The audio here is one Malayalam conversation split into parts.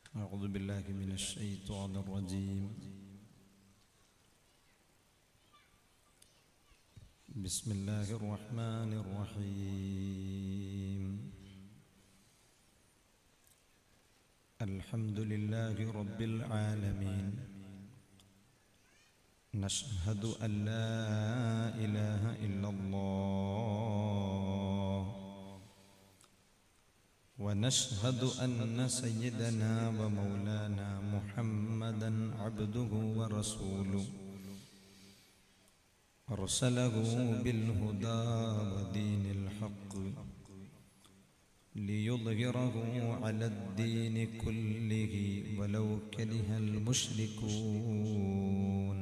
أعوذ بالله من الشيطان الرجيم بسم الله الرحمن الرحيم الحمد لله رب العالمين نشهد أن لا إله إلا الله ونشهد أن سيدنا ومولانا محمدا عبده ورسوله أرسله بالهدى ودين الحق ليظهره على الدين كله ولو كره المشركون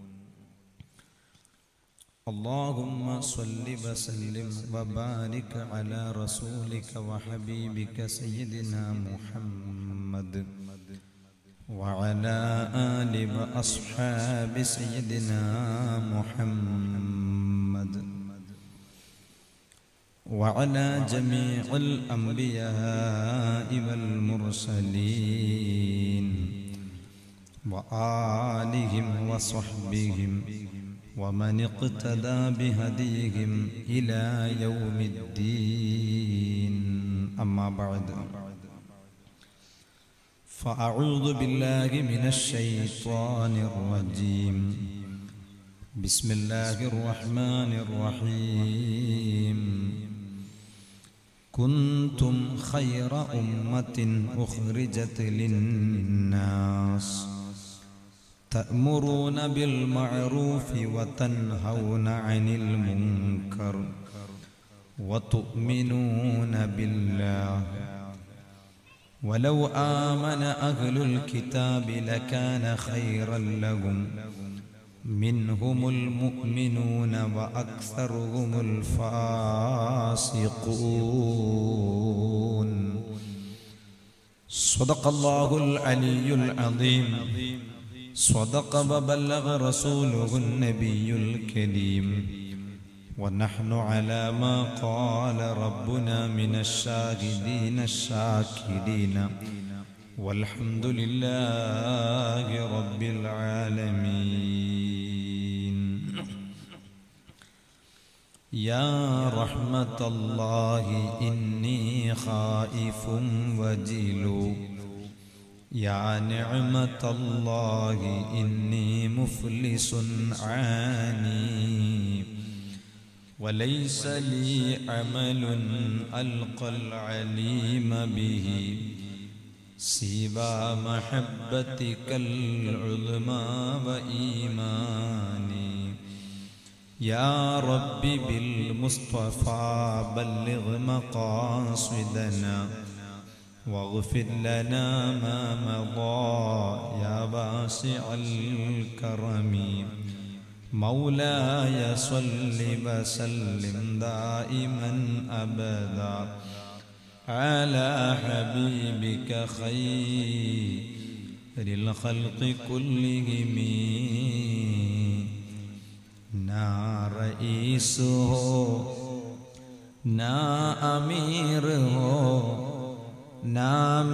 اللهم صل وسلم وبارك على رسولك وحبيبك سيدنا محمد وعلى آل وأصحاب سيدنا محمد وعلى جميع الأنبياء والمرسلين وآلهم وصحبهم ومن اقتدى بهديهم إلى يوم الدين أما بعد فأعوذ بالله من الشيطان الرجيم بسم الله الرحمن الرحيم كنتم خير أمة أخرجت للناس تأمرون بالمعروف وتنهون عن المنكر وتؤمنون بالله ولو آمن أهل الكتاب لكان خيرا لهم منهم المؤمنون وأكثرهم الفاسقون صدق الله العلي العظيم صدق وبلغ رسوله النبي الكريم ونحن على ما قال ربنا من الشاهدين الشاكرين والحمد لله رب العالمين يا رحمة الله إني خائف وجل يا نعمة الله إني مفلس عاني وليس لي عمل ألقى العليم به سوى محبتك العظمى وإيماني يا رب بالمصطفى بلغ مقاصدنا واغفر لنا ما مضى يا واسع الكرم مولاي صل وسلم دائما ابدا على حبيبك خير الخلق كلهم نا رئيس ہو نا امیر ہو نام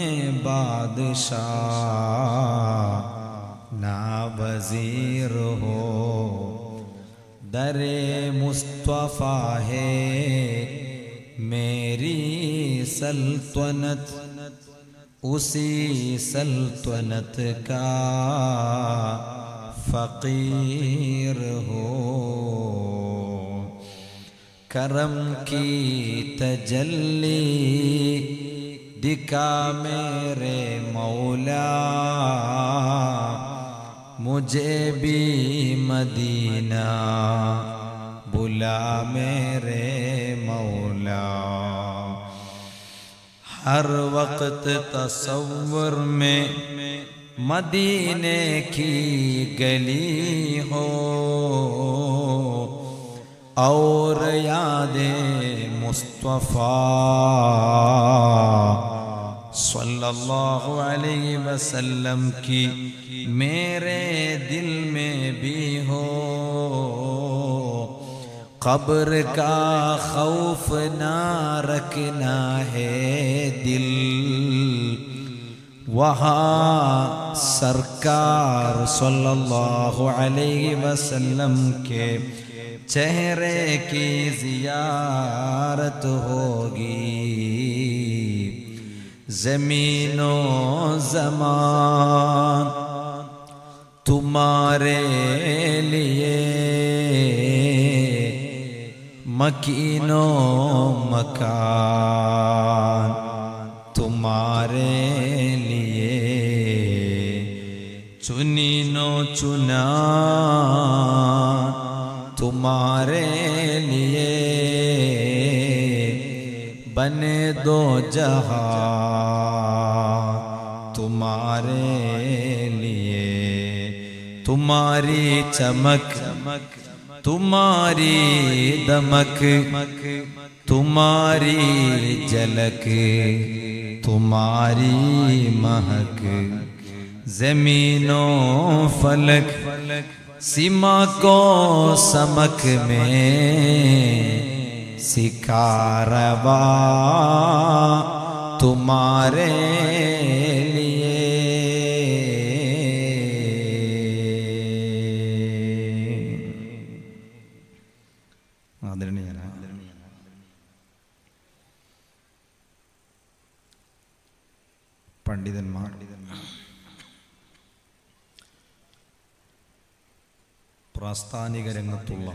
بادشاہ نا وزیر ہو در مصطفیٰ ہے میری سلطنت اسی سلطنت کا فقیر ہو کرم کی تجلی دکھا میرے مولا مجھے بھی مدینہ بلا میرے مولا ہر وقت تصور میں مدینے کی گلی ہو اور یاد مصطفیٰ صلی اللہ علیہ وسلم کی میرے دل میں بھی ہو قبر کا خوف نہ رکھنا ہے دل वहाँ सरकार सल्लल्लाहु अलैहि वसल्लम के चेहरे की जियारत होगी जमीनो जमान तुम्हारे लिए मकीनो मकान तुम्हारे लिए चुनीनो चुना तुम्हारे लिए बने दो जहां तुम्हारे लिए तुम्हारी चमक तुम्हारी दमक तुम्हारी झलक तुम्हारी महक जमीनों फलक सीमा को समक में सिकारवा तुम्हारे लिए ആദരണീയനായ പണ്ഡിതന്മാർ പ്രാസ്ഥാനിക രംഗത്തുള്ള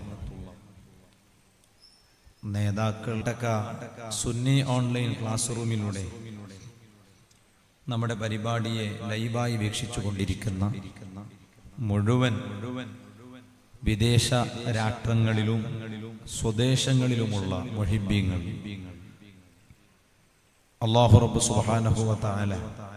നേതാക്കളുടെ സുന്നി ഓൺലൈൻ ക്ലാസ് റൂമിലൂടെ നമ്മുടെ പരിപാടിയെ ലൈവായി വീക്ഷിച്ചു കൊണ്ടിരിക്കുന്ന മുഴുവൻ വിദേശ രാഷ്ട്രങ്ങളിലും സ്വദേശങ്ങളിലുമുള്ള മൊഹിബീങ്ങൾ അള്ളാഹു റബ്ബ് സുബ്ഹാനഹു വ തആല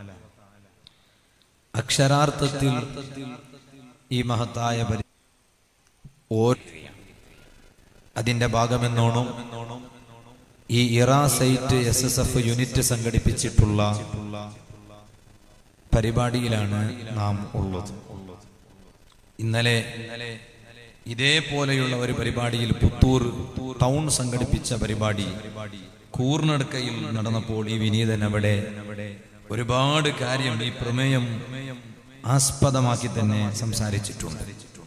അക്ഷരാർത്ഥത്തിൽ ഈ മഹത്തായ പരി ഓ- അതിന്റെ ഭാഗമെന്നോണം ഈ ഇറാ സൈറ്റ് എസ് എസ് എഫ് യൂണിറ്റ് സംഘടിപ്പിച്ചിട്ടുള്ള പരിപാടിയിലാണ് നാം ഉള്ളത് ഇന്നലെ ഇതേപോലെയുള്ള ഒരു പരിപാടിയിൽ പുത്തൂർ ടൗൺ സംഘടിപ്പിച്ച പരിപാടി കൂർണടുക്കയിൽ നടന്നപ്പോൾ ഈ വിനീതൻ അവിടെ ഒരുപാട് കാര്യം ഈ പ്രമേയം ആസ്പദമാക്കി തന്നെ സംസാരിച്ചിട്ടുണ്ട്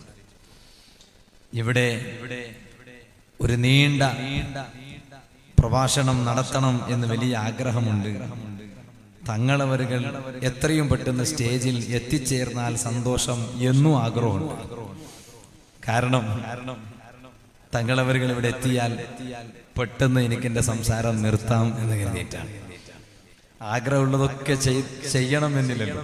ഇവിടെ ഒരു നീണ്ട പ്രഭാഷണം നടത്തണം എന്ന് വലിയ ആഗ്രഹമുണ്ട് തങ്ങളവരുകൾ എത്രയും പെട്ടെന്ന് സ്റ്റേജിൽ എത്തിച്ചേർന്നാൽ സന്തോഷം എന്നും ആഗ്രഹമുണ്ട് കാരണം തങ്ങളവരുകൾ ഇവിടെ എത്തിയാൽ പെട്ടെന്ന് എനിക്ക് എന്റെ സംസാരം നിർത്താം എന്ന് കരുതിയിട്ടാണ് ആഗ്രഹമുള്ളതൊക്കെ ചെയ്- ചെയ്യണമെന്നില്ലല്ലോ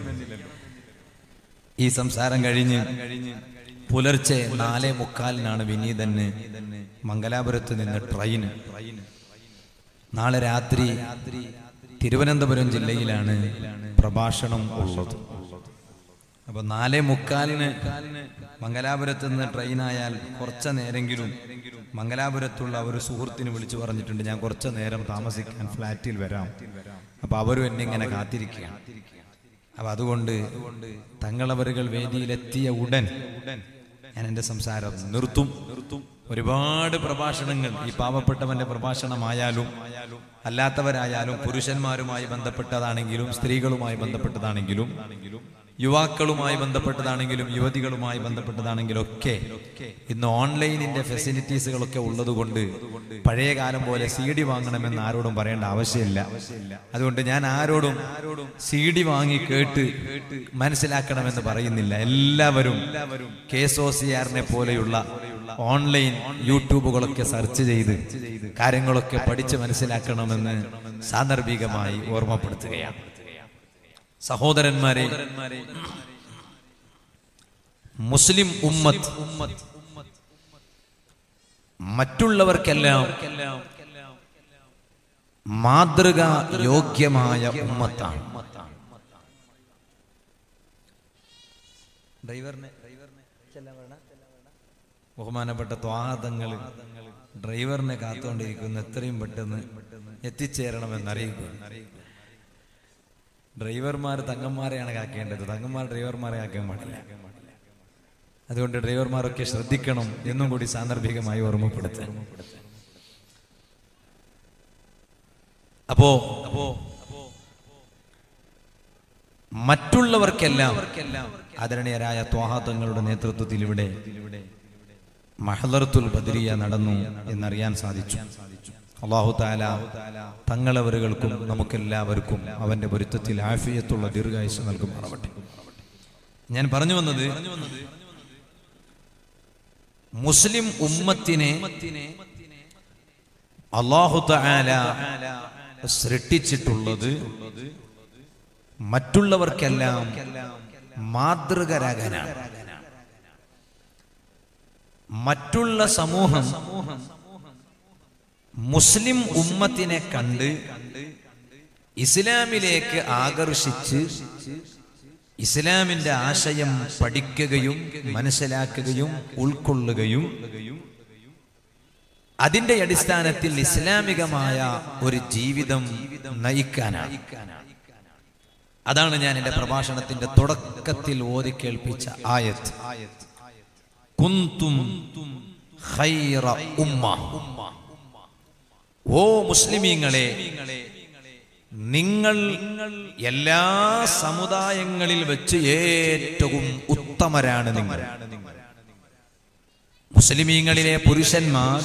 ഈ സംസാരം കഴിഞ്ഞ് പുലർച്ചെ നാലേ മുക്കാലിനാണ് വിനീതന് മംഗലാപുരത്ത് നിന്ന് ട്രെയിന് നാളെ രാത്രി തിരുവനന്തപുരം ജില്ലയിലാണ് പ്രഭാഷണം ഉള്ളത് അപ്പൊ നാലേ മുക്കാലിന് മംഗലാപുരത്ത് നിന്ന് ട്രെയിനായാൽ കുറച്ച നേരെങ്കിലും മംഗലാപുരത്തുള്ള ഒരു സുഹൃത്തിന് വിളിച്ചു പറഞ്ഞിട്ടുണ്ട് ഞാൻ കുറച്ച നേരം താമസിക്കാൻ ഫ്ലാറ്റിൽ വരാം അപ്പൊ അവരും എന്നെ ഇങ്ങനെ കാത്തിരിക്കുകയാണ് അപ്പൊ അതുകൊണ്ട് തങ്ങളവരുകൾ വേദിയിലെത്തിയ ഉടൻ ഞാൻ എന്റെ സംസാരം നിർത്തും നിർത്തും ഒരുപാട് പ്രഭാഷണങ്ങൾ ഈ പാവപ്പെട്ടവന്റെ പ്രഭാഷണമായാലും അല്ലാത്തവരായാലും പുരുഷന്മാരുമായി ബന്ധപ്പെട്ടതാണെങ്കിലും സ്ത്രീകളുമായി ബന്ധപ്പെട്ടതാണെങ്കിലും യുവാക്കളുമായി ബന്ധപ്പെട്ടതാണെങ്കിലും യുവതികളുമായി ബന്ധപ്പെട്ടതാണെങ്കിലും ഒക്കെ ഇന്ന് ഓൺലൈനിന്റെ ഫെസിലിറ്റീസുകളൊക്കെ ഉള്ളതുകൊണ്ട് പഴയ കാലം പോലെ സി ഡി വാങ്ങണമെന്ന് ആരോടും പറയേണ്ട ആവശ്യമില്ല അതുകൊണ്ട് ഞാൻ ആരോടും സി ഡി വാങ്ങി കേട്ട് മനസ്സിലാക്കണമെന്ന് പറയുന്നില്ല എല്ലാവരും കെ എസ് ഒ സി ആറിനെ പോലെയുള്ള ഓൺലൈൻ യൂട്യൂബുകളൊക്കെ സെർച്ച് ചെയ്ത് കാര്യങ്ങളൊക്കെ പഠിച്ച് മനസ്സിലാക്കണമെന്ന് സാന്ദർഭികമായി ഓർമ്മപ്പെടുത്തുകയാണ് സഹോദരന്മാരെ മുസ്ലിം ഉമ്മത്ത് മറ്റുള്ളവർക്കെല്ലാം മാതൃക യോഗ്യമായ ഉമ്മത്താണ് ഡ്രൈവറിനെ ബഹുമാനപ്പെട്ട ത്വാദങ്ങൾ ഡ്രൈവറിനെ കാത്തുകൊണ്ടിരിക്കുന്നു എത്രയും പെട്ടെന്ന് എത്തിച്ചേരണമെന്ന് അറിയിക്കുന്നു ഡ്രൈവർമാർ തങ്ങന്മാരെയാണ് കാക്കേണ്ടത് തങ്ങന്മാർ ഡ്രൈവർമാരെ കാക്കാൻ പാടില്ല അതുകൊണ്ട് ഡ്രൈവർമാരൊക്കെ ശ്രദ്ധിക്കണം എന്നും കൂടി സാന്ദർഭികമായി ഓർമ്മപ്പെടുത്താൻ അപ്പോ അപ്പോ മറ്റുള്ളവർക്കെല്ലാം ആദരണീയരായ ത്വാഹാത്തങ്ങളുടെ നേതൃത്വത്തിൽ ഇവിടെ മഹദർത്തുൽ ബദരിയ നടന്നു എന്നറിയാൻ സാധിച്ചു അള്ളാഹു താല തങ്ങളവരുകൾക്കും നമുക്കെല്ലാവർക്കും അവന്റെ പൊരുത്തത്തിൽ ആഫിയത്തുള്ള ദീർഘായുസ് നൽകുമാറാവട്ടെ ഞാൻ പറഞ്ഞു വന്നത് മുസ്ലിം ഉമ്മത്തിനെ അള്ളാഹു താല സൃഷ്ടിച്ചിട്ടുള്ളത് മറ്റുള്ളവർക്കെല്ലാം മാതൃകരാകാനാണ് മറ്റുള്ള സമൂഹം മുസ്ലിം ഉമ്മത്തിനെ കണ്ട് ഇസ്ലാമിലേക്ക് ആകർഷിച്ച് ഇസ്ലാമിന്റെ ആശയം പഠിക്കുകയും മനസ്സിലാക്കുകയും ഉൾക്കൊള്ളുകയും അതിന്റെ അടിസ്ഥാനത്തിൽ ഇസ്ലാമികമായ ഒരു ജീവിതം നയിക്കാനാണ് അതാണ് ഞാൻ എന്റെ പ്രഭാഷണത്തിന്റെ തുടക്കത്തിൽ ഓതി കേൾപ്പിച്ച ആയത്ത് കുന്തും ഖൈറ ഉമ്മ ഓ മുസ്ലിമീങ്ങളെ നിങ്ങൾ എല്ലാ സമുദായങ്ങളിൽ വെച്ച് ഏറ്റവും ഉത്തമരാണ് നിങ്ങൾ മുസ്ലിമീങ്ങളിലെ പുരുഷന്മാർ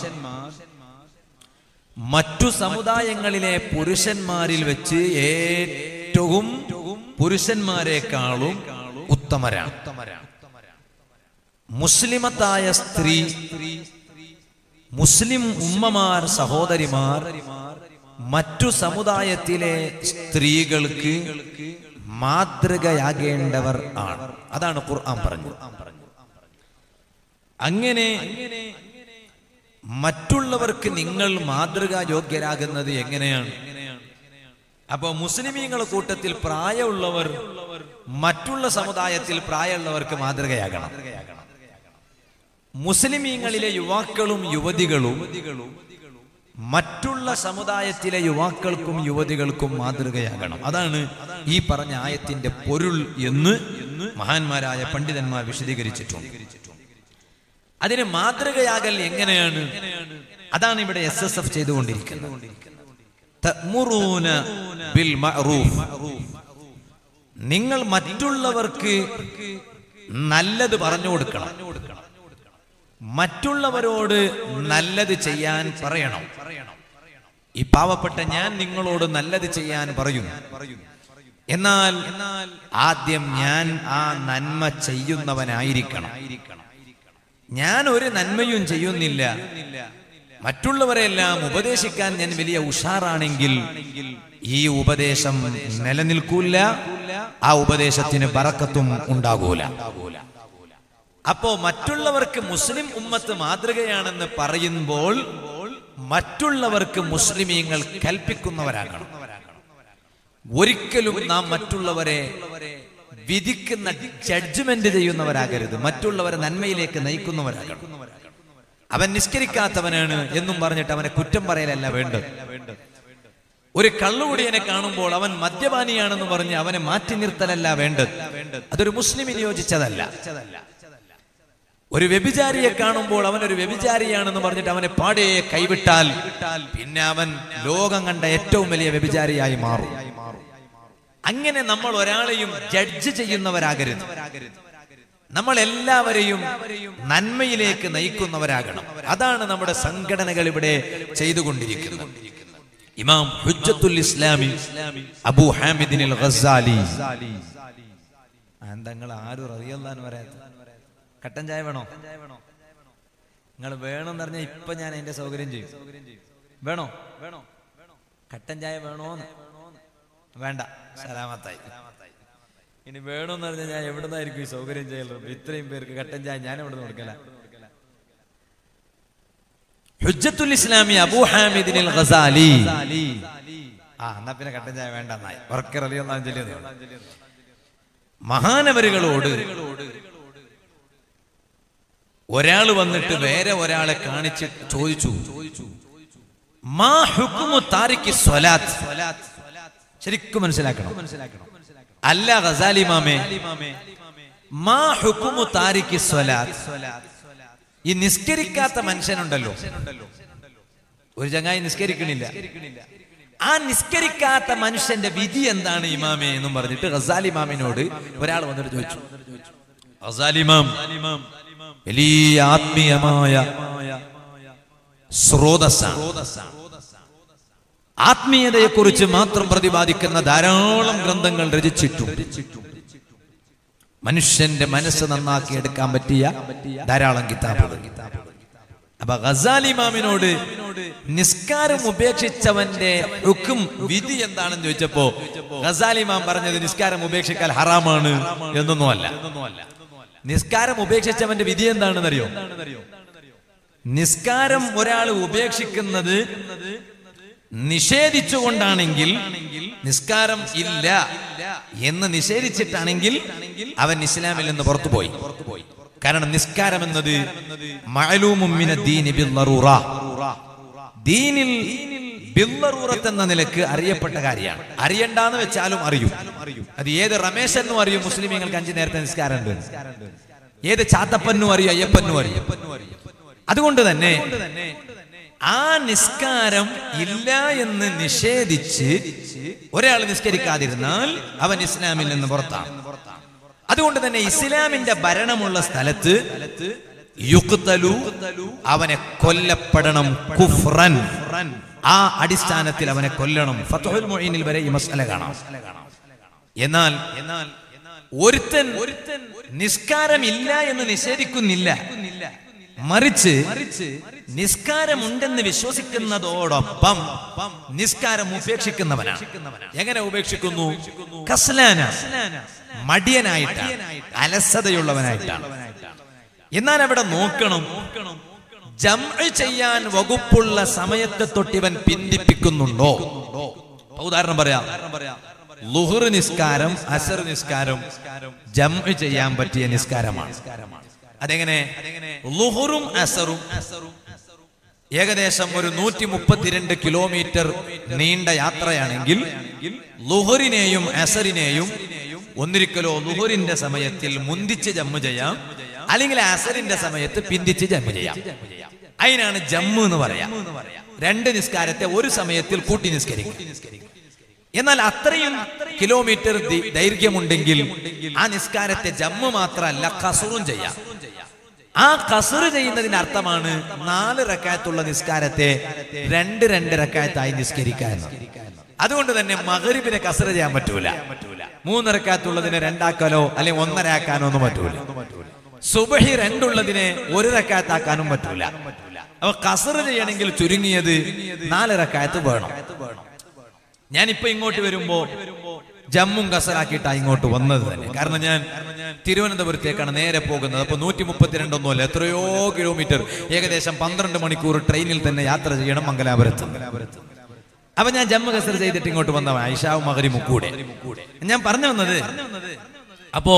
മറ്റു സമുദായങ്ങളിലെ പുരുഷന്മാരിൽ വെച്ച് ഏറ്റവും പുരുഷന്മാരെക്കാളും ഉത്തമരാണ് മുസ്ലിമത്തായ സ്ത്രീ മുസ്ലിം ഉമ്മമാർ സഹോദരിമാർ മറ്റു സമുദായത്തിലെ സ്ത്രീകൾക്ക് മാതൃകയാകേണ്ടവർ ആണ് അതാണ് ഖുർആൻ പറഞ്ഞു അങ്ങനെ മറ്റുള്ളവർക്ക് നിങ്ങൾ മാതൃകാ യോഗ്യരാകുന്നത് എങ്ങനെയാണ് അപ്പൊ മുസ്ലിമീങ്ങൾ കൂട്ടത്തിൽ പ്രായമുള്ളവർ മറ്റുള്ള സമുദായത്തിൽ പ്രായമുള്ളവർക്ക് മാതൃകയാകണം മുസ്ലിമീങ്ങളിലെ യുവാക്കളും യുവതികളും മറ്റുള്ള സമുദായത്തിലെ യുവാക്കൾക്കും യുവതികൾക്കും മാതൃകയാകണം അതാണ് ഈ പറഞ്ഞ ആയത്തിന്റെ പൊരുൾ എന്ന് മഹാന്മാരായ പണ്ഡിതന്മാർ വിശദീകരിച്ചിട്ടുണ്ട് അതിന് മാതൃകയാകൽ എങ്ങനെയാണ് അതാണ് ഇവിടെ എസ് എസ് എഫ് ചെയ്തുകൊണ്ടിരിക്കുന്നത് തഅ്മുറൂന ബിൽ മഅറൂഫ് നിങ്ങൾ മറ്റുള്ളവർക്ക് നല്ലത് പറഞ്ഞു കൊടുക്കണം മറ്റുള്ളവരോട് നല്ലത് ചെയ്യാൻ പറയണം ഈ പാവപ്പെട്ട ഞാൻ നിങ്ങളോട് നല്ലത് ചെയ്യാൻ പറയുന്നു എന്നാൽ ആദ്യം ഞാൻ ആ നന്മ ചെയ്യുന്നവനായിരിക്കണം ഞാൻ ഒരു നന്മയും ചെയ്യുന്നില്ല മറ്റുള്ളവരെല്ലാം ഉപദേശിക്കാൻ ഞാൻ വലിയ ഉഷാറാണെങ്കിൽ ഈ ഉപദേശം നിലനിൽക്കൂല ആ ഉപദേശത്തിന് ബറക്കത്തും ഉണ്ടാകൂല അപ്പോ മറ്റുള്ളവർക്ക് മുസ്ലിം ഉമ്മത്ത് മാതൃകയാണെന്ന് പറയുമ്പോൾ മറ്റുള്ളവർക്ക് മുസ്ലിമീങ്ങൾ കൽപ്പിക്കുന്നവരാകണം ഒരിക്കലും നാം മറ്റുള്ളവരെ വിധിക്കുന്ന ജഡ്ജ്മെന്റ് ചെയ്യുന്നവരാകരുത് മറ്റുള്ളവരെ നന്മയിലേക്ക് നയിക്കുന്നവരാകണം അവൻ നിസ്കരിക്കാത്തവനാണ് എന്നും പറഞ്ഞിട്ട് അവനെ കുറ്റം പറയലല്ല വേണ്ടത് ഒരു കള്ളുകുടിയനെ കാണുമ്പോൾ അവൻ മദ്യപാനിയാണെന്ന് പറഞ്ഞ് അവനെ മാറ്റി നിർത്തലല്ല വേണ്ടത് അതൊരു മുസ്ലിമിന് യോജിച്ചതല്ല ഒരു വ്യഭിചാരിയെ കാണുമ്പോൾ അവൻ ഒരു വ്യഭിചാരിയാണെന്ന് പറഞ്ഞിട്ട് അവനെ പാടെ കൈവിട്ടാൽ പിന്നെ അവൻ ലോകം കണ്ട ഏറ്റവും വലിയ വ്യഭിചാരിയായി മാറും അങ്ങനെ നമ്മൾ ഒരാളെയും ജഡ്ജ് ചെയ്യുന്നവരാകരുത് നമ്മൾ എല്ലാവരെയും നന്മയിലേക്ക് നയിക്കുന്നവരാകണം അതാണ് നമ്മുടെ സംഘടനകൾ ഇവിടെ ചെയ്തുകൊണ്ടിരിക്കുന്നത് ഇമാം ഹുജ്ജത്തുൽ ഇസ്ലാമി അബൂ ഹാമിദിൻ ഗസാലി നിങ്ങൾ ആരും അറിയല്ലാന്ന് പറയാത്ത കട്ടൻ ചായ വേണോ നിങ്ങൾ വേണമെന്ന് പറഞ്ഞാൽ ഇപ്പൊ ഞാൻ അതിന്റെ സൗകര്യം ചെയ്യും വേണോ വേണോ കട്ടൻ ചായ വേണോന്ന് വേണ്ട സലാമത്തായി ഇനി വേണമെന്ന് പറഞ്ഞാൽ ഞാൻ എവിടെ നിന്നായിരിക്കും ഈ സൗകര്യം ചെയ്യലുള്ളത് ഇത്രയും പേർക്ക് കട്ടൻ ചായ ഞാൻ എവിടെ നിന്ന് കൊടുക്കല ഹുജ്ജത്തുൽ ഇസ്ലാമി അബൂ ഹാമിദിൻ ഗസാലി ആ എന്നാ പിന്നെ കട്ടൻ ചായ വേണ്ട എന്നായി വർക്കർ അലി ഒന്നാം ചൊല്ലിയത് മഹാനവരുകളോട് ഒരാൾ വന്നിട്ട് വേറെ ഒരാളെ കാണിച്ച് ചോദിച്ചു മാ ഹുക്കുമു താരിക്ക് സ്വലാത്ത് ശരിക്കും മനസ്സിലാക്കണം അല്ല ഗസാലി മാമേ മാ ഹുക്കുമു താരിക്ക് സ്വലാത്ത് ഈ നിസ്കരിക്കാത്ത മനുഷ്യനുണ്ടല്ലോ ഒരു ചങ്ങായി നിസ്കരിക്കണില്ല ആ നിസ്കരിക്കാത്ത മനുഷ്യന്റെ വിധി എന്താണ് ഇമാമേ എന്നും പറഞ്ഞിട്ട് ഗസാലി ഇമാമിനോട് ഒരാൾ വന്നിട്ട് ചോദിച്ചു ഗസാലി ഇമാം വലിയ ആത്മീയമായ സ്രോതസ്സാണ് ആത്മീയതയെക്കുറിച്ച് മാത്രം പ്രതിപാദിക്കുന്ന ധാരാളം ഗ്രന്ഥങ്ങൾ രചിച്ചിട്ടുണ്ട് മനുഷ്യന്റെ മനസ്സ് നന്നാക്കി എടുക്കാൻ പറ്റിയ ധാരാളം കിതാബുകൾ അപ്പൊ ഗസാലി ഇമാമിനോട് നിസ്കാരം ഉപേക്ഷിച്ചവന്റെ ഹുക്കും വിധി എന്താണെന്ന് ചോദിച്ചപ്പോ ഗസാലി ഇമാം പറഞ്ഞത് നിസ്കാരം ഉപേക്ഷിക്കാൻ ഹറാമാണ് എന്നൊന്നുമല്ല നിസ്കാരം ഉപേക്ഷിച്ചവന്റെ വിധി എന്താണെന്നറിയോ നിസ്കാരം ഒരാൾ ഉപേക്ഷിക്കുന്നത് നിഷേധിച്ചുകൊണ്ടാണെങ്കിൽ നിസ്കാരം ഇല്ല എന്ന് നിഷേധിച്ചിട്ടാണെങ്കിൽ അവൻ ഇസ്ലാമിൽ നിന്ന് പുറത്തുപോയി കാരണം നിസ്കാരം എന്നത് മഅലൂമും മിന ദീനി ബിദ്ദറൂറ. ദീനിൽ ബിദ്ദറൂറത്ത് എന്ന നിലക്ക് അറിയപ്പെട്ട കാര്യമാണ് അറിയണ്ടെന്ന് വെച്ചാലും അറിയും അത് ഏത് റമേശ് എന്നും അറിയും മുസ്ലിമീങ്ങൾക്ക് അഞ്ചു നേരത്തെ നിസ്കാരം ഉണ്ട് ഏത് ചാത്തപ്പനും അറിയും അയ്യപ്പനും അറിയും അതുകൊണ്ട് തന്നെ ആ നിസ്കാരം ഇല്ല എന്ന് നിഷേധിച്ച് ഒരാൾ നിസ്കരിക്കാതിരുന്നാൽ അവൻ ഇസ്ലാമിൽ നിന്ന് പുറത്താണ് അതുകൊണ്ട് തന്നെ ഇസ്ലാമിന്റെ ഭരണമുള്ള സ്ഥലത്ത് യുക്തലു അവനെ കൊല്ലപ്പെടണം കുഫ്രൻ ആ അടിസ്ഥാനത്തിൽ അവനെ കൊല്ലണം ഫത്തുഹുൽ മൊയ്നിൽ വരെ ഈ മസല കാണാം എന്നാൽ എന്നാൽ ഒരുത്തൻ ഒരുത്തൻ നിസ്കാരമില്ല എന്ന് നിഷേധിക്കുന്നില്ല മറിച്ച് നിസ്കാരമുണ്ടെന്ന് വിശ്വസിക്കുന്നതോടൊപ്പം നിസ്കാരം ഉപേക്ഷിക്കുന്നവനാണ് എങ്ങനെ ഉപേക്ഷിക്കുന്നു കസ്ലാന മടിയനായിട്ടാണ് അലസതയുള്ളവനായിട്ടാണ് എന്നാൽ അവിടെ നോക്കണം ജംഅ് ചെയ്യാൻ വകുപ്പുള്ള സമയത്തെ തൊട്ടിവൻ പിന്തിപ്പിക്കുന്നുണ്ടോ ഉദാഹരണം പറയാം ലുഹുർ നിസ്കാരം അസർ നിസ്കാരം ജംഅ് ചെയ്യാൻ പറ്റിയ നിസ്കാരമാണ് അതെങ്ങനെ ലുഹുറും അസറും ഏകദേശം ഒരു നൂറ്റി മുപ്പത്തിരണ്ട് കിലോമീറ്റർ നീണ്ട യാത്രയാണെങ്കിൽ ലുഹറിനെയും അസറിനെയും ഒന്നിരിക്കലോ ലുഹറിന്റെ സമയത്തിൽ മുന്തിച്ച് ജമ്മു ചെയ്യാം അല്ലെങ്കിൽ അസറിന്റെ സമയത്ത് പിന്തിച്ച് ജമ്മു ചെയ്യാം അതിനാണ് ജമ്മു എന്ന് പറയാം രണ്ട് നിസ്കാരത്തെ ഒരു സമയത്തിൽ കൂട്ടി നിസ്കരിക്കും എന്നാൽ അത്രയും കിലോമീറ്റർ ദി- ദൈർഘ്യമുണ്ടെങ്കിൽ ആ നിസ്കാരത്തെ ജമ്മു മാത്രമല്ല കസറും ചെയ്യാം ആ കസറ് ചെയ്യുന്നതിന്റെ അർത്ഥമാണ് നാല് റക്കായത്തുള്ള നിസ്കാരത്തെ രണ്ട് രണ്ട് റക്കായത്തായി നിസ്കരിക്കുക എന്ന് അതുകൊണ്ട് തന്നെ മകരിബിനെ കസറ് ചെയ്യാൻ പറ്റൂല മൂന്ന് റക്കാത്തുള്ളതിനെ രണ്ടാക്കാനോ അല്ലെങ്കിൽ ഒന്നരാക്കാനോ ഒന്നും പറ്റൂല സുബഹി രണ്ടുള്ളതിനെ ഒരു റക്കാത്താക്കാനും പറ്റൂല അപ്പൊ കസറ് ചെയ്യണമെങ്കിൽ ചുരുങ്ങിയത് നാല് റക്കായത്ത് വേണം ഞാനിപ്പോ ഇങ്ങോട്ട് വരുമ്പോ ജമ്മും കസറാക്കിയിട്ടാണ് ഇങ്ങോട്ട് വന്നത് തന്നെ കാരണം ഞാൻ തിരുവനന്തപുരത്തേക്കാണ് നേരെ പോകുന്നത് അപ്പൊ നൂറ്റി മുപ്പത്തിരണ്ടൊന്നുമല്ല എത്രയോ കിലോമീറ്റർ ഏകദേശം പന്ത്രണ്ട് മണിക്കൂർ ട്രെയിനിൽ തന്നെ യാത്ര ചെയ്യണം മംഗലാപുരത്ത് അപ്പൊ ഞാൻ ജമ്മു കസർ ചെയ്തിട്ട് ഇങ്ങോട്ട് വന്ന ഐഷാവും മകരിമും കൂടെ ഞാൻ പറഞ്ഞു വന്നത് അപ്പോ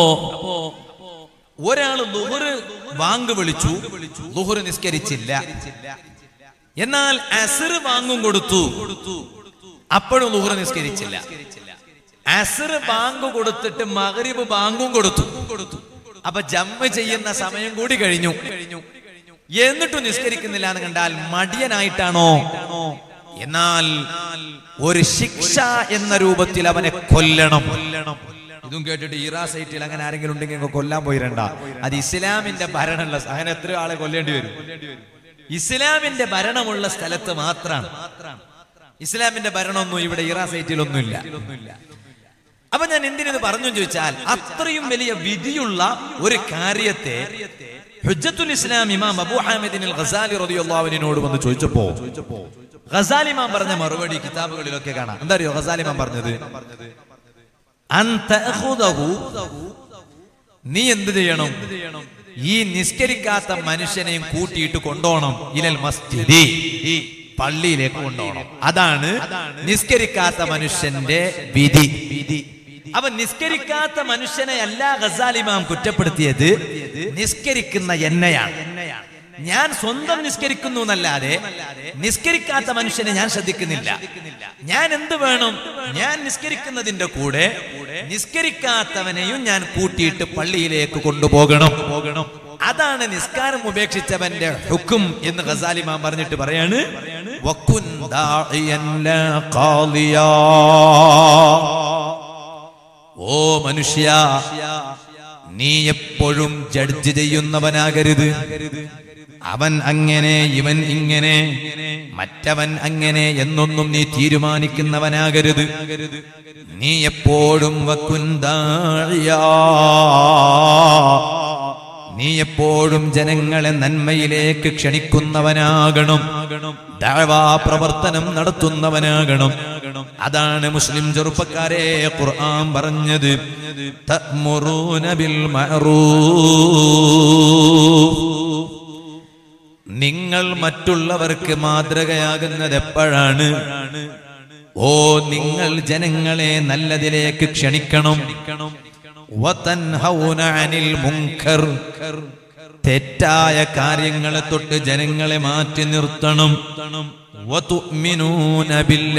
ഒരാള് ലുഹറ് വാങ്ക് വിളിച്ചു ലുഹറ് നിസ്കരിച്ചില്ല എന്നാൽ അസർ വാങ്ങും കൊടുത്തു അപ്പോഴും ലുഹറ് നിസ്കരിച്ചില്ല അസർ ബാങ്ക് കൊടുത്തിട്ട് മകരിബ് ബാങ്കും കൊടുത്തു അപ്പൊ ജമ്മ ചെയ്യുന്ന സമയം കൂടി കഴിഞ്ഞു എന്നിട്ടും നിസ്കരിക്കുന്നില്ല എന്ന് കണ്ടാൽ മടിയനായിട്ടാണോ എന്നാൽ ഒരു ശിക്ഷ എന്ന രൂപത്തിൽ അവനെ കൊല്ലണം ഇതും കേട്ടിട്ട് ഈറാ സൈറ്റിൽ അങ്ങനെ ആരെങ്കിലും ഉണ്ടെങ്കിൽ അങ്ങ് കൊല്ലാൻ പോയിരണ്ട അത് ഇസ്ലാമിന്റെ ഭരണമുള്ള അങ്ങനെ എത്രയോ ആളെ കൊല്ലേണ്ടി വരും ഇസ്ലാമിന്റെ ഭരണമുള്ള സ്ഥലത്ത് മാത്രമാണ് ഇസ്ലാമിന്റെ ഭരണമൊന്നും ഇവിടെ ഇറാ സൈറ്റിലൊന്നുമില്ല അപ്പൊ ഞാൻ എന്തിനത് പറഞ്ഞു ചോദിച്ചാൽ അത്രയും വലിയ വിധിയുള്ള ഒരു കാര്യത്തെ ഹുജ്ജത്തുൽ ഇസ്ലാം ഇമാം അബൂ ഹാമിദിൻ ഖസാലി റളിയല്ലാഹുവിനോട് വന്ന് ചോദിച്ചപ്പോ ഖസാലി ഇമാം പറഞ്ഞ മറുപടി കിതാബുകളിലൊക്കെ കാണാം എന്താ അറിയോ ഖസാലി ഇമാം പറഞ്ഞത് അൻ തഅഖുദഹു നീ എന്ത് ചെയ്യണം ഈ നിസ്കരിക്കാത്ത മനുഷ്യനെയും കൂട്ടിയിട്ട് കൊണ്ടോണം ഇലൽ മസ്ജിദി പള്ളിയിലേക്ക് കൊണ്ടോണം അതാണ് നിസ്കരിക്കാത്ത മനുഷ്യന്റെ വിധി വിധി അപ്പൊ നിസ്കരിക്കാത്ത മനുഷ്യനെ അല്ല ഗസാലിമാം കുറ്റപ്പെടുത്തിയത് നിസ്കരിക്കുന്ന എന്നെയാണ് ഞാൻ സ്വന്തം നിസ്കരിക്കുന്നു എന്നല്ലാതെ നിസ്കരിക്കാത്ത മനുഷ്യനെ ഞാൻ ശ്രദ്ധിക്കുന്നില്ല ഞാൻ എന്ത് വേണം ഞാൻ നിസ്കരിക്കുന്നതിന്റെ കൂടെ നിസ്കരിക്കാത്തവനെയും ഞാൻ കൂട്ടിയിട്ട് പള്ളിയിലേക്ക് കൊണ്ടുപോകണം അതാണ് നിസ്കാരം ഉപേക്ഷിച്ചവന്റെ ഹുക്കും എന്ന് ഖസാലിമാം പറഞ്ഞിട്ട് പറയാണ് വക്കുൻ ദാഇയൻ ലാ ഖാദിയാ ഓ മനുഷ്യ നീ എപ്പോഴും ജഡ്ജ് ചെയ്യുന്നവനാകരുത് അവൻ അങ്ങനെ ഇവൻ ഇങ്ങനെ മറ്റവൻ അങ്ങനെ എന്നൊന്നും നീ തീരുമാനിക്കുന്നവനാകരുത് നീ എപ്പോഴും വക്കുന്താഴിയാ നീ എപ്പോഴും ജനങ്ങളെ നന്മയിലേക്ക് ക്ഷണിക്കുന്നവനാകണം ദഅവാ പ്രവർത്തനം നടത്തുന്നവനാകണം അതാണ് മുസ്ലിം ചെറുപ്പക്കാരെ ഖുർആൻ പറഞ്ഞത് തഅ്മുറൂന ബിൽ മഅറൂഫ് നിങ്ങൾ മറ്റുള്ളവർക്ക് മാതൃകയാകുന്നത് എപ്പോഴാണ് ഓ നിങ്ങൾ ജനങ്ങളെ നല്ലതിലേക്ക് ക്ഷണിക്കണം വതൻഹൗന അനിൽ മുൻകർ തെറ്റായ കാര്യങ്ങളെ തൊട്ട് ജനങ്ങളെ മാറ്റി നിർത്തണം വതുഅ്മിനൂന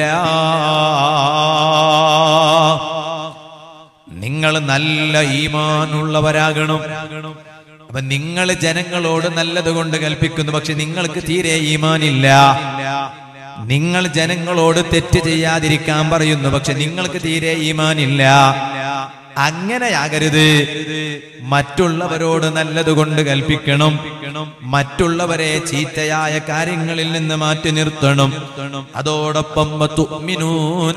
ബില്ലാഹ് നിങ്ങൾ നല്ല ഈമാനുള്ളവരാകണം അപ്പൊ നിങ്ങൾ ജനങ്ങളോട് നല്ലത് കൊണ്ട് കൽപ്പിക്കുന്നു പക്ഷെ നിങ്ങൾക്ക് തീരെ ഈമാനില്ല നിങ്ങൾ ജനങ്ങളോട് തെറ്റ് ചെയ്യാതിരിക്കാൻ പറയുന്നു പക്ഷെ നിങ്ങൾക്ക് തീരെ ഈമാനില്ല അങ്ങനെയാകരുത് മറ്റുള്ളവരോട് നല്ലത് കൊണ്ട് കൽപ്പിക്കണം മറ്റുള്ളവരെ ചീത്തയായ കാര്യങ്ങളിൽ നിന്ന് മാറ്റി നിർത്തണം അതോടൊപ്പം തുഅ്മിനൂന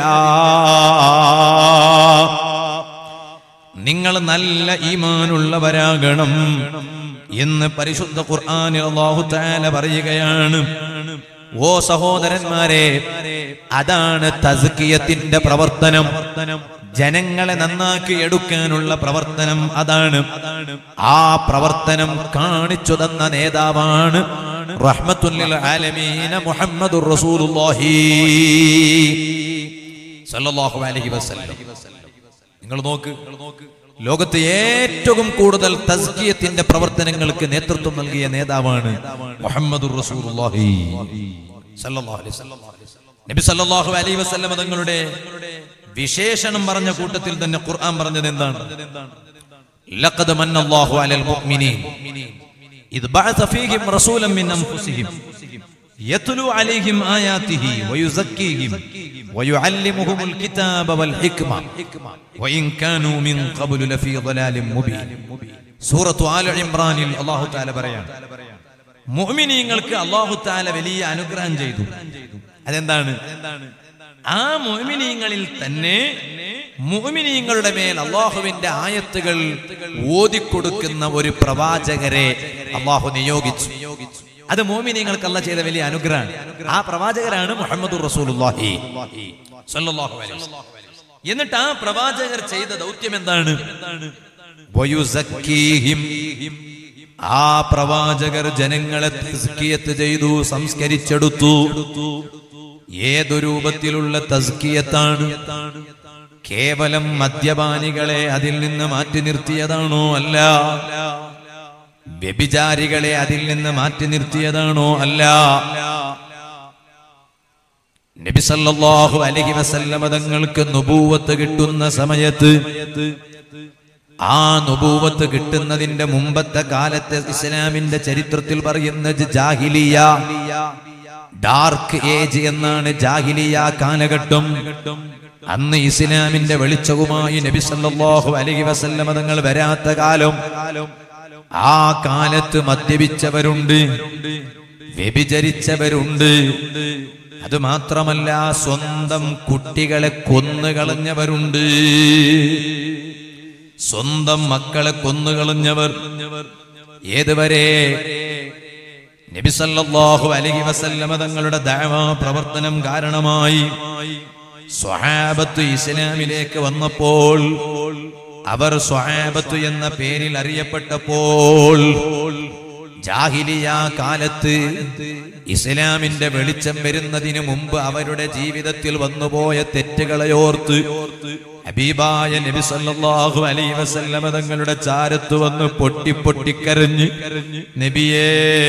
ബില്ലാഹ് നിങ്ങൾ നല്ല ഈമാനുള്ളവരാകണം എന്ന് പരിശുദ്ധ ഖുർആനിൽ അല്ലാഹു തആല പറയുകയാണ് ഓ സഹോദരന്മാരെ അതാണ് തസ്കിയത്തിന്റെ പ്രവർത്തനം ജനങ്ങളെ നന്നാക്കി എടുക്കാനുള്ള പ്രവർത്തനം അതാണ് ആ പ്രവർത്തനം കാണിച്ചു തന്ന നേതാവാണ് റഹ്മത്തുല്ലിൽ ആലമീന മുഹമ്മദുർ റസൂലുള്ളാഹി സല്ലല്ലാഹു അലൈഹി വസല്ലം നിങ്ങൾ നോക്ക് ലോകത്ത് ഏറ്റവും കൂടുതൽ തസ്കിയത്തിന്റെ പ്രവർത്തനങ്ങൾക്ക് നേതൃത്വം നൽകിയ നേതാവാണ് മുഹമ്മദുർ റസൂലുള്ളാഹി സല്ലല്ലാഹു അലൈഹി വസല്ലം. നബി സല്ലല്ലാഹു അലൈഹി വസല്ലം തങ്ങളുടെ വിശേഷണം പറഞ്ഞ കൂട്ടത്തിൽ തന്നെ ഖുർആൻ പറഞ്ഞത് എന്താണ് ലഖദ് മന്നല്ലാഹു അലൽ മുഅ്മിനീൻ ഇദ് ബഅസ ഫീഹിം റസൂലൻ മിൻ അൻഫുസിഹിം യത്ലു അലൈഹിം ആയാതിഹി വയുസക്കീഹിം ويعلمهم الكتاب والحكمة وإن كانوا من قبل لفي ضلال مبين സൂറത്തു ആല ഇമ്രാനിൽ അള്ളാഹു താല പറയാണ് മുഅ്മിനീങ്ങൾക്ക് അള്ളാഹു താല വലിയ അനുഗ്രഹം ചെയ്തു അതെന്താണ് ആ മുഅ്മിനീങ്ങളിൽ തന്നെ മുഅ്മിനീങ്ങളുടെ മേൽ അള്ളാഹുവിന്റെ ആയത്തുകൾ ഓതിക്കൊടുക്കുന്ന ഒരു പ്രവാചകരെ അള്ളാഹു നിയോഗിച്ചു അത് മോമിനിങ്ങൾക്ക് അല്ല ചെയ്ത വലിയ അനുഗ്രഹമാണ് ആ പ്രവാചകരാണ് മുഹമ്മദ് റസൂലുള്ളാഹി സ്വല്ലല്ലാഹു അലൈഹി വസല്ലം. എന്നിട്ട് ആ പ്രവാചകർ ചെയ്ത ദൗത്യം എന്താണ് വയുസക്കീഹിം. ആ പ്രവാചകർ ജനങ്ങളെ തസ്കിയത്ത് ചെയ്തു സംസ്കരിച്ചെടുത്തു ഏതു രൂപത്തിലുള്ള തസ്കിയത്താണ് കേവലം മദ്യപാനികളെ അതിൽ നിന്ന് മാറ്റി നിർത്തിയതാണോ അല്ല വ്യഭിചാരികളെ അതിൽ നിന്ന് മാറ്റി നിർത്തിയതാണോ അല്ല നബി സല്ലല്ലാഹു അലൈഹി വസല്ലമ തങ്ങൾക്ക് നുബൂവത്ത് കിട്ടുന്ന സമയത്ത് ആ നുബൂവത്ത് കിട്ടുന്നതിന്റെ മുമ്പത്തെ കാലത്തെ ഇസ്ലാമിന്റെ ചരിത്രത്തിൽ പറയുന്നത് ജാഹിലിയ ഡാർക്ക് ഏജ് എന്നാണ് ജാഹിലിയ കാലഘട്ടം അന്ന് ഇസ്ലാമിന്റെ വെളിച്ചവുമായി നബി സല്ലല്ലാഹു അലൈഹി വസല്ലമ തങ്ങൾ വരാത്ത കാലം ആ കാലത്ത് മദ്യപിച്ചവരുണ്ട് വ്യഭിചരിച്ചവരുണ്ട് അത് മാത്രമല്ല സ്വന്തം കുട്ടികളെ കൊന്നുകളഞ്ഞവരുണ്ട് സ്വന്തം മക്കളെ കൊന്നുകളഞ്ഞവർ ഏതുവരെ നബിസല്ലാഹു അലഹി വസല്ലമ തങ്ങളുടെ ദഅവാ പ്രവർത്തനം കാരണമായി സ്വഹാബത്ത് ഇസ്ലാമിലേക്ക് വന്നപ്പോൾ അവർ സ്വഹാബത്ത് എന്ന പേരിൽ അറിയപ്പെട്ടപ്പോൾ ജാഹിലിയ കാലത്ത് ഇസ്ലാമിന്റെ വെളിച്ചം വരുന്നതിന് മുമ്പ് അവരുടെ ജീവിതത്തിൽ വന്നുപോയ തെറ്റുകളെ ഓർത്ത് ഹബീബായ നബി സല്ലല്ലാഹു അലൈഹി വസല്ലമ തങ്ങളുടെ ചാരത്ത് വന്ന് പൊട്ടി പൊട്ടിക്കരഞ്ഞ് നബിയേ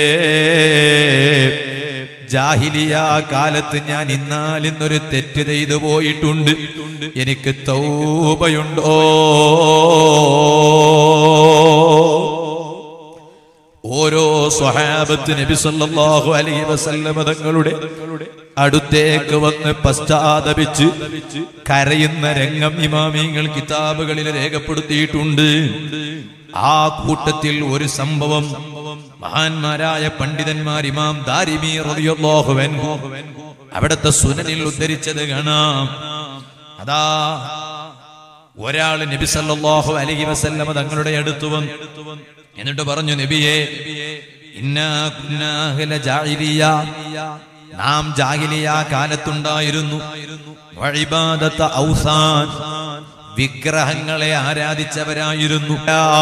ജാഹിലിയ കാലത്ത് ഞാൻ ഇന്നാലിന്നൊരു തെറ്റ് ചെയ്തു പോയിട്ടുണ്ട് എനിക്ക് തൗബയുണ്ടോ ഓരോ സ്വഹാബ സ്വഹാബത്ത് നബി സല്ലല്ലാഹു അലൈഹി വസല്ലമ തങ്ങളുടെ അടുത്തേക്ക് വന്ന് പശ്ചാത്തപിച്ച് കരയുന്ന രംഗം ഇമാമിങ്ങൾ കിതാബുകളിൽ രേഖപ്പെടുത്തിയിട്ടുണ്ട് ആ കൂട്ടത്തിൽ ഒരു സംഭവം മഹാന്മാരായ പണ്ഡിതന്മാർ ഇമാം ദാരിമി റളിയല്ലാഹു അൻഹു അവിടുത്തെ സുനനിൽ ഉദ്ധരിച്ചത് കാണാം അതാ ഒരാള് നബി സല്ലല്ലാഹു അലൈഹി വസല്ലമ തങ്ങളുടെ അടുത്ത് വന്നു എന്നിട്ട് പറഞ്ഞു നബിയെ ഇന്നാ കുന്നാ അഹ്ല ജാഹിലിയ നാം ജാഹിലിയ കാലത്തുണ്ടായിരുന്നു വഴിബാദത്ത ഔസാൻ വിഗ്രഹങ്ങളെ ആരാധിച്ചവരായിരുന്നു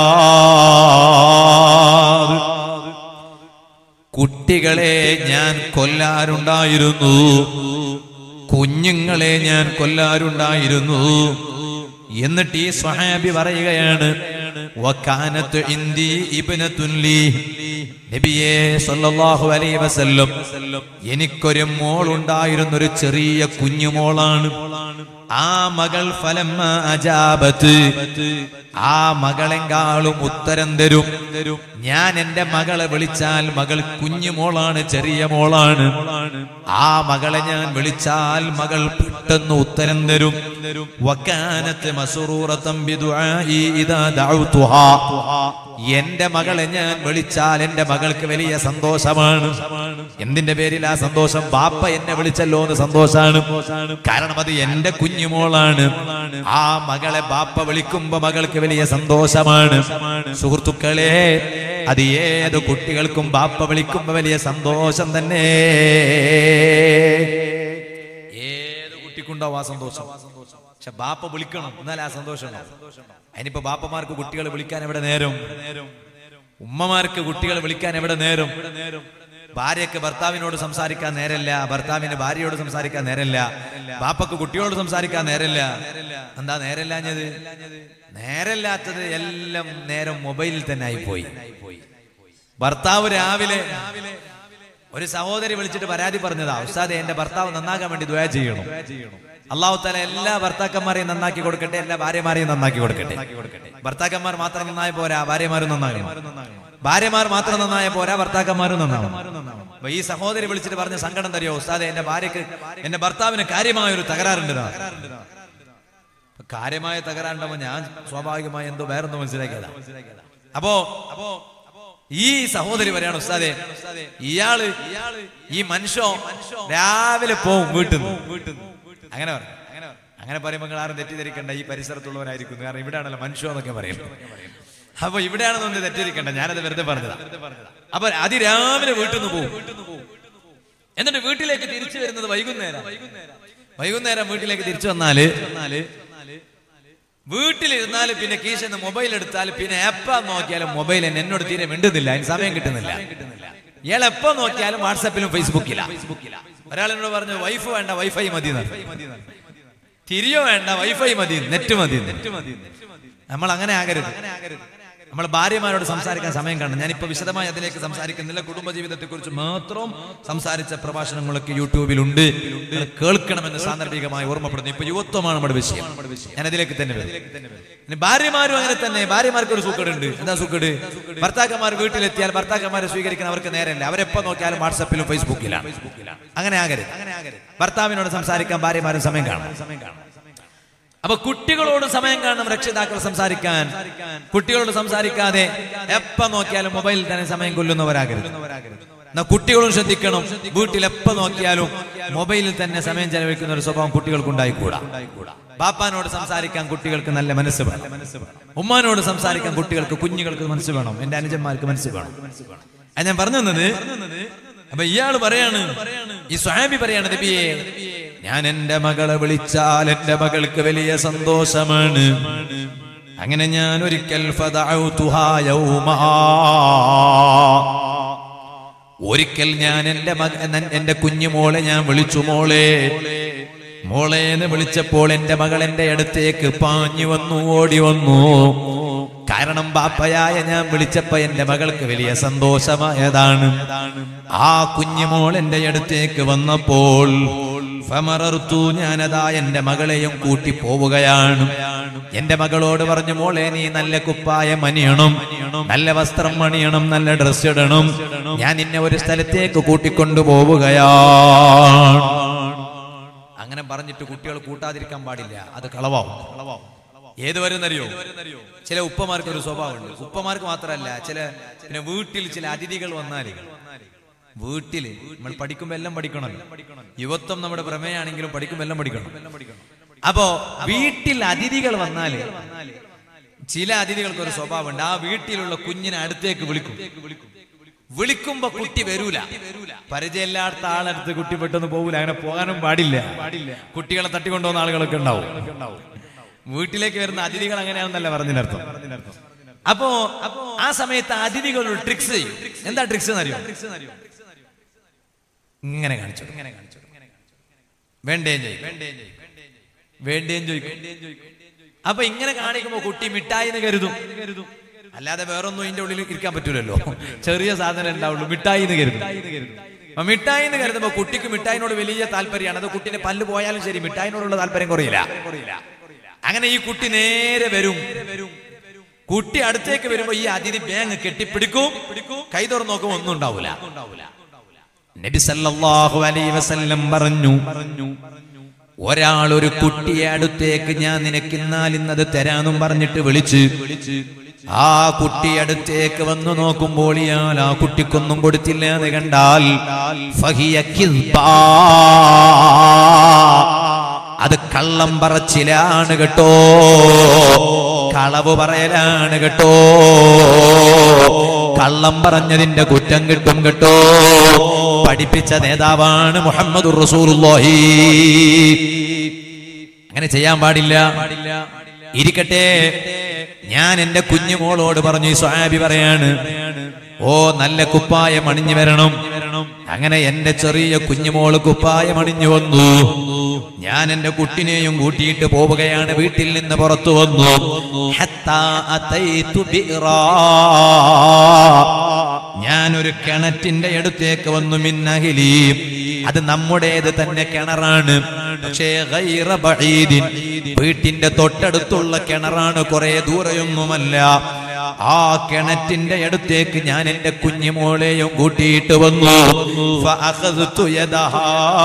കുട്ടികളെ ഞാൻ കൊല്ലാറുണ്ടായിരുന്നു കുഞ്ഞുങ്ങളെ ഞാൻ കൊല്ലാറുണ്ടായിരുന്നു എന്നിട്ട് ഈ സ്വഹാബി പറയുകയാണ് വക്കാനത്ത് ഇന്ദി ഇബ്നത്തുൻ ലീ. നബിയേ സല്ലല്ലാഹു അലൈഹി വസല്ലം എനിക്കൊരു മോൾ ഉണ്ടായിരുന്ന ഒരു ചെറിയ കുഞ്ഞുമോളാണ് ആ മകൾ ഫലമ്മ അജാബത്ത് ആ മകളെങ്കാളും ഉത്തരം തരും ഞാൻ എന്റെ മകളെ വിളിച്ചാൽ മകൾ കുഞ്ഞു മോളാണ് ചെറിയ മോളാണ് ആ മകളെ ഞാൻ വിളിച്ചാൽ മകൾ പെട്ടെന്ന് ഉത്തരം തരും വക്കാനത്ത് മസുറൂറത്തം ബിദുആഇ ഇദാ ദഅഉതുഹാ എന്റെ മകളെ ഞാൻ വിളിച്ചാൽ എന്റെ മകൾക്ക് വലിയ സന്തോഷമാണ് എന്തിന്റെ പേരിൽ ആ സന്തോഷം ബാപ്പ എന്നെ വിളിച്ചല്ലോ എന്ന് സന്തോഷാണ് കാരണം അത് എന്റെ കുഞ്ഞുമോളാണ് ആ മകളെ ബാപ്പ വിളിക്കുമ്പോ മകൾക്ക് വലിയ സന്തോഷമാണ് സുഹൃത്തുക്കളെ അത് ഏത് കുട്ടികൾക്കും ബാപ്പ വിളിക്കുമ്പോ വലിയ സന്തോഷം തന്നെ ഏത് കുട്ടിക്കുണ്ടാവും ആ സന്തോഷം പക്ഷെ ബാപ്പ വിളിക്കണം എന്നാൽ ആ സന്തോഷം ഉണ്ടാവും. അതിനിപ്പോ ബാപ്പമാർക്ക് കുട്ടികളെ വിളിക്കാൻ എവിടെ നേരം ഉമ്മമാർക്ക് കുട്ടികളെ വിളിക്കാൻ എവിടെ നേരം ഭാര്യക്ക് ഭർത്താവിനോട് സംസാരിക്കാൻ നേരല്ല ഭർത്താവിന് ഭാര്യയോട് സംസാരിക്കാൻ നേരല്ല ബാപ്പക്ക് കുട്ടിയോട് സംസാരിക്കാൻ നേരല്ല എന്താ നേരല്ലാഞ്ഞത് നേരല്ലാത്തത് എല്ലാം നേരം മൊബൈലിൽ തന്നെ ആയിപ്പോയി ഭർത്താവ് രാവിലെ ഒരു സഹോദരി വിളിച്ചിട്ട് പരാതി പറഞ്ഞതാ ഉസ്താദെ എന്റെ ഭർത്താവ് നന്നാകാൻ വേണ്ടി ദ്വയ ചെയ്യണം അള്ളാഹു താല എല്ലാ ഭർത്താക്കന്മാരെയും നന്നാക്കി കൊടുക്കട്ടെ എല്ലാ ഭാര്യമാരെയും നന്നാക്കി കൊടുക്കട്ടെ ഭർത്താക്കന്മാർ മാത്രം നന്നായ പോരാ ഭാര്യമാരും നന്നാകണം ഭാര്യമാർ മാത്രം നന്നായ പോരാ ഭർത്താക്കന്മാരും നന്നാവണം അപ്പൊ ഈ സഹോദരി വിളിച്ചിട്ട് പറഞ്ഞ സങ്കടം തരുമോ ഉസ്താദെ എന്റെ ഭാര്യക്ക് എന്റെ ഭർത്താവിന് കാര്യമായ ഒരു തകരാറുണ്ട് ഇതാ. അപ്പൊ കാര്യമായ തകരാറുണ്ടാവുമ്പോ ഞാൻ സ്വാഭാവികമായി എന്തോ വേറെന്തോ മനസ്സിലാക്കിയതാ അപ്പോ അപ്പോ ഈ സഹോദരി പറയാണ് ഉസ്താദെ ഇയാള് ഈ മനുഷ്യോ രാവിലെ പോവും വീട്ടിൽ നിന്ന് അങ്ങനെ പറഞ്ഞു അങ്ങനെ പറയുമ്പോൾ നിങ്ങൾ ആരും തെറ്റിദ്ധരിക്കണ്ട ഈ പരിസരത്തുള്ളവരായിരിക്കും കാരണം ഇവിടെയാണല്ലോ മനുഷ്യോ എന്നൊക്കെ പറയും അപ്പൊ ഇവിടെയാണെന്നൊന്ന് തെറ്റിദ്ധരിക്കണ്ട ഞാനത് വെറുതെ പറഞ്ഞതാ അപ്പൊ അതിരാവിലെ വീട്ടിൽ നിന്ന് പോകും എന്നിട്ട് വീട്ടിലേക്ക് തിരിച്ചു വരുന്നത് വൈകുന്നേരം വൈകുന്നേരം വീട്ടിലേക്ക് തിരിച്ചു വന്നാല് വീട്ടിലിരുന്നാൽ പിന്നെ കീശന്ന് മൊബൈൽ എടുത്താൽ പിന്നെ എപ്പ നോക്കിയാലും മൊബൈൽ എന്നെ എന്നോട് തീരെ മിണ്ടുന്നില്ല അതിന് സമയം കിട്ടുന്നില്ല ഇയാൾ എപ്പോ നോക്കിയാലും വാട്സാപ്പിലും ഫേസ്ബുക്കില ഒരാൾ എന്നോട് പറഞ്ഞു വൈഫ് വേണ്ട വൈഫൈ മതി എന്ന്. തിരിയോ വേണ്ട വൈഫൈ മതി നെറ്റ് മതി നെറ്റ് മതി നമ്മൾ അങ്ങനെ ആകരുത് നമ്മൾ ഭാര്യമാരോട് സംസാരിക്കാൻ സമയം കാണണം ഞാനിപ്പോ വിശദമായി അതിലേക്ക് സംസാരിക്കുന്നില്ല കുടുംബജീവിതത്തെ കുറിച്ച് മാത്രം സംസാരിച്ച പ്രഭാഷണങ്ങളൊക്കെ യൂട്യൂബിലുണ്ട് അത് കേൾക്കണമെന്ന് സാന്ദർഭികമായി ഓർമ്മപ്പെടുന്നു ഇപ്പൊ യുവത്വമാണ് നമ്മുടെ വിഷയം ഞാൻ അതിലേക്ക് തന്നെ വരും ഇനി ഭാര്യമാരും അങ്ങനെ തന്നെ ഭാര്യമാർക്ക് ഒരു സൂക്കേടുണ്ട് എന്താ സൂക്കേട് ഭർത്താക്കന്മാർ വീട്ടിലെത്തിയാൽ ഭർത്താക്കന്മാരെ സ്വീകരിക്കാൻ അവർക്ക് നേരല്ല അവരെപ്പോ നോക്കിയാലും വാട്സപ്പിലും ഫേസ്ബുക്കിലാണ് അങ്ങനെ ആകരുത് ഭർത്താവിനോട് സംസാരിക്കാൻ ഭാര്യമാരും സമയം കാണണം സമയം കാണണം അപ്പൊ കുട്ടികളോട് സമയം കാണണം രക്ഷിതാക്കൾ സംസാരിക്കാൻ കുട്ടികളോട് സംസാരിക്കാതെ എപ്പ നോക്കിയാലും മൊബൈലിൽ തന്നെ സമയം കൊല്ലുന്നവരാകരുത് എന്നാ കുട്ടികളും ശ്രദ്ധിക്കണം വീട്ടിൽ എപ്പ നോക്കിയാലും മൊബൈലിൽ തന്നെ സമയം ചെലവഴിക്കുന്ന ഒരു സ്വഭാവം കുട്ടികൾക്ക് ഉണ്ടായിക്കൂടാ ബാപ്പാനോട് സംസാരിക്കാൻ കുട്ടികൾക്ക് നല്ല മനസ്സ് വേണം ഉമ്മാനോട് സംസാരിക്കാൻ കുട്ടികൾക്ക് കുഞ്ഞുങ്ങൾക്ക് മനസ്സ് വേണം എന്റെ അനുജന്മാർക്ക് മനസ്സ് വേണം അത് ഞാൻ പറഞ്ഞു തന്നത് അപ്പൊ ഇയാള് പറയാണ് ഈ സ്വാമി പറയാണ് നബിയെ ഞാൻ എന്റെ മകളെ വിളിച്ചാൽ എന്റെ മകൾക്ക് വലിയ സന്തോഷമാണ് അങ്ങനെ ഞാൻ ഒരിക്കൽ ഫദഅഉതുഹാ യൗമാ. ഒരിക്കൽ ഞാൻ എന്റെ മക എൻ- എന്റെ കുഞ്ഞുമോളെ ഞാൻ വിളിച്ചു മോളെ മോളെ എന്ന് വിളിച്ചപ്പോൾ എന്റെ മകൾ എന്റെ അടുത്തേക്ക് പാഞ്ഞു വന്നു ഓടി വന്നു കാരണം ബാപ്പയായ ഞാൻ വിളിച്ചപ്പോ എന്റെ മകൾക്ക് വലിയ സന്തോഷമായതാണ് ആ കുഞ്ഞുമോൾ എന്റെ അടുത്തേക്ക് വന്നപ്പോൾ ഫമറർത്തു ഞാനതാ എന്റെ മകളെയും കൂട്ടി പോവുകയാണ് എന്റെ മകളോട് പറഞ്ഞു മോളെ നീ നല്ല കുപ്പായം അണിയണം നല്ല വസ്ത്രം അണിയണം നല്ല ഡ്രസ് ഇടണം ഞാൻ നിന്നെ ഒരു സ്ഥലത്തേക്ക് കൂട്ടിക്കൊണ്ടു പോവുകയാണ് അങ്ങനെ പറഞ്ഞിട്ട് കുട്ടികൾ കൂട്ടാതിരിക്കാൻ പാടില്ല അത് കളവാവും ഏത് വരുന്നറിയോ ചില ഉപ്പമാർക്ക് ഒരു സ്വഭാവമുണ്ട് ഉപ്പമാർക്ക് മാത്രമല്ല ചില പിന്നെ വീട്ടിൽ ചില അതിഥികൾ വന്നാല് വീട്ടില് നമ്മൾ പഠിക്കുമ്പോ എല്ലാം പഠിക്കണമല്ലോ യുവത്വം നമ്മുടെ പ്രമേയാണെങ്കിലും പഠിക്കുമ്പോ എല്ലാം പഠിക്കണം അപ്പോ വീട്ടിൽ അതിഥികൾ വന്നാല് ചില അതിഥികൾക്ക് ഒരു സ്വഭാവമുണ്ട് ആ വീട്ടിലുള്ള കുഞ്ഞിനെ അടുത്തേക്ക് വിളിക്കും വിളിക്കുമ്പോ കുട്ടി വരൂല പരിചയമില്ലാത്ത ആളടുത്ത് കുട്ടി പെട്ടെന്ന് പോകൂല അങ്ങനെ പോകാനും പാടില്ല കുട്ടികളെ തട്ടിക്കൊണ്ടുപോകുന്ന ആളുകളൊക്കെ ഉണ്ടാവും വീട്ടിലേക്ക് വരുന്ന അതിഥികൾ അങ്ങനെയാണെന്നല്ല പറഞ്ഞതിനർത്ഥം അപ്പോ ആ സമയത്ത് അതിഥികൾ ഒരു ട്രിക്സ് ചെയ്യും എന്താ ട്രിക്സ് എന്നറിയോ ഇങ്ങനെ കാണിച്ചു ഇങ്ങനെ കാണിച്ചു വേണ്ടേം ചെയ്യും വേണ്ടേം ചോദിക്കും അപ്പൊ ഇങ്ങനെ കാണിക്കുമ്പോ കുട്ടി മിഠായി എന്ന് കരുതും അല്ലാതെ വേറൊന്നും ഇതിന്റെ ഉള്ളിൽ ഇരിക്കാൻ പറ്റൂലല്ലോ ചെറിയ സാധനം ഉണ്ടാവുള്ളൂ മിഠായി എന്ന് കരുതും അപ്പൊ മിഠായി എന്ന് കരുതുമ്പോ കുട്ടിക്ക് മിഠായിനോട് വലിയ താല്പര്യമാണ് അത് കുട്ടിന്റെ പല്ല് പോയാലും ശരി മിഠായിനോടുള്ള താല്പര്യം കുറയില്ല അങ്ങനെ ഈ കുട്ടി നേരെ വരും കുട്ടി അടുത്തേക്ക് വരുമ്പോ ഈ അതിഥി ബാങ് കെട്ടിപ്പിടിക്കും കൈ തുറന്ന് നോക്കുമ്പോ ഒന്നും ഉണ്ടാവൂല നബി സല്ലല്ലാഹു അലൈഹി വസല്ലം പറഞ്ഞു ഒരാൾ ഒരു കുട്ടിയെ അടുത്തേക്ക് ഞാൻ നിനക്ക് എന്നാൽ ഇന്നത് തരാന്നും പറഞ്ഞിട്ട് വിളിച്ച് ആ കുട്ടി അടുത്തേക്ക് വന്നു നോക്കുമ്പോൾ ഇയാൾ ആ കുട്ടിക്കൊന്നും കൊടുത്തില്ല എന്ന് കണ്ടാൽ ഫഹിയ കിദ്ബാ. അത് കള്ളം പറച്ചിലാണ് കേട്ടോ കളവ് പറയലാണ് കേട്ടോ കള്ളം പറഞ്ഞതിന്റെ കുറ്റം കിട്ടും കേട്ടോ പഠിപ്പിച്ച നേതാവാണ് മുഹമ്മദ് റസൂലുള്ളാഹി അങ്ങനെ ചെയ്യാൻ പാടില്ല ഇരിക്കട്ടെ ഞാൻ എന്റെ കുഞ്ഞുമോളോട് പറഞ്ഞു ഈ സ്വാബി പറയാണ് ഓ നല്ല കുപ്പായം അണിഞ്ഞു വരണം അങ്ങനെ എന്റെ ചെറിയ കുഞ്ഞുമോള് കുപ്പായം അണിഞ്ഞു വന്നു ഞാൻ എന്റെ കുട്ടിനെയും കൂട്ടിയിട്ട് പോവുകയാണ് വീട്ടിൽ നിന്ന് പുറത്തു വന്നു ഹത്താ അതൈതു ബിറാ. ഞാനൊരു കിണറ്റിന്റെ അടുത്തേക്ക് വന്നു മിന്നഹിലി അത് നമ്മുടേത് തന്നെ കിണറാണ് പക്ഷേ ഗൈറ ബഈദിൻ. വീട്ടിന്റെ തൊട്ടടുത്തുള്ള കിണറാണ് കുറെ ദൂരെയൊന്നുമല്ല ആ കിണറ്റിന്റെ അടുത്തേക്ക് ഞാൻ എന്റെ കുഞ്ഞുമോളെയും കൂട്ടിയിട്ട് വന്നു ഫഅഖദ്തു യദഹാ.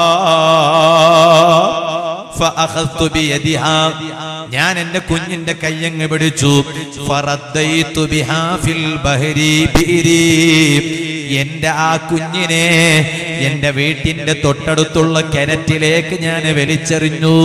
ഫഅഖദ്തു ബിയദിഹാ. ഞാൻ എന്റെ കുഞ്ഞിന്റെ കയ്യങ്ങ് പിടിച്ചു ഫറദ്ദൈതു ബിഹാ ഫിൽ ബഹരി ബിരി. എന്റെ ആ കുഞ്ഞിനെ എന്റെ വീട്ടിന്റെ തൊട്ടടുത്തുള്ള കിണറ്റിലേക്ക് ഞാൻ വലിച്ചെറിഞ്ഞു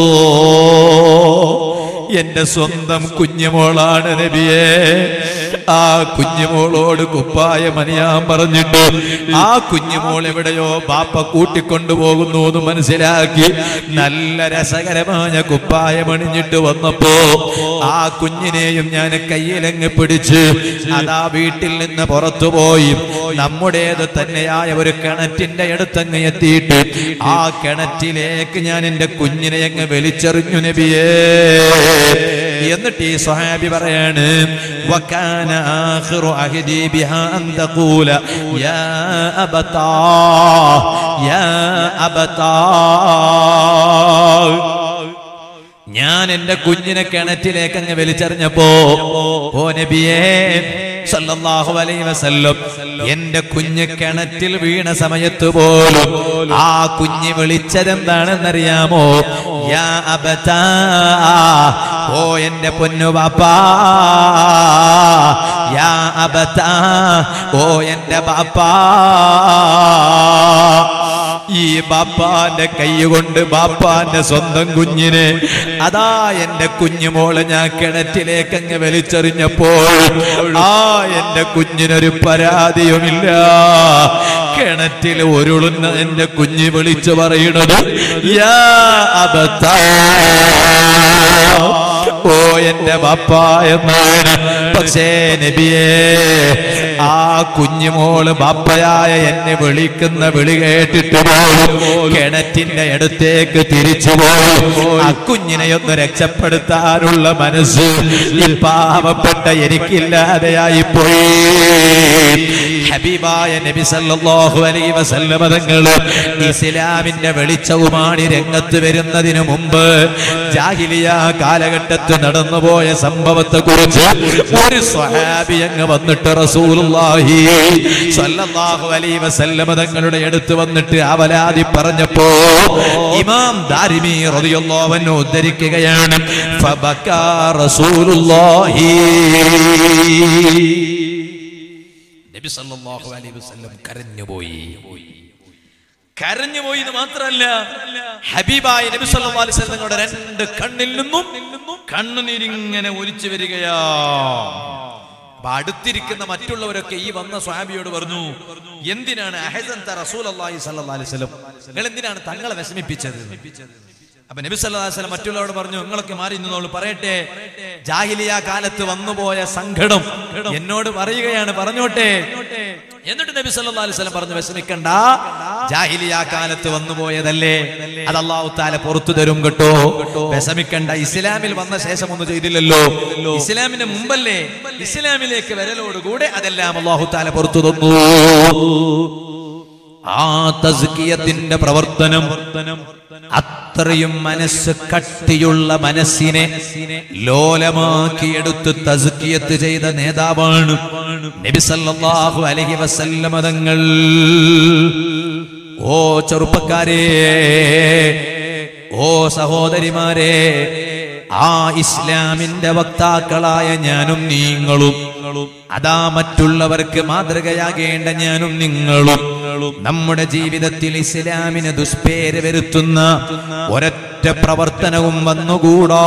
എന്റെ സ്വന്തം കുഞ്ഞുമോളാണ് നബിയെ ആ കുഞ്ഞുമോളോട് കുപ്പായം അണിയാൻ പറഞ്ഞിട്ട് ആ കുഞ്ഞുമോൾ എവിടെയോ ബാപ്പ കൂട്ടിക്കൊണ്ടുപോകുന്നു എന്ന് മനസ്സിലാക്കി നല്ല രസകരമായ കുപ്പായം അണിഞ്ഞിട്ട് വന്നപ്പോ ആ കുഞ്ഞിനെയും ഞാൻ കയ്യിലങ്ങ് പിടിച്ച് അതാ വീട്ടിൽ നിന്ന് പുറത്തുപോയി നമ്മുടേത് തന്നെയായ ഒരു കിണറ്റിന്റെ അടുത്തങ്ങ് എത്തിയിട്ട് ആ കിണറ്റിലേക്ക് ഞാൻ എന്റെ കുഞ്ഞിനെ അങ്ങ് വലിച്ചെറിഞ്ഞു നബിയേ എന്നിട്ട് ഈ സ്വഹാബി പറയാണ് വക്കാന ആഖിറു അഹ്ദി ബിഹാ അൻ തഖൂല യാ അബതാ യാ അബതാ ഞാൻ എന്റെ കുഞ്ഞിനെ കിണറ്റിലേക്ക് അങ്ങ് വലിച്ചെറിഞ്ഞപ്പോ ഓ നബിയേ സല്ലല്ലാഹു അലൈഹി വസല്ലം എന്റെ കുഞ്ഞ് കിണറ്റിൽ വീണ സമയത്ത് പോലും ആ കുഞ്ഞ് വിളിച്ചതെന്താണെന്നറിയാമോ യാ അബതാ ഓ എന്റെ പൊന്നു ബാപ്പാ യാ അബതാ ഓ എന്റെ ബാപ്പാ ഈ ബാപ്പാന്റെ കൈ കൊണ്ട് ബാപ്പാന്റെ സ്വന്തം കുഞ്ഞിനെ അതാ എന്റെ കുഞ്ഞുമോളെ ഞാൻ കിണറ്റിലേക്ക് അങ്ങ് വലിച്ചെറിഞ്ഞപ്പോൾ ആ എന്റെ കുഞ്ഞിനൊരു പരാതിയുമില്ല കിണറ്റിൽ ഒരുളുന്ന എന്റെ കുഞ്ഞ് വിളിച്ചു പറയണത് യാ അബത്താ ഓ എന്റെ ബാപ്പ എന്നാണ് പക്ഷേ നബിയേ ആ കുഞ്ഞുമോള് ബാപ്പയായ എന്നെ വിളിക്കുന്ന വിളി കേട്ടിട്ട് പോലും കിണറ്റിന്റെ അടുത്തേക്ക് തിരിച്ചു പോയി ആ കുഞ്ഞിനെ ഒന്ന് രക്ഷപ്പെടുത്താനുള്ള മനസ്സ് ഈ പാവപ്പെട്ട എനിക്കില്ലാതെയായി പോയി ഹബീബായ നബി സല്ലല്ലാഹു അലൈഹി വസല്ലമ തങ്ങൾ ഇസ്ലാമിന്റെ വെളിച്ചവുമാണി രംഗത്ത് വരുന്നതിന് മുമ്പ് ജാഹിലിയ കാലഘട്ടത്തിൽ നടന്നുപോയ സംഭവത്തെ കുറിച്ച് ഒരു സ്വഹാബി അങ്ങ് വന്നിട്ട് റസൂലുള്ളാഹി സല്ലല്ലാഹു അലൈഹി വസല്ലമ തങ്ങളുടെ അടുത്ത് വന്നിട്ട് അവലാതി പറഞ്ഞപ്പോ ഇമാം ദാരിമി റളിയല്ലാഹു അൻഹു ഉദ്ധരിക്കുകയാണ് ഫബക്കാ റസൂലുള്ളാഹി നബി സല്ലല്ലാഹു അലൈഹി വസല്ലം കരഞ്ഞുപോയി കരഞ്ഞുപോയി എന്ന് മാത്രമല്ല ഹബീബായ നബി സല്ലല്ലാഹു അലൈഹി വസല്ലം തങ്ങളുടെ രണ്ട് കണ്ണിൽ നിന്നും കണ്ണുനീരിങ്ങനെ ഒലിച്ചു വരികയാ അപ്പൊ അടുത്തിരിക്കുന്ന മറ്റുള്ളവരൊക്കെ ഈ വന്ന സ്വാമിയോട് പറഞ്ഞു എന്തിനാണ് അഹസൻ റസൂൽ അള്ളാഹി സല്ലല്ലാഹു അലൈഹി വസല്ലം നിങ്ങൾ എന്തിനാണ് തങ്ങളെ വിഷമിപ്പിച്ചത് അപ്പൊ നബി സല്ലല്ലാഹു അലൈഹി വസല്ലം മറ്റുള്ളവരോട് പറഞ്ഞു നിങ്ങളൊക്കെ മാറി നിന്നോളൂ പറയട്ടെ ജാഹിലിയ കാലത്ത് വന്നുപോയ സങ്കടം എന്നോട് പറയുകയാണ് പറഞ്ഞോട്ടെ എന്നിട്ട് നബി സല്ലല്ലാഹു അലൈഹി വസല്ലം പറഞ്ഞു വിഷമിക്കണ്ട ജാഹിലിയ കാലത്ത് വന്നുപോയതല്ലേ അത് അല്ലാഹു തആല പുറത്തു തരും കേട്ടോ വിഷമിക്കണ്ട ഇസ്ലാമിൽ വന്ന ശേഷം ഒന്നും ചെയ്തില്ലല്ലോ ഇസ്ലാമിന് മുമ്പല്ലേ ഇസ്ലാമിലേക്ക് വരലോടുകൂടെ അതെല്ലാം അല്ലാഹു തആല പുറത്തു തന്നു ആ തസ്കിയത്തിന്റെ പ്രവർത്തനം അത്രയും മനസ്സ് കട്ടിയുള്ള മനസ്സിനെ ലോലമാക്കിയെടുത്ത് തസ്കിയത്ത് ചെയ്ത നേതാവാണ് നബി സല്ലല്ലാഹു അലൈഹി വസല്ലമ തങ്ങൾ ഓ ചെറുപ്പക്കാരെ ഓ സഹോദരിമാരെ ആ ഇസ്ലാമിന്റെ വക്താക്കളായ ഞാനും നീങ്ങളും അതാ മറ്റുള്ളവർക്ക് മാതൃകയാകേണ്ട ഞാനും നിങ്ങളും നമ്മുടെ ജീവിതത്തിൽ ഇസ്ലാമിന് ദുഷ്പേര് വരുത്തുന്ന ഒരൊറ്റ പ്രവർത്തനവും വന്നുകൂടാ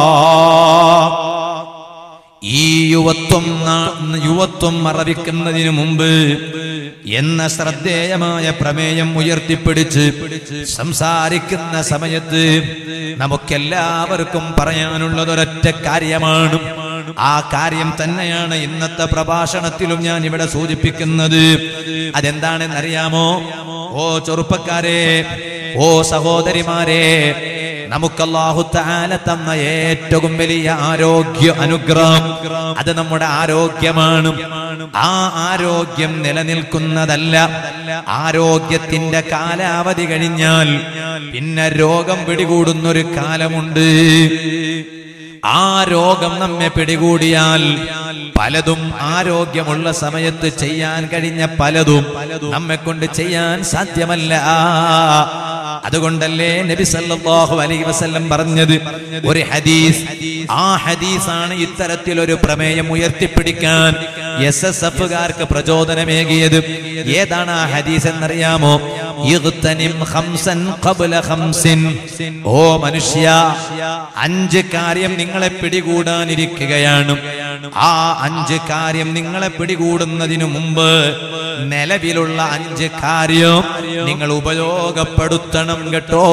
ഈ യുവത്വം നാ- യുവത്വം മറവിക്കുന്നതിന് മുമ്പ് എന്ന ശ്രദ്ധേയമായ പ്രമേയം ഉയർത്തിപ്പിടിച്ച് സംസാരിക്കുന്ന സമയത്ത് നമുക്കെല്ലാവർക്കും പറയാനുള്ളത് ഒരൊറ്റ കാര്യമാണ് ആ കാര്യം തന്നെയാണ് ഇന്നത്തെ പ്രഭാഷണത്തിലും ഞാൻ ഇവിടെ സൂചിപ്പിക്കുന്നത് അതെന്താണെന്നറിയാമോ ഓ ചെറുപ്പക്കാരെ ഓ സഹോദരിമാരെ നമുക്കല്ലാഹു താല തന്ന ഏറ്റവും വലിയ ആരോഗ്യ അനുഗ്രഹം അത് നമ്മുടെ ആരോഗ്യമാണ് ആ ആരോഗ്യം നിലനിൽക്കുന്നതല്ല ആരോഗ്യത്തിന്റെ കാലാവധി കഴിഞ്ഞാൽ പിന്നെ രോഗം പിടികൂടുന്നൊരു കാലമുണ്ട് ആ രോഗം നമ്മെ പിടികൂടിയാൽ പലതും ആരോഗ്യമുള്ള സമയത്ത് ചെയ്യാൻ കഴിഞ്ഞ പലതും നമ്മെ കൊണ്ട് ചെയ്യാൻ സാധ്യമല്ല അതുകൊണ്ടല്ലേ നബി സല്ലല്ലാഹു അലൈഹി വസല്ലം പറഞ്ഞത് ഒരു ഹദീസ് ആ ഹദീസാണ് ഇത്തരത്തിൽ ഒരു പ്രമേയം ഉയർത്തിപ്പിടിക്കാൻ എസ് എസ് എഫുകാർക്ക് പ്രചോദനമേകിയത് ഏതാണ് ആ ഹദീസ് എന്നറിയാമോ ഇഗ്തനിം ഖംസൻ ഖബ്ല ഖംസിൻ ഓ മനുഷ്യ അഞ്ച് കാര്യം നിങ്ങളെ പിടികൂടാനിരിക്കുകയാണ് ആ അഞ്ച് കാര്യം നിങ്ങളെ പിടികൂടുന്നതിനു മുമ്പ് നിലവിലുള്ള അഞ്ച് കാര്യം നിങ്ങൾ ഉപയോഗപ്പെടുത്തണം കേട്ടോ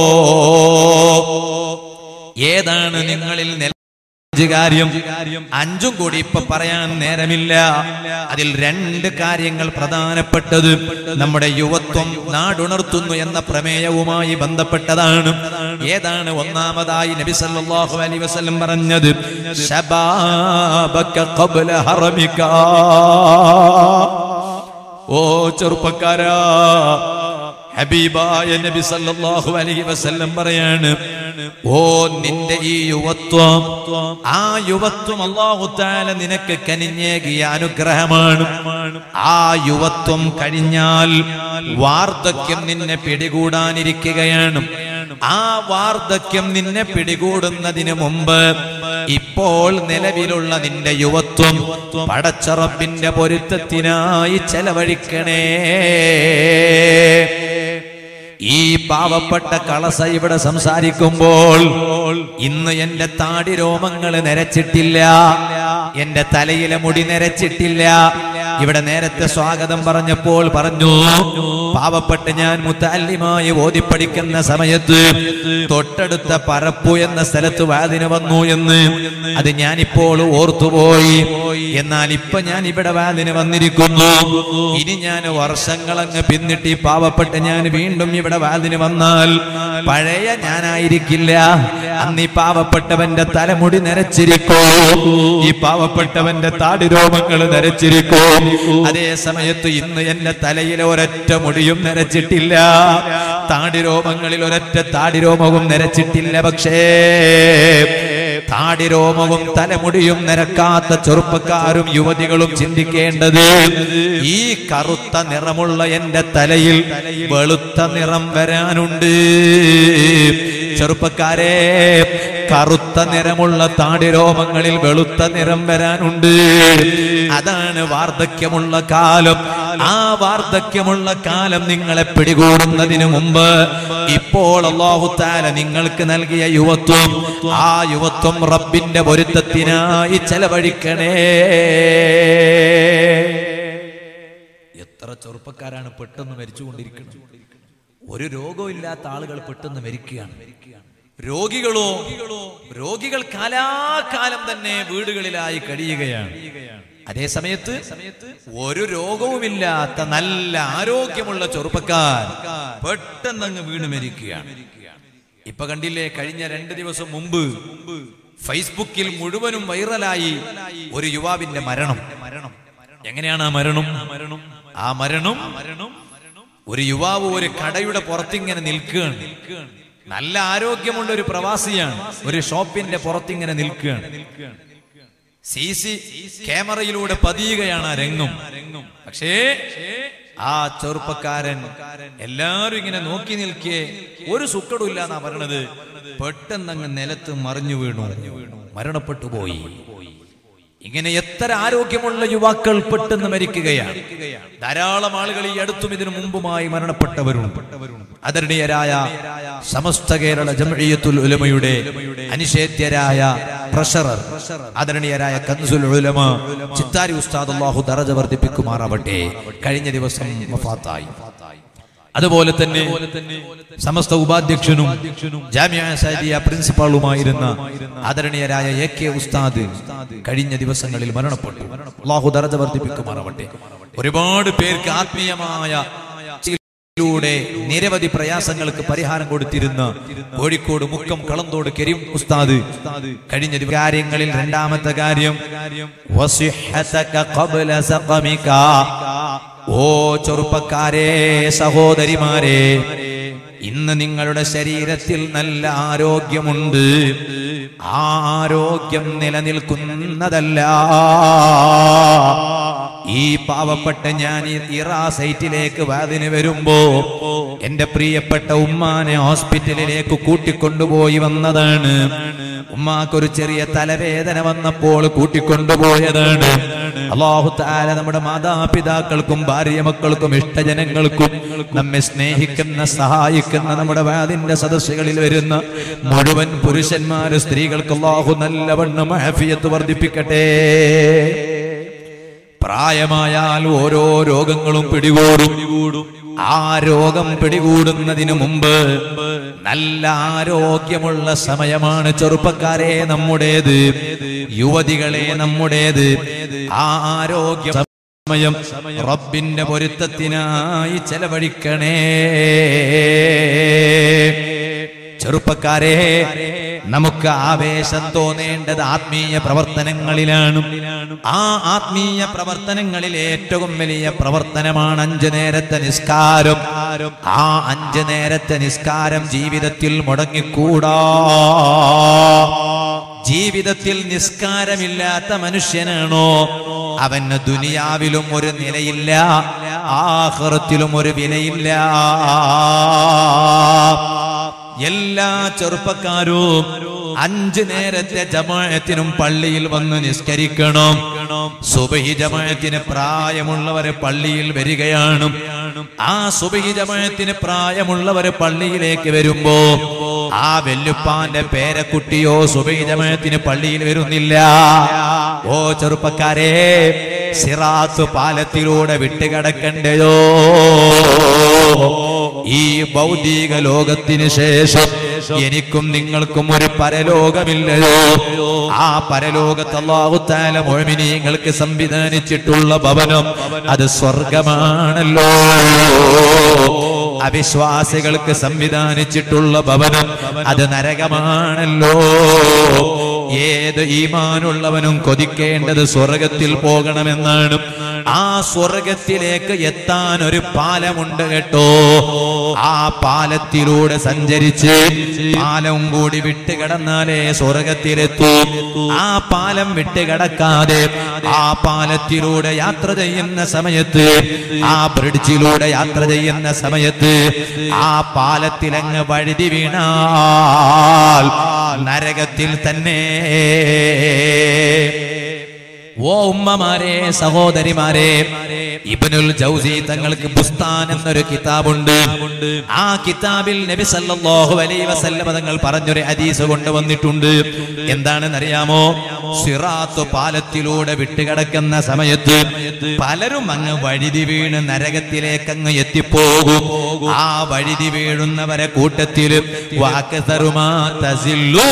ഏതാണ് നിങ്ങളിൽ നില അഞ്ച് കാര്യം അഞ്ചും കൂടി ഇപ്പൊ പറയാൻ നേരമില്ല അതിൽ രണ്ട് കാര്യങ്ങൾ പ്രധാനപ്പെട്ടത് നമ്മുടെ യുവത്വം നാടുണർത്തുന്നു എന്ന പ്രമേയവുമായി ബന്ധപ്പെട്ടതാണ് ഏതാണ് ഒന്നാമതായി നബി സല്ലല്ലാഹു അലൈഹി വസല്ലം പറഞ്ഞത് ശബാബക ഖബ്ല ഹറമിക ഓ ചെറുപ്പക്കാരാ ഹബീബായ നബി സല്ലല്ലാഹു അലൈഹി വസല്ലം പറയാണ് ഓ നിന്റെ ഈ യുവത്വം ആ യുവത്വം അല്ലാഹു തആല നിനക്ക് കനിഞ്ഞേകിയ അനുഗ്രഹമാണ് ആ യുവത്വം കഴിഞ്ഞാൽ വാർദ്ധക്യം നിന്നെ പിടികൂടാനിരിക്കുകയാണ് ആ വാർദ്ധക്യം നിന്നെ പിടികൂടുന്നതിന് മുമ്പ് ഇപ്പോൾ നിലവിലുള്ള നിന്റെ യുവത്വം പടച്ചറപ്പിന്റെ പൊരുത്തത്തിനായി ചെലവഴിക്കണേ ഈ പാവപ്പെട്ട കളസ ഇവിടെ സംസാരിക്കുമ്പോൾ ഇന്ന് എന്റെ താടി രോമങ്ങൾ നിരച്ചിട്ടില്ല എന്റെ തലയിലെ മുടി നിരച്ചിട്ടില്ല ഇവിടെ നേരത്തെ സ്വാഗതം പറഞ്ഞപ്പോൾ പറഞ്ഞു പാവപ്പെട്ട് ഞാൻ മുത്താലിമായി ഓതിപ്പടിക്കുന്ന സമയത്ത് തൊട്ടടുത്ത പരപ്പു എന്ന സ്ഥലത്ത് വാതിന് വന്നു എന്ന് അത് ഞാനിപ്പോൾ ഓർത്തുപോയി എന്നാൽ ഇപ്പൊ ഞാൻ ഇവിടെ വാതിന് വന്നിരിക്കുന്നു ഇനി ഞാൻ വർഷങ്ങളങ്ങ് പിന്നിട്ട് ഈ പാവപ്പെട്ട് ഞാൻ വീണ്ടും ഇവിടെ വാതിന് വന്നാൽ പഴയ ഞാനായിരിക്കില്ല അന്ന് ഈ പാവപ്പെട്ടവന്റെ തലമുടി നരച്ചിരിക്കോ ഈ പാവപ്പെട്ടവന്റെ താടി രോമങ്ങൾ നരച്ചിരിക്കോ അതേ സമയത്ത് ഇന്ന് എന്റെ തലയിൽ ഒരൊറ്റ മുടിയും നരച്ചിട്ടില്ല താടിരോമങ്ങളിൽ ഒരൊറ്റ താടിരോമവും നരച്ചിട്ടില്ല പക്ഷേ താടിരോമവും തലമുടിയും നിരക്കാത്ത ചെറുപ്പക്കാരും യുവതികളും ചിന്തിക്കേണ്ടത് ഈ കറുത്ത നിറമുള്ള എന്റെ തലയിൽ വെളുത്ത നിറം വരാനുണ്ട് ചെറുപ്പക്കാരെ കറുത്ത നിറമുള്ള താടിരോമങ്ങളിൽ വെളുത്ത നിറം വരാനുണ്ട് അതാണ് വാർദ്ധക്യമുള്ള കാലം ആ വാർദ്ധക്യമുള്ള കാലം നിങ്ങളെ പിടികൂടുന്നതിന് മുമ്പ് ഇപ്പോൾ അള്ളാഹുത്താല നിങ്ങൾക്ക് നൽകിയ യുവത്വം ആ യുവത്വം റബ്ബിന്റെ പൊരുത്തത്തിനായി ചെലവഴിക്കണേ എത്ര ചെറുപ്പക്കാരാണ് പെട്ടെന്ന് മരിച്ചുകൊണ്ടിരിക്കുന്നത് ഒരു രോഗവും ഇല്ലാത്ത ആളുകൾ പെട്ടെന്ന് മരിക്കുകയാണ് രോഗികളോ രോഗികൾ കാലാകാലം തന്നെ വീടുകളിലായി കഴിയുകയാണ് അതേ സമയത്ത് ഒരു രോഗവുമില്ലാത്ത നല്ല ആരോഗ്യമുള്ള ചെറുപ്പക്കാർ പെട്ടെന്ന് അങ്ങ് വീണ് മരിക്കുകയാണ് ഇപ്പൊ കണ്ടില്ലേ കഴിഞ്ഞ രണ്ട് ദിവസം മുമ്പ് ഫേസ്ബുക്കിൽ മുഴുവനും വൈറലായി ഒരു യുവാവിന്റെ മരണം മരണം എങ്ങനെയാണ് ആ മരണം മരണം ആ മരണം മരണം ഒരു യുവാവ് ഒരു കടയുടെ പുറത്തിങ്ങനെ നിൽക്കുകയാണ് നല്ല ആരോഗ്യമുള്ള ഒരു പ്രവാസിയാണ് ഒരു ഷോപ്പിന്റെ പുറത്തിങ്ങനെ നിൽക്കുകയാണ് സി സി ക്യാമറയിലൂടെ പതിയുകയാണ് ആ രംഗം പക്ഷേ ആ ചെറുപ്പക്കാരൻ എല്ലാരും ഇങ്ങനെ നോക്കി നിൽക്കേ ഒരു സുക്കടും ഇല്ല എന്നാ പറയണത് പെട്ടെന്ന് അങ്ങ് നിലത്ത് മറിഞ്ഞു വീണു മരണപ്പെട്ടു പോയി ഇങ്ങനെ എത്ര ആരോഗ്യമുള്ള യുവാക്കൾ പെട്ടെന്ന് മരിക്കുകയാണ് ധാരാളം ആളുകൾ ഈ അടുത്തും ഇതിനു മുമ്പുമായി മരണപ്പെട്ടവരുണ്ട് ആദരണീയരായ സമസ്ത കേരള ജംഇയ്യത്തുൽ ഉലമയുടെ അനിഷേധ്യരായ ട്രഷറർ ആദരണീയരായ കൻസുൽ ഉലമ ചിത്താരി ഉസ്താദ് അല്ലാഹു ദറജ വർദ്ധിപ്പിക്കുമാറാവട്ടെ കഴിഞ്ഞ ദിവസം വഫാത്തായി അതുപോലെ തന്നെ സമസ്ത ഉപാധ്യക്ഷനും ജാമ്യ സാദിയ പ്രിൻസിപ്പാളുമായിരുന്ന ആദരണീയരായ എ കെ ഉസ്താദ് കഴിഞ്ഞ ദിവസങ്ങളിൽ മരണപ്പെട്ടു അള്ളാഹു ദറജ വർദ്ധിപ്പിക്കുമാറാവട്ടെ ഒരുപാട് പേർക്ക് ആത്മീയമായ ിലൂടെ നിരവധി പ്രയാസങ്ങൾക്ക് പരിഹാരം കൊടുത്തിരുന്ന കോഴിക്കോട് മുക്കം കളന്തോട് കരീം ഉസ്താദ് കഴിഞ്ഞ ദിവ- കാര്യങ്ങളിൽ രണ്ടാമത്തെ കാര്യം വസിഹ്ഹതക ഖബ്ല സഖമിക. ഓ ചെറുപ്പക്കാരെ സഹോദരിമാരെ ഇന്ന് നിങ്ങളുടെ ശരീരത്തിൽ നല്ല ആരോഗ്യമുണ്ട് ആ ആരോഗ്യം നിലനിൽക്കുന്നതല്ല ഈ പാവപ്പെട്ട ഞാൻ ഈ ഇറാ സൈറ്റിലേക്ക് വാതിന് വരുമ്പോ എന്റെ പ്രിയപ്പെട്ട ഉമ്മാനെ ഹോസ്പിറ്റലിലേക്ക് കൂട്ടിക്കൊണ്ടുപോയി വന്നതാണ് ഉമ്മാക്കൊരു ചെറിയ തലവേദന വന്നപ്പോൾ കൂട്ടിക്കൊണ്ടുപോയതാണ് അള്ളാഹു താല നമ്മുടെ മാതാപിതാക്കൾക്കും ഭാര്യ മക്കൾക്കും ഇഷ്ടജനങ്ങൾക്കും നമ്മെ സ്നേഹിക്കുന്ന സഹായിക്കുന്ന നമ്മുടെ വാതിന്റെ സദസ്സുകളിൽ വരുന്ന മുഴുവൻ പുരുഷന്മാര് സ്ത്രീകൾക്ക് അള്ളാഹു നല്ലവണ്ണം ആഫിയത്ത് വർദ്ധിപ്പിക്കട്ടെ പ്രായമായാൽ ഓരോ രോഗങ്ങളും പിടികൂടും ആ രോഗം പിടികൂടുന്നതിന് മുമ്പ് നല്ല ആരോഗ്യമുള്ള സമയമാണ് ചെറുപ്പക്കാരെ നമ്മുടേത് യുവതികളെ നമ്മുടേത് ആ ആരോഗ്യ സമയം റബ്ബിന്റെ പൊരുത്തത്തിനായി ചെലവഴിക്കണേ ചെറുപ്പക്കാരെ നമുക്ക് ആവേശം തോന്നേണ്ടത് ആത്മീയ പ്രവർത്തനങ്ങളിലാണ് ആ ആത്മീയ പ്രവർത്തനങ്ങളിൽ ഏറ്റവും വലിയ പ്രവർത്തനമാണ് അഞ്ചു നേരത്തെ നിസ്കാരം ആ അഞ്ചു നേരത്തെ നിസ്കാരം ജീവിതത്തിൽ മുടങ്ങിക്കൂടാ ജീവിതത്തിൽ നിസ്കാരമില്ലാത്ത മനുഷ്യനാണോ അവന് ദുനിയാവിലും ഒരു നിലയില്ല ആഹ്റത്തിലും ഒരു വിലയില്ല എല്ലാ ചെറുപ്പക്കാരും അഞ്ചു നേരത്തെ ജമാഅത്തിനും പള്ളിയിൽ വന്ന് നിസ്കരിക്കണം സുബഹി ജമാഅത്തിന് പ്രായമുള്ളവര് പള്ളിയിൽ വരികയാണ് ആ സുബഹി ജമാഅത്തിന് പ്രായമുള്ളവര് പള്ളിയിലേക്ക് വരുമ്പോ ആ വെല്ലുപ്പാന്റെ പേരക്കുട്ടിയോ സുബഹി ജമാഅത്തിന് പള്ളിയിൽ വരുന്നില്ല ഓ ചെറുപ്പക്കാരെ സിറാത്ത് പാലത്തിലൂടെ വിട്ടുകിടക്കണ്ടയോ ഈ ഭൗതിക ലോകത്തിന് ശേഷം എനിക്കും നിങ്ങൾക്കും ഒരു പരലോകമില്ലയോ ആ പരലോകത്ത് അള്ളാഹുത്താല മൊഴമിനിങ്ങൾക്ക് സംവിധാനിച്ചിട്ടുള്ള ഭവനം അത് സ്വർഗമാണല്ലോ അവിശ്വാസികൾക്ക് സംവിധാനിച്ചിട്ടുള്ള ഭവനം അത് നരകമാണല്ലോ ഏത് ഈമാനുള്ളവനും കൊതിക്കേണ്ടത് സ്വർഗത്തിൽ പോകണമെന്നാണ് ആ സ്വർഗത്തിലേക്ക് എത്താൻ ഒരു പാലമുണ്ട് കേട്ടോ ആ പാലത്തിലൂടെ സഞ്ചരിച്ച് പാലം കൂടി വിട്ട് കിടന്നാലേ സ്വർഗത്തിലെത്തൂ ആ പാലം വിട്ട് കിടക്കാതെ ആ പാലത്തിലൂടെ യാത്ര ചെയ്യുന്ന സമയത്ത് ആ ബ്രിഡ്ജിലൂടെ യാത്ര ചെയ്യുന്ന സമയത്ത് ആ പാലത്തിലങ്ങ് വഴുതി വീണാൽ നരകത്തിൽ തന്നെ ഓ ഉമ്മമാരെ സഹോദരിമാരെ ഇബ്നുൽ ജൗസി തങ്ങൾക്ക് ബുസ്താൻ എന്നൊരു കിതാബുണ്ട് ആ കിതാബിൽ നബി സല്ലല്ലാഹു അലൈഹി വസല്ലമ തങ്ങൾ പറഞ്ഞൊരു ഹദീസ് കൊണ്ടുവന്നിട്ടുണ്ട് എന്താണെന്നറിയാമോ സിറാത്ത് പാലത്തിലൂടെ വിട്ടുകിടക്കുന്ന സമയത്ത് പലരും അങ്ങ് വഴുതി വീണ് നരകത്തിലേക്ക് അങ്ങ് എത്തിപ്പോകും ആ വഴുതി വീഴുന്നവരെ കൂട്ടത്തിൽ വാക്കസറുമാ തസില്ലു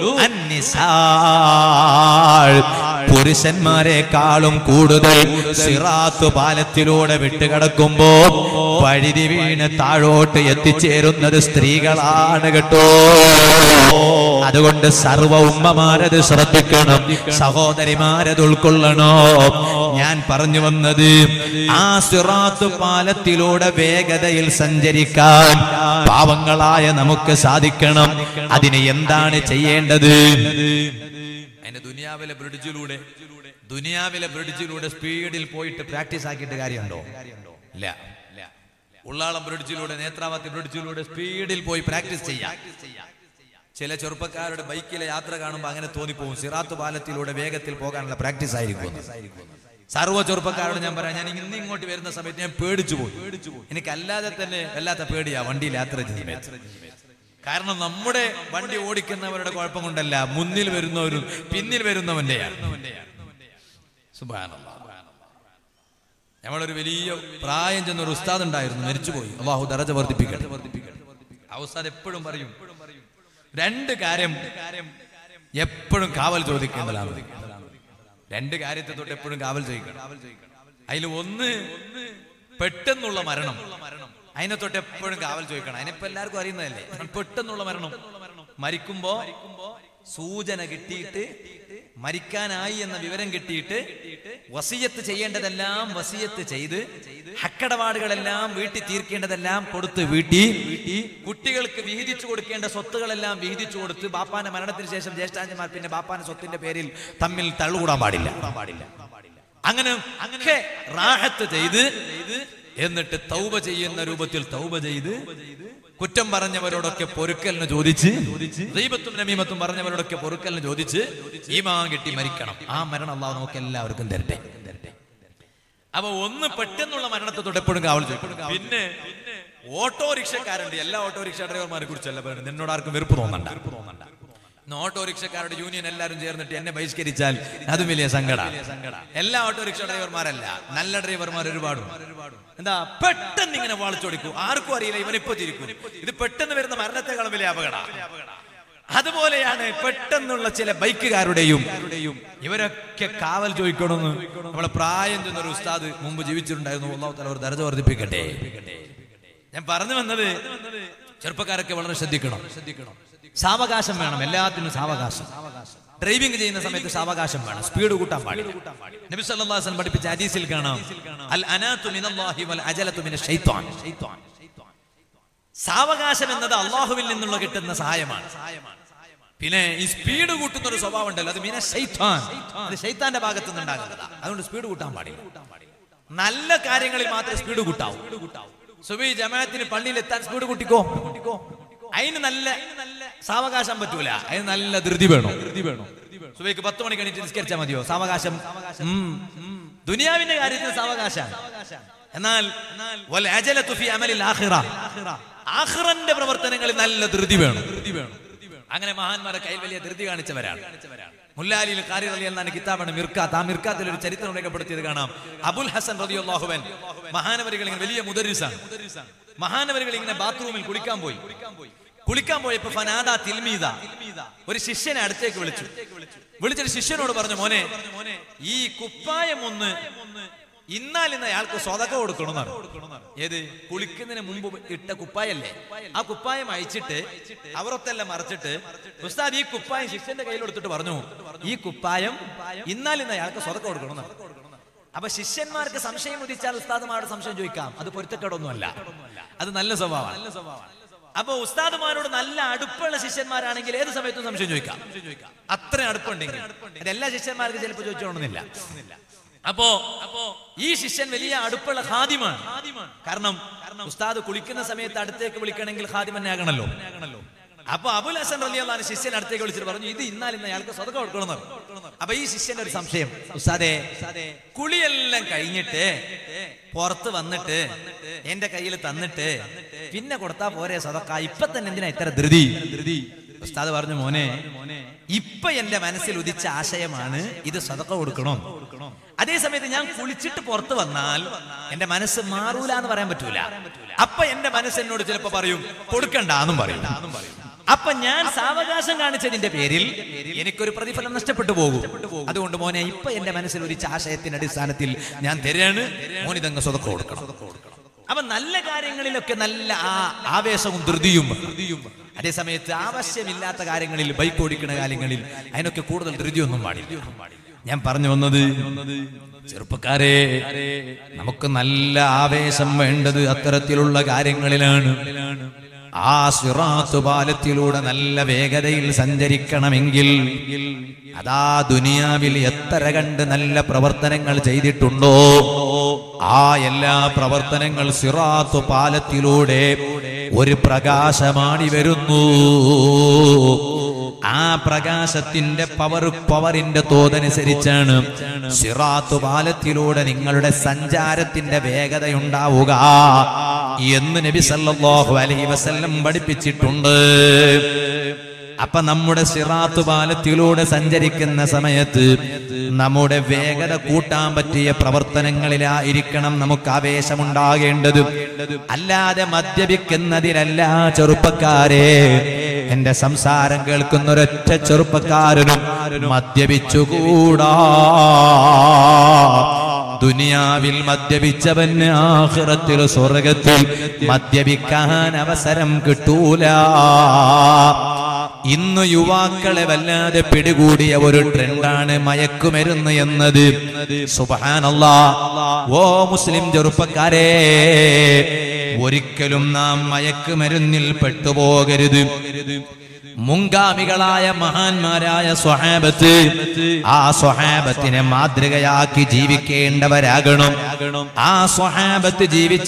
അന്നിസാൾ പുരുഷന്മാരെക്കാളും കൂടുതൽ സിറാത്ത് പാലത്തിലൂടെ വിട്ടുകിടക്കുമ്പോ വഴുതി വീണ് താഴോട്ട് എത്തിച്ചേരുന്നത് സ്ത്രീകളാണ് കേട്ടോ അതുകൊണ്ട് സർവ ഉമ്മമാരത് ശ്രദ്ധിക്കണം സഹോദരിമാരത് ഉൾക്കൊള്ളണോ ഞാൻ പറഞ്ഞു വന്നത് ആ സിറാത്ത് പാലത്തിലൂടെ വേഗതയിൽ സഞ്ചരിക്കാൻ പാവങ്ങളായ നമുക്ക് സാധിക്കണം അതിന് എന്താണ് ചെയ്യേണ്ടത് അതിന്റെ ദുനിയാവിലെ ബ്രിഡ്ജിലൂടെ ദുനിയാവിലെ ബ്രിഡ്ജിലൂടെ സ്പീഡിൽ പോയിട്ട് പ്രാക്ടീസ് ആക്കിയിട്ട് കാര്യമുണ്ടോ ഇല്ല ഉള്ളാളം ബ്രിഡ്ജിലൂടെ നേത്രാവതി ബ്രിഡ്ജിലൂടെ സ്പീഡിൽ പോയി പ്രാക്ടീസ് ചെയ്യാം ചില ചെറുപ്പക്കാരുടെ ബൈക്കിലെ യാത്ര കാണുമ്പോൾ അങ്ങനെ തോന്നിപ്പോകും സിറാത്ത് പാലത്തിലൂടെ വേഗത്തിൽ പോകാനുള്ള പ്രാക്ടീസ് ആയിരിക്കും സർവ്വ ചെറുപ്പക്കാരോട് ഞാൻ പറയാം ഞാൻ ഇന്ന് ഇങ്ങോട്ട് വരുന്ന സമയത്ത് ഞാൻ പേടിച്ചു പോയി എനിക്കല്ലാതെ തന്നെ വല്ലാത്ത പേടിയാ വണ്ടിയിൽ യാത്ര ചെയ്യുന്നത് കാരണം നമ്മുടെ വണ്ടി ഓടിക്കുന്നവരുടെ കുഴപ്പം കൊണ്ടല്ല മുന്നിൽ വരുന്നവരും പിന്നിൽ വരുന്നവന്റെയാണ് സുബ്ഹാനല്ലാഹ്. നമ്മളൊരു വലിയ പ്രായം ചെന്ന ഒരു ഉസ്താദ് ഉണ്ടായിരുന്നു മരിച്ചുപോയി അള്ളാഹു ദറജ വർദ്ധിപ്പിക്കട്ടെ ആ ഉസ്താദ് എപ്പോഴും പറയും രണ്ട് കാര്യം എപ്പോഴും കാവൽ ചോദിക്കേണ്ടതാണ് രണ്ട് കാര്യത്തെ തൊട്ട് എപ്പോഴും കാവൽ ചോദിക്കണം അതിൽ ഒന്ന് പെട്ടെന്നുള്ള മരണം അതിനെ തൊട്ട് എപ്പോഴും കാവൽ ചോദിക്കണം അതിനിപ്പോ എല്ലാവർക്കും അറിയുന്നതല്ലേ പെട്ടെന്നുള്ള മരണം മരിക്കുമ്പോ സൂചന കിട്ടിയിട്ട് മരിക്കാനായി എന്ന വിവരം കിട്ടിയിട്ട് വസിയത്ത് ചെയ്യേണ്ടതെല്ലാം വസിയത്ത് ചെയ്ത് ഹക്കടപാടുകളെല്ലാം വീട്ടി തീർക്കേണ്ടതെല്ലാം കൊടുത്ത് വീട്ടി കുട്ടികൾക്ക് വിഹിതിച്ചു കൊടുക്കേണ്ട സ്വത്തുകളെല്ലാം വിഹിതിച്ചു കൊടുത്ത് ബാപ്പാന്റെ മരണത്തിന് ശേഷം ജ്യേഷ്ഠാഞ്ചന്മാർ പിന്നെ ബാപ്പാന്റെ സ്വത്തിന്റെ പേരിൽ തമ്മിൽ തള്ളുകൂടാൻ പാടില്ല അങ്ങനെ അങ്ങനെ റാഹത്ത് ചെയ്ത് എന്നിട്ട് തൗബ ചെയ്യുന്ന രൂപത്തിൽ തൗബ ചെയ്ത് കുറ്റം പറഞ്ഞവരോടൊക്കെ പൊറുക്കലിന് ചോദിച്ച് ദൈവത്തും നമീമത്തും പറഞ്ഞവരോടൊക്കെ പൊറുക്കലിന് ചോദിച്ച് ഈമാ കിട്ടി മരിക്കണം ആ മരണം അള്ളാഹു നമുക്ക് എല്ലാവർക്കും തരട്ടെ അപ്പൊ ഒന്ന് പെട്ടെന്നുള്ള മരണത്തെ തൊട്ട് എപ്പോഴും കാവൽ ചെയ്യും പിന്നെ ഓട്ടോറിക്ഷക്കാരുണ്ട് എല്ലാ ഓട്ടോറിക്ഷ ഡ്രൈവർമാരെ കുറിച്ചല്ല പറയുന്നത് നിന്നോട് ആർക്കും വെറുപ്പ് തോന്നണ്ട ഇന്ന് ഓട്ടോറിക്ഷക്കാരുടെ യൂണിയൻ എല്ലാവരും ചേർന്നിട്ട് എന്നെ ബഹിഷ്കരിച്ചാൽ അതും വലിയ സങ്കട എല്ലാ ഓട്ടോറിക്ഷ ഡ്രൈവർമാരല്ല നല്ല ഡ്രൈവർമാർ ഒരുപാടുണ്ട് എന്താ പെട്ടെന്ന് ഇങ്ങനെ വാളിച്ചോടിക്കൂ ആർക്കും അറിയില്ല ഇവനിപ്പോ തിരിക്കും ഇത് പെട്ടെന്ന് വരുന്ന മരണത്തെക്കാളും വലിയ അപകട അതുപോലെയാണ് പെട്ടെന്നുള്ള ചില ബൈക്കുകാരുടെയും ഇവരൊക്കെ കാവൽ ചോദിക്കണമെന്ന് നമ്മളെ പ്രായം ചെന്നൊരു ഉസ്താദ് മുമ്പ് ജീവിച്ചിട്ടുണ്ടായിരുന്നു ഒന്നാമത്തെ തല ഒരു ദരജ വർദ്ധിപ്പിക്കട്ടെ ഞാൻ പറഞ്ഞു വന്നത് ചെറുപ്പക്കാരൊക്കെ വളരെ ശ്രദ്ധിക്കണം ശ്രദ്ധിക്കണം സാവകാശം വേണം എല്ലാത്തിനും സാവകാശം ഡ്രൈവിംഗ് ചെയ്യുന്ന സമയത്ത് സാവകാശം വേണം സ്പീഡ് കൂട്ടാൻ പാടില്ല നബി സല്ലല്ലാഹു അലൈഹി വസല്ലം പഠിപ്പിച്ച ഹദീസിൽ കാണാം അൽ അനാതു മിനല്ലാഹി വൽ അജലതു മിന ശൈത്താൻ സാവകാശം എന്നത് അള്ളാഹുവിൽ നിന്നുള്ള കിട്ടുന്ന സഹായമാണ് പിന്നെ ഈ സ്പീഡ് കൂട്ടുന്ന ഒരു സ്വഭാവം ഉണ്ടല്ലോ അത് മിന ശൈത്താൻ അത് ശൈത്താന്റെ ഭാഗത്തു നിന്നുണ്ടാകുന്നതാ അതുകൊണ്ട് സ്പീഡ് കൂട്ടാൻ പാടില്ല നല്ല കാര്യങ്ങളിൽ മാത്രമേ സ്പീഡ് കൂട്ടാവൂ സുബി ജമാഅത്തിന് പള്ളിയിൽ എത്താൻ സ്പീഡ് കൂട്ടിക്കോ അതിന് നല്ല സാവകാശം പറ്റൂല അതിന് നല്ല ധൃതി വേണം ധൃതി വേണം സുബൈക്ക് പത്ത് മണിക്ക് എണീറ്റ് നിസ്കരിച്ചാൽ മതിയോ സാവകാശം ഉം, ഉം. ദുനിയാവിന്റെ കാര്യത്തിൽ സാവകാശം എന്നാൽ വൽ അജലതു ഫി അമലിൽ ആഖിറ ആഖിറന്റെ പ്രവർത്തനങ്ങളിൽ നല്ല ധൃതി വേണം ധൃതി വേണം അങ്ങനെ മഹാന്മാരെ കയ്യിൽ വലിയ ധൃതി കാണിച്ചവരാണ് മുല്ലാലിയിൽ കാരി അലി എന്നാണ് കിതാബാണ് മിർക്കാത്ത് ആ മിർക്കാത്തിൽ ഒരു ചരിത്രം രേഖപ്പെടുത്തിയത് കാണാം അബുൽ ഹസൻ റളിയല്ലാഹുവൻ മഹാനവരികൾ ഇങ്ങനെ വലിയ മുദരിസാണ് മഹാനവരികൾ ഇങ്ങനെ ബാത്റൂമിൽ കുളിക്കാൻ പോയി കുളിക്കാൻ പോയപ്പോ ഫനാദ തിൽമീദ ഒരു ശിഷ്യനെ അടുത്തേക്ക് വിളിച്ചു വിളിച്ചൊരു ശിഷ്യനോട് പറഞ്ഞു മോനെ ഈ കുപ്പായം ഒന്ന് ഇന്നാൽ ഇന്ന് അയാൾക്ക് സ്വതക്ക കൊടുക്കണമെന്നാണ് ഏത് കുളിക്കുന്നതിന് മുമ്പ് ഇട്ട കുപ്പായല്ലേ ആ കുപ്പായം അയച്ചിട്ട് അവരൊത്തെല്ലാം മറച്ചിട്ട് ഉസ്താദ് ഈ കുപ്പായം ശിഷ്യന്റെ കയ്യിൽ കൊടുത്തിട്ട് പറഞ്ഞു ഈ കുപ്പായം ഇന്നാൽ ഇന്ന് അയാൾക്ക് സ്വതക്ക കൊടുക്കണമെന്നാണ് അപ്പൊ ശിഷ്യന്മാർക്ക് സംശയം ഉദിച്ചാൽ ഉസ്താദുമാരോട് സംശയം ചോദിക്കാം അത് പൊരുത്തക്കേടൊന്നുമല്ല അത് നല്ല സ്വഭാവമാണ് അപ്പൊ ഉസ്താദുമാരോട് നല്ല അടുപ്പുള്ള ശിഷ്യന്മാരാണെങ്കിൽ ഏത് സമയത്തും സംശയം ചോദിക്കാം അത്ര അടുപ്പുണ്ടെങ്കിൽ അത് എല്ലാ ശിഷ്യന്മാർക്കും ചിലപ്പോൾ ചോദിച്ചോണമെന്നില്ല അപ്പോ അപ്പോ ഈ ശിഷ്യൻ വലിയ അടുപ്പുള്ള ഖാദിമാണ് കാരണം ഉസ്താദ് കുളിക്കുന്ന സമയത്ത് അടുത്തേക്ക് വിളിക്കണമെങ്കിൽ ഖാദിമന്നെ ആകണല്ലോ അപ്പൊ അബുൽ ഹസൻ റലി അള്ളഹാൻ ശിഷ്യൻ അടുത്തേക്ക് വിളിച്ചിട്ട് പറഞ്ഞു ഇത് ഇന്നാൽ ഇന്ന് അയാൾക്ക് സ്വതക്കം കൊടുക്കണം അപ്പൊ ഈ ശിഷ്യന്റെ ഒരു സംശയം ഉസ്താദേ കുളിയെല്ലാം കഴിഞ്ഞിട്ട് പുറത്ത് വന്നിട്ട് എന്റെ കയ്യിൽ തന്നിട്ട് പിന്നെ കൊടുത്താ പോരെ സ്വതക്ക ഇപ്പൊ തന്നെ എന്തിനാ ഇത്ര ധൃതി ധൃതി ഉസ്താദ് പറഞ്ഞു മോനെ ഇപ്പൊ എന്റെ മനസ്സിൽ ഉദിച്ച ആശയമാണ് ഇത് സ്വതക്ക കൊടുക്കണം അതേ സമയത്ത് ഞാൻ കുളിച്ചിട്ട് പുറത്ത് വന്നാൽ എന്റെ മനസ്സ് മാറൂല എന്ന് പറയാൻ പറ്റൂല അപ്പൊ എന്റെ മനസ്സ് എന്നോട് ചിലപ്പോ പറയും കൊടുക്കണ്ടെന്നും പറയും അപ്പൊ ഞാൻ സാവകാശം കാണിച്ചതിന്റെ പേരിൽ എനിക്കൊരു പ്രതിഫലം നഷ്ടപ്പെട്ടു പോകും അതുകൊണ്ട് മോനെ ഇപ്പൊ എന്റെ മനസ്സിൽ ഉദിച്ച ആശയത്തിന്റെ അടിസ്ഥാനത്തിൽ ഞാൻ തരാണ് മോനിതങ്ങ് സ്വതക്ക കൊടുക്കണം അപ്പൊ നല്ല കാര്യങ്ങളിലൊക്കെ നല്ല ആ ആവേശവും ധൃതിയും അതേ സമയത്ത് ആവശ്യമില്ലാത്ത കാര്യങ്ങളിൽ ബൈക്ക് ഓടിക്കുന്ന കാര്യങ്ങളിൽ അതിനൊക്കെ കൂടുതൽ ധൃതിയൊന്നും പാടില്ല ഞാൻ പറഞ്ഞു വന്നത് ചെറുപ്പക്കാരെ നമുക്ക് നല്ല ആവേശം വേണ്ടത് അത്തരത്തിലുള്ള കാര്യങ്ങളിലാണ് ആ സിറാത്ത് പാലത്തിലൂടെ നല്ല വേഗതയിൽ സഞ്ചരിക്കണമെങ്കിൽ അതാ ദുനിയാവിൽ എത്ര കണ്ട് നല്ല പ്രവർത്തനങ്ങൾ ചെയ്തിട്ടുണ്ടോ ആ എല്ലാ പ്രവർത്തനങ്ങൾ സിറാത്ത് പാലത്തിലൂടെ ഒരു പ്രകാശമാണി വരുന്നു ആ പ്രകാശത്തിന്റെ പവർ പവറിന്റെ തോതനുസരിച്ചാണ് സിറാത്ത് പാലത്തിലൂടെ നിങ്ങളുടെ സഞ്ചാരത്തിന്റെ വേഗതയുണ്ടാവുക എന്ന് നബി സല്ലല്ലാഹു അലൈഹി വസല്ലം പഠിപ്പിച്ചിട്ടുണ്ട് അപ്പൊ നമ്മുടെ സിറാത്ത് പാലത്തിലൂടെ സഞ്ചരിക്കുന്ന സമയത്ത് നമ്മുടെ വേഗത കൂട്ടാൻ പറ്റിയ പ്രവർത്തനങ്ങളിലായിരിക്കണം നമുക്ക് ആവേശമുണ്ടാകേണ്ടത് അല്ലാതെ മദ്യപിക്കുന്നതിലല്ല ചെറുപ്പക്കാരെ എന്റെ സംസാരം കേൾക്കുന്ന ഒരൊറ്റ ചെറുപ്പക്കാരനും മദ്യപിച്ചുകൂടാ ദുനിയാവിൽ മദ്യപിച്ചവന് ആഖിറത്തിൽ സ്വർഗത്തിൽ മദ്യപിക്കാൻ അവസരം കിട്ടൂല ഇന്ന് യുവാക്കളെ വല്ലാതെ പിടികൂടിയ ഒരു ട്രെൻഡാണ് മയക്കുമരുന്ന് എന്നത് സുബഹാനല്ലാ ഓ മുസ്ലിം ചെറുപ്പക്കാരെ ഒരിക്കലും നാം മയക്കുമരുന്നിൽ പെട്ടുപോകരുത് മുൻഗാമികളായ മഹാന്മാരായ സ്വഹാബത്ത് ആ സ്വഹാബത്തിനെ മാതൃകയാക്കി ജീവിക്കേണ്ടവരാകണം ആ സ്വഹാബത്ത്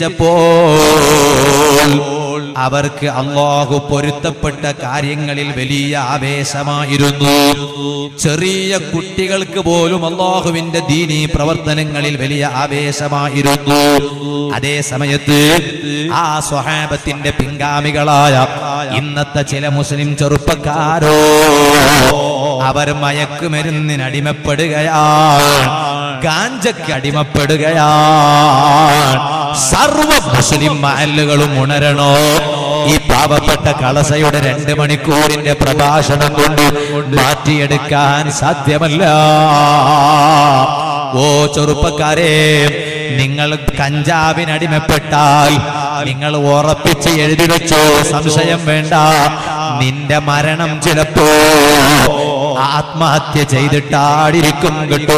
ജീവിച്ചപ്പോൾ അവർക്ക് അള്ളാഹു പൊരുത്തപ്പെട്ട കാര്യങ്ങളിൽ വലിയ ആവേശമായിരുന്നു ചെറിയ കുട്ടികൾക്ക് പോലും അള്ളാഹുവിന്റെ ദീനീ പ്രവർത്തനങ്ങളിൽ വലിയ ആവേശമായിരുന്നു അതേ സമയത്ത് ആ സ്വഹാബത്തിന്റെ പിൻഗാമികളായ ഇന്നത്തെ ചില മുസ്ലിം ചെറുപ്പക്കാരോ അവർ മയക്കുമരുന്നിന് അടിമപ്പെടുകയാണ് ഗാഞ്ചയ്ക്ക് അടിമപ്പെടുകയാണ് സർവ മുസ്ലിം മഹല്ലുകളും ഉണരണോ ഈ പാവപ്പെട്ട കളസയുടെ രണ്ട് മണിക്കൂറിന്റെ പ്രഭാഷണം കൊണ്ട് മാറ്റിയെടുക്കാൻ സാധ്യമല്ല ഓ ചെറുപ്പക്കാരെ നിങ്ങൾ കഞ്ചാവിനടിമപ്പെട്ടാൽ നിങ്ങൾ ഉറപ്പിച്ച് എഴുതി വെച്ചോ സംശയം വേണ്ട നിന്റെ മരണം ചിലപ്പോ ആത്മഹത്യ ചെയ്തിട്ടാടിരിക്കും കേട്ടോ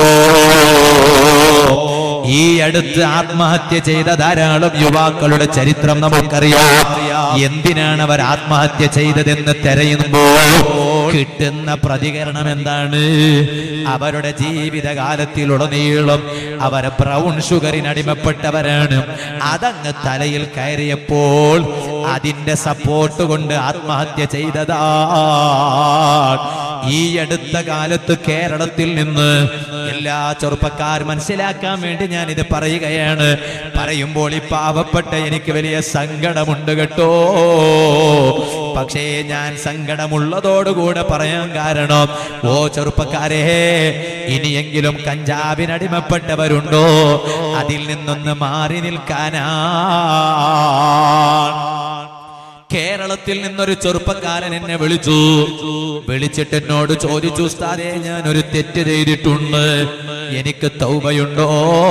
ഈ അടുത്ത് ആത്മഹത്യ ചെയ്ത ധാരാളം യുവാക്കളുടെ ചരിത്രം നമുക്കറിയാം എന്തിനാണ് അവർ ആത്മഹത്യ ചെയ്തതെന്ന് തെരയുമ്പോൾ കിട്ടുന്ന പ്രതികരണം എന്താണ് അവരുടെ ജീവിതകാലത്തിലുടനീളം അവർ ബ്രൗൺ ഷുഗറിന് അടിമപ്പെട്ടവരാണ് അതങ്ങ് തലയിൽ കയറിയപ്പോൾ അതിന്റെ സപ്പോർട്ട് കൊണ്ട് ആത്മഹത്യ ചെയ്തതാ ഈ അടുത്ത കാലത്ത് കേരളത്തിൽ നിന്ന് എല്ലാ ചെറുപ്പക്കാർ മനസ്സിലാക്കാൻ വേണ്ടി ഞാൻ ഇത് പറയുകയാണ് പറയുമ്പോൾ ഈ പാവപ്പെട്ട എനിക്ക് വലിയ സങ്കടമുണ്ട് കേട്ടോ പക്ഷേ ഞാൻ സങ്കടമുള്ളതോടുകൂടെ പറയാൻ കാരണം ഓ ചെറുപ്പക്കാരെ ഇനിയെങ്കിലും കഞ്ചാവിനടിമപ്പെട്ടവരുണ്ടോ അതിൽ നിന്നൊന്ന് മാറി നിൽക്കാനാ കേരളത്തിൽ നിന്നൊരു ചെറുപ്പക്കാരൻ എന്നെ വിളിച്ചു വിളിച്ചിട്ട് എന്നോട് ചോദിച്ചു ഉസ്താദേ ഞാൻ ഒരു തെറ്റ് ചെയ്തിട്ടുണ്ട് എനിക്ക് തൗബയുണ്ടോ